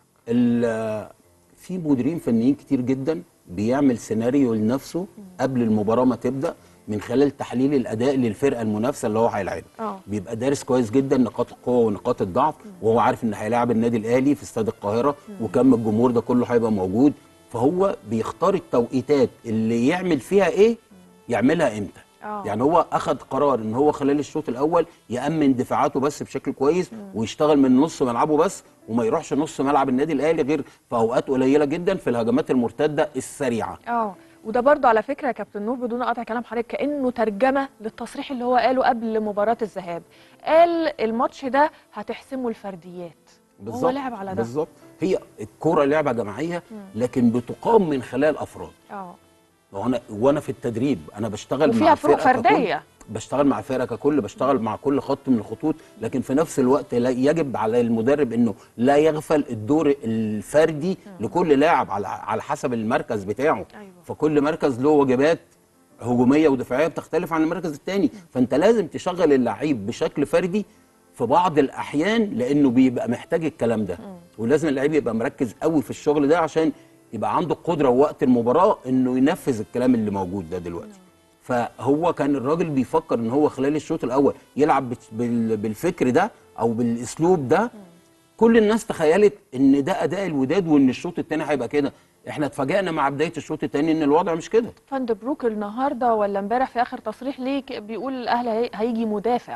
ال- في مديرين فنيين كتير جدا بيعمل سيناريو لنفسه قبل المباراه ما تبدا من خلال تحليل الاداء للفرقه المنافسه اللي هو هيلاعبها اه بيبقى دارس كويس جدا نقاط القوه ونقاط الضعف وهو عارف ان هيلاعب النادي الاهلي في استاد القاهره وكم الجمهور ده كله هيبقى موجود فهو بيختار التوقيتات اللي يعمل فيها ايه يعملها امتى اه يعني هو اخذ قرار ان هو خلال الشوط الاول يامن دفاعاته بس بشكل كويس ويشتغل من نص ملعبه بس وما يروحش نص ملعب النادي الاهلي غير في اوقات قليله جدا في الهجمات المرتده السريعه اه وده برضو على فكره يا كابتن نور بدون قطع كلام حضرتك كانه ترجمه للتصريح اللي هو قاله قبل مباراه الذهاب قال الماتش ده هتحسمه الفرديات هو لعب على ده بالظبط هي الكوره لعبه جماعيه لكن بتقام من خلال افراد اه وانا وانا في التدريب انا بشتغل وفيها مع فروق فرقة ككل. فردية. بشتغل مع فرقه ككل بشتغل مع كل خط من الخطوط لكن في نفس الوقت لا يجب على المدرب انه لا يغفل الدور الفردي لكل لاعب على على حسب المركز بتاعه أيوة. فكل مركز له واجبات هجوميه ودفاعيه بتختلف عن المركز الثاني فانت لازم تشغل اللعيب بشكل فردي في بعض الاحيان لانه بيبقى محتاج الكلام ده ولازم اللعيب يبقى مركز قوي في الشغل ده عشان يبقى عنده القدره وقت المباراه انه ينفذ الكلام اللي موجود ده دلوقتي فهو كان الراجل بيفكر ان هو خلال الشوط الاول يلعب بت- بال- بالفكر ده او بالاسلوب ده كل الناس تخيلت ان ده اداء الوداد وان الشوط الثاني هيبقى كده احنا اتفاجئنا مع بدايه الشوط الثاني ان الوضع مش كده فاند بروك النهارده ولا امبارح في اخر تصريح ليك بيقول الاهلي هي- هيجي مدافع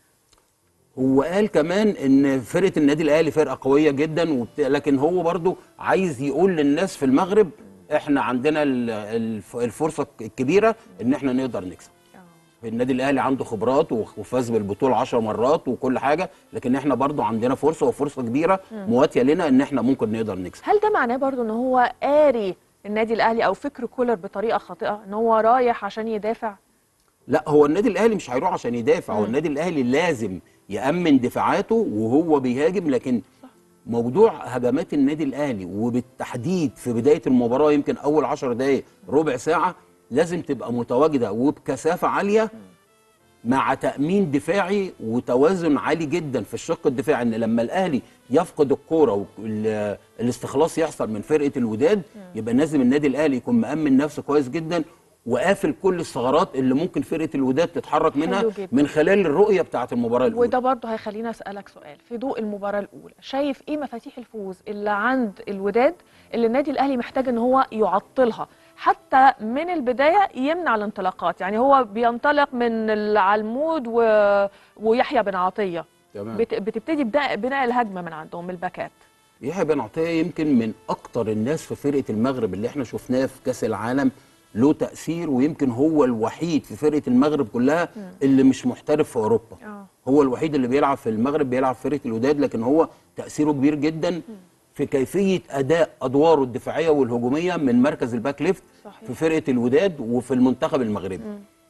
هو قال كمان ان فرقه النادي الاهلي فرقه قويه جدا وبت... لكن هو برضو عايز يقول للناس في المغرب احنا عندنا ال- الف- الفرصه الكبيره ان احنا نقدر نكسب النادي الاهلي عنده خبرات وخ- وفاز بالبطوله 10 مرات وكل حاجه لكن احنا برضو عندنا فرصه وفرصه كبيره مم. مواتيه لنا ان احنا ممكن نقدر نكسب هل ده معناه برضو ان هو قاري النادي الاهلي او فكر كولر بطريقه خاطئه ان هو رايح عشان يدافع لا هو النادي الاهلي مش هيروح عشان يدافع هو مم. النادي الاهلي لازم يامن دفاعاته وهو بيهاجم لكن موضوع هجمات النادي الاهلي وبالتحديد في بدايه المباراه يمكن اول 10 دقائق ربع ساعه لازم تبقى متواجده وبكثافه عاليه مع تامين دفاعي وتوازن عالي جدا في الشق الدفاعي ان لما الاهلي يفقد الكوره والاستخلاص يحصل من فرقه الوداد يبقى لازم النادي الاهلي يكون مامن نفسه كويس جدا وقافل كل الثغرات اللي ممكن فرقه الوداد تتحرك منها حلو جدا. من خلال الرؤيه بتاعه المباراه الاولى وده برضه هيخليني اسالك سؤال في ضوء المباراه الاولى شايف ايه مفاتيح الفوز اللي عند الوداد اللي النادي الاهلي محتاج ان هو يعطلها حتى من البدايه يمنع الانطلاقات يعني هو بينطلق من العلمود و... ويحيى بن عطيه تمام. بت... بتبتدي بدا... بناء الهجمه من عندهم من الباكات يحيى بن عطيه يمكن من اكتر الناس في فرقه المغرب اللي احنا شفناه في كاس العالم له تاثير ويمكن هو الوحيد في فرقه المغرب كلها اللي مش محترف في اوروبا هو الوحيد اللي بيلعب في المغرب بيلعب في فرقه الوداد لكن هو تاثيره كبير جدا في كيفيه اداء ادواره الدفاعيه والهجوميه من مركز الباك ليفت صحيح. في فرقه الوداد وفي المنتخب المغربي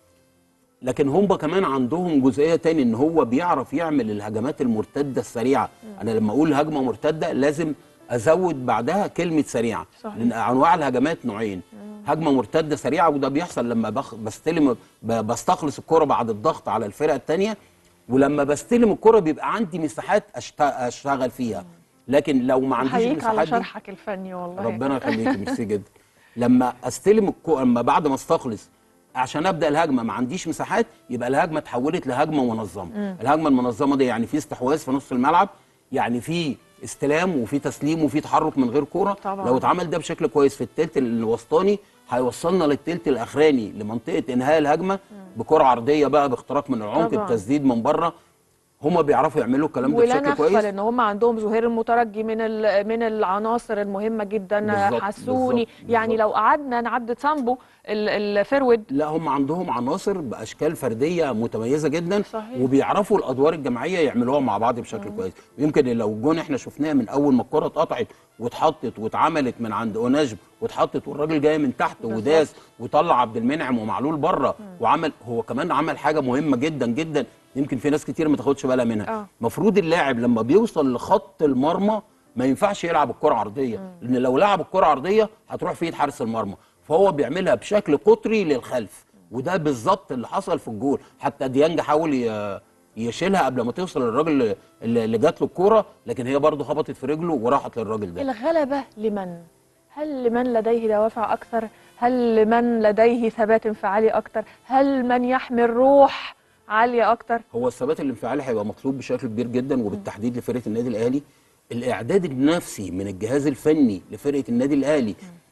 لكن هم كمان عندهم جزئيه تاني ان هو بيعرف يعمل الهجمات المرتده السريعه انا لما اقول هجمه مرتده لازم ازود بعدها كلمه سريعه صحيح. لان انواع الهجمات نوعين هجمه مرتده سريعه وده بيحصل لما بخ... بستلم ب... بستخلص الكره بعد الضغط على الفرقه الثانيه ولما بستلم الكره بيبقى عندي مساحات أشت... اشتغل فيها لكن لو ما عنديش احييك على المساحات دي شرحك الفني والله ربنا يخليك ميرسي جدا لما استلم الكو... لما بعد ما استخلص عشان ابدا الهجمه ما عنديش مساحات يبقى الهجمه اتحولت لهجمه منظمه مم. الهجمه المنظمه دي يعني في استحواذ في نص الملعب يعني في استلام وفي تسليم وفي تحرك من غير كوره طبعاً. لو اتعمل ده بشكل كويس في التلت الوسطاني هيوصلنا للتلت الاخراني لمنطقه انهاء الهجمه بكره عرضيه بقى باختراق من العمق طبعاً. بتسديد من بره هما بيعرفوا يعملوا الكلام ده ولا بشكل نغفل كويس ان هم عندهم زهير المترجي من ال- من العناصر المهمه جدا بالظبط، حسوني بالظبط، يعني لو قعدنا نعد سامبو ال- الفرود لا هم عندهم عناصر باشكال فرديه متميزه جدا صحيح. وبيعرفوا الادوار الجماعيه يعملوها مع بعض بشكل كويس ويمكن لو الجون احنا شفناه من اول ما الكره اتقطعت واتحطت واتعملت من عند اوناجم واتحطت والراجل جاي من تحت وداس وطلع عبد المنعم ومعلول بره وعمل هو كمان عمل حاجه مهمه جدا جدا يمكن في ناس كتير ما تاخدش بالها منها آه. المفروض اللاعب لما بيوصل لخط المرمى ما ينفعش يلعب الكره عرضيه لان لو لعب الكره عرضيه هتروح في ايد حارس المرمى فهو بيعملها بشكل قطري للخلف وده بالظبط اللي حصل في الجول حتى ديانج حاول ي- يشيلها قبل ما توصل للراجل اللي اللي جات له الكوره لكن هي برضه خبطت في رجله وراحت للراجل ده الغلبه لمن هل لمن لديه دوافع اكثر هل لمن لديه ثبات انفعالي اكثر هل من يحمل روح عاليه اكثر هو الثبات الانفعالي هيبقى مطلوب بشكل كبير جدا وبالتحديد لفرقه النادي الاهلي الاعداد النفسي من الجهاز الفني لفرقه النادي الاهلي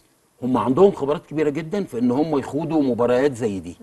هم عندهم خبرات كبيره جدا في ان هم يخوضوا مباريات زي دي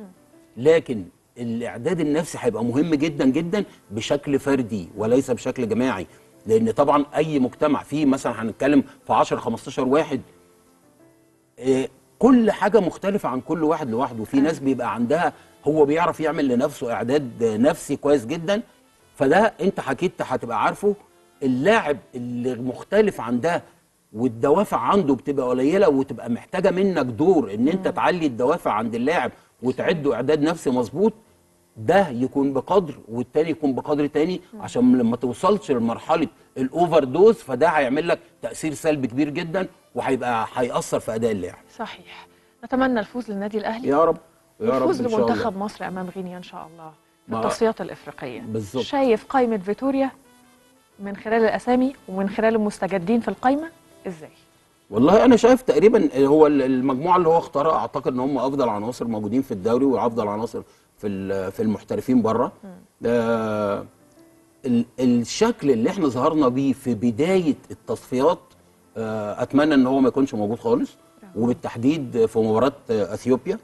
لكن الاعداد النفسي هيبقى مهم جدا جدا بشكل فردي وليس بشكل جماعي لان طبعا اي مجتمع فيه مثلا هنتكلم في 10 15 واحد آه، كل حاجه مختلفه عن كل واحد لوحده في ناس بيبقى عندها هو بيعرف يعمل لنفسه اعداد نفسي كويس جدا فده انت حكيت هتبقى عارفه اللاعب اللي مختلف عن ده والدوافع عنده بتبقى قليله وتبقى محتاجه منك دور ان انت تعلي الدوافع عند اللاعب وتعده اعداد نفسي مظبوط ده يكون بقدر والتاني يكون بقدر تاني عشان لما توصلش لمرحله الاوفر دوز فده هيعمل لك تاثير سلبي كبير جدا وهيبقى هياثر في اداء اللاعب صحيح نتمنى الفوز للنادي الاهلي يا رب يا رب والفوز ان شاء الله لمنتخب مصر امام غينيا ان شاء الله في ما- التصفيات الافريقيه بالظبط. شايف قائمه فيتوريا من خلال الاسامي ومن خلال المستجدين في القائمه ازاي والله انا شايف تقريبا هو المجموعه اللي هو اختارها اعتقد ان هم افضل عناصر موجودين في الدوري وافضل عناصر في ال- في المحترفين بره آه ال- الشكل اللي احنا ظهرنا بيه في بدايه التصفيات آه اتمنى ان هو ما يكونش موجود خالص وبالتحديد في مباراه آه، اثيوبيا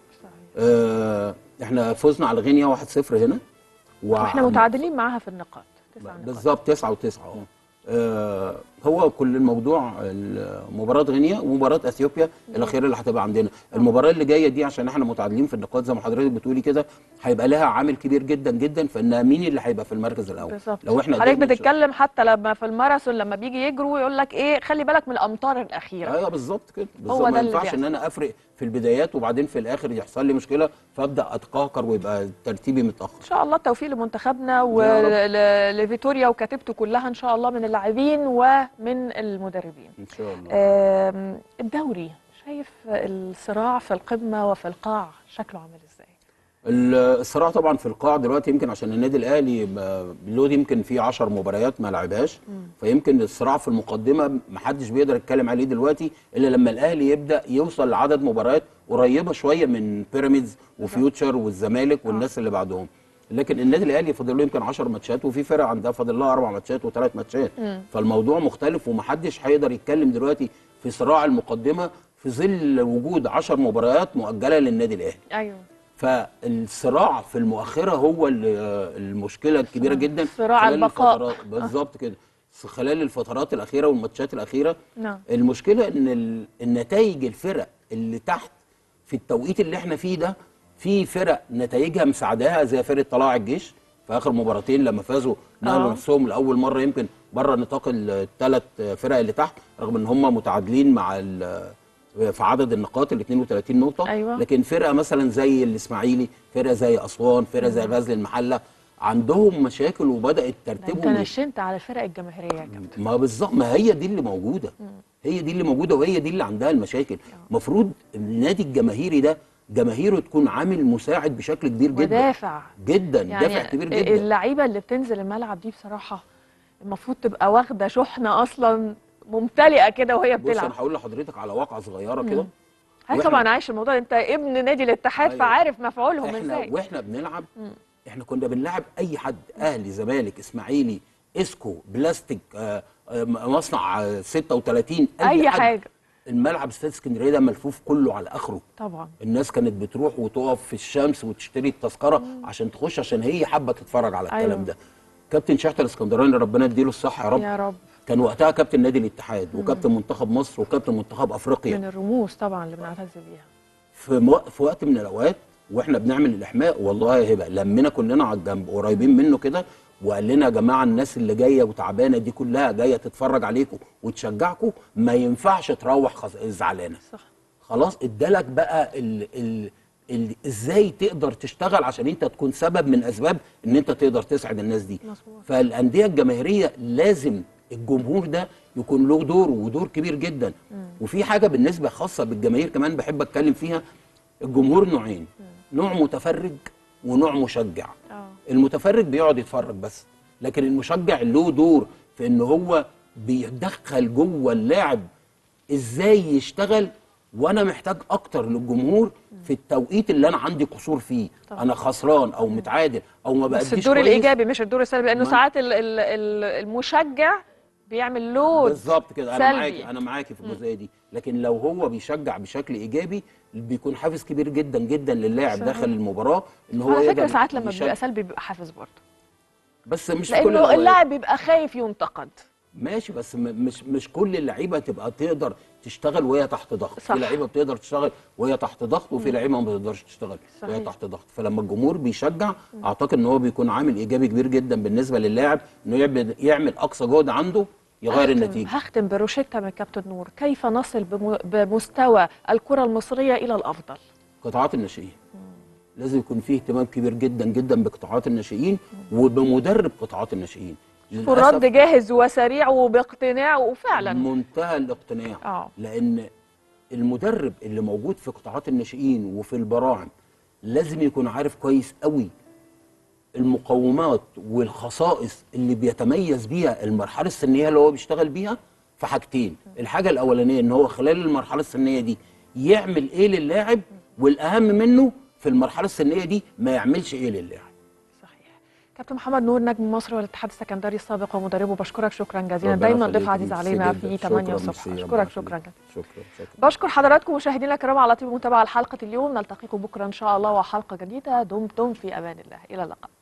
آه احنا فزنا على غينيا 1-0 هنا وع- واحنا متعادلين معاها في النقاط تسع نقاط بالظبط تسعة وتسعة اه آه، هو كل الموضوع ال- مباراة غينيا ومباراة اثيوبيا الاخيرة اللي هتبقى عندنا المباراة اللي جاية دي عشان احنا متعادلين في النقاط زي ما حضرتك بتقولي كده هيبقى لها عامل كبير جدا جدا فان مين اللي هيبقى في المركز الاول بالظبط لو احنا حضرتك قدرنا- بتتكلم حتى لما في الماراثون لما بيجي يجروا يقول لك ايه خلي بالك من الامطار الاخيره ايوه بالظبط كده بالظبط هو ما ده اللي ينفعش بيحصل. ان انا افرق في البدايات وبعدين في الاخر يحصل لي مشكله فابدا اتقهقر ويبقى ترتيبي متاخر ان شاء الله التوفيق لمنتخبنا ولفيتوريا وكتيبته كلها ان شاء الله من اللاعبين ومن المدربين ان شاء الله آم، الدوري شايف الصراع في القمه وفي القاع شكله عامل ازاي الصراع طبعا في القاع دلوقتي يمكن عشان النادي الاهلي ب- له يمكن فيه 10 مباريات ما لعبهاش فيمكن الصراع في المقدمه محدش بيقدر يتكلم عليه دلوقتي الا لما الاهلي يبدا يوصل لعدد مباريات قريبه شويه من بيراميدز وفيوتشر والزمالك والناس اللي بعدهم لكن النادي الاهلي فاضل له يمكن 10 ماتشات وفي فرق عندها فاضل لها اربع ماتشات وثلاث ماتشات مم. فالموضوع مختلف ومحدش هيقدر يتكلم دلوقتي في صراع المقدمه في ظل وجود 10 مباريات مؤجله للنادي الاهلي ايوه فالصراع في المؤخره هو ال- المشكله الكبيره جدا صراع خلال البقاء. الفترات- بالظبط كده خلال الفترات الاخيره والماتشات الاخيره نعم المشكله ان ال- النتائج الفرق اللي تحت في التوقيت اللي احنا فيه ده في فرق نتائجها مساعداها زي فرقه طلائع الجيش في اخر مباراتين لما فازوا نقلوا آه. نفسهم لاول مره يمكن بره نطاق الثلاث فرق اللي تحت رغم ان هم متعادلين مع ال- في عدد النقاط ال 32 نقطه أيوة. لكن فرقه مثلا زي الاسماعيلي فرقه زي اسوان فرقه زي غزل المحله عندهم مشاكل وبدات انت ترتيبهم نشنت على الفرق الجماهيريه يا كابتن ما بالظبط ما هي دي اللي موجوده هي دي اللي موجوده وهي دي اللي عندها المشاكل المفروض النادي الجماهيري ده جماهيره تكون عامل مساعد بشكل كبير جدا ودافع جدا يعني دافع كبير جدا اللعيبه اللي بتنزل الملعب دي بصراحه المفروض تبقى واخده شحنه اصلا ممتلئه كده وهي بص انا بتلعب هقول لحضرتك على واقعه صغيره كده هاي وإحنا- طبعا عايش الموضوع ده. انت ابن نادي الاتحاد أيوة. فعارف مفعولهم احنا ازاي واحنا بنلعب مم. احنا كنا بنلعب اي حد اهلي زمالك اسماعيلي اسكو بلاستيك آه، آه، مصنع آه، 36 اي حد. حاجه الملعب استاد اسكندريه ده ملفوف كله على اخره طبعا الناس كانت بتروح وتقف في الشمس وتشتري التذكره عشان تخش عشان هي حابه تتفرج على الكلام أيوة. ده كابتن شحته الاسكندراني ربنا يديله الصحه يا رب يا رب كان وقتها كابتن نادي الاتحاد وكابتن منتخب مصر وكابتن منتخب افريقيا من الرموز طبعا اللي بنعتز بيها في, مو... في وقت من الاوقات واحنا بنعمل الاحماء والله يا هبه لمينا كلنا على الجنب قريبين منه كده وقال لنا يا جماعه الناس اللي جايه وتعبانه دي كلها جايه تتفرج عليكم وتشجعكم ما ينفعش تروح خز... زعلانه صح خلاص ادالك بقى ال... ال... ال... ازاي تقدر تشتغل عشان انت تكون سبب من اسباب ان انت تقدر تسعد الناس دي مظبوط فالانديه الجماهيريه لازم الجمهور ده يكون له دور ودور كبير جدا وفي حاجه بالنسبه خاصه بالجماهير كمان بحب اتكلم فيها الجمهور نوعين نوع متفرج ونوع مشجع اه المتفرج بيقعد يتفرج بس لكن المشجع له دور في ان هو بيدخل جوه اللاعب ازاي يشتغل وانا محتاج اكتر للجمهور في التوقيت اللي انا عندي قصور فيه طبعا. انا خسران او متعادل او ما بقديش بس الدور كويس. الايجابي مش الدور السلبي لانه ما- ساعات ال- ال- ال- المشجع بيعمل لود بالظبط كده انا سلبي. معاكي انا معاكي في الجزئيه دي لكن لو هو بيشجع بشكل ايجابي بيكون حافز كبير جدا جدا للاعب صحيح. داخل المباراه ان هو على فكره يقدر ساعات لما يشجع. بيبقى سلبي بيبقى حافز برضه بس مش في كل لانه الأوقات. اللاعب بيبقى خايف ينتقد ماشي بس م- مش مش كل اللعيبه تبقى تقدر تشتغل وهي تحت ضغط صح. في لعيبه بتقدر تشتغل وهي تحت ضغط وفي مم. لعيبه ما بتقدرش تشتغل وهي صحيح. تحت ضغط فلما الجمهور بيشجع اعتقد ان هو بيكون عامل ايجابي كبير جدا بالنسبه للاعب انه يعمل يعمل اقصى جهد عنده يغير هختم- النتيجه هختم بروشيتا من كابتن نور كيف نصل بم- بمستوى الكرة المصرية إلى الأفضل قطاعات الناشئين لازم يكون فيه اهتمام كبير جدا جدا بقطاعات الناشئين وبمدرب قطاعات الناشئين والرد جاهز وسريع وباقتناع وفعلا منتهى الاقتناع اه لان المدرب اللي موجود في قطاعات الناشئين وفي البراعم لازم يكون عارف كويس قوي المقومات والخصائص اللي بيتميز بيها المرحله السنيه اللي هو بيشتغل بيها في حاجتين الحاجه الاولانيه ان هو خلال المرحله السنيه دي يعمل ايه للاعب والاهم منه في المرحله السنيه دي ما يعملش ايه للاعب كابتن محمد نور نجم مصر والاتحاد السكندري السابق ومدربه بشكرك شكرا جزيلا ربنا دايما يخليك، ضيف عزيز ميرسي علينا جدا. في شكراً، 8 ميرسي، الصبح ربنا اشكرك يخليك. شكرا جزيلا شكرا شكرا بشكر حضراتكم مشاهدينا الكرام على طيب المتابعه لحلقه اليوم نلتقيكم بكره ان شاء الله وحلقه جديده دمتم في امان الله الى اللقاء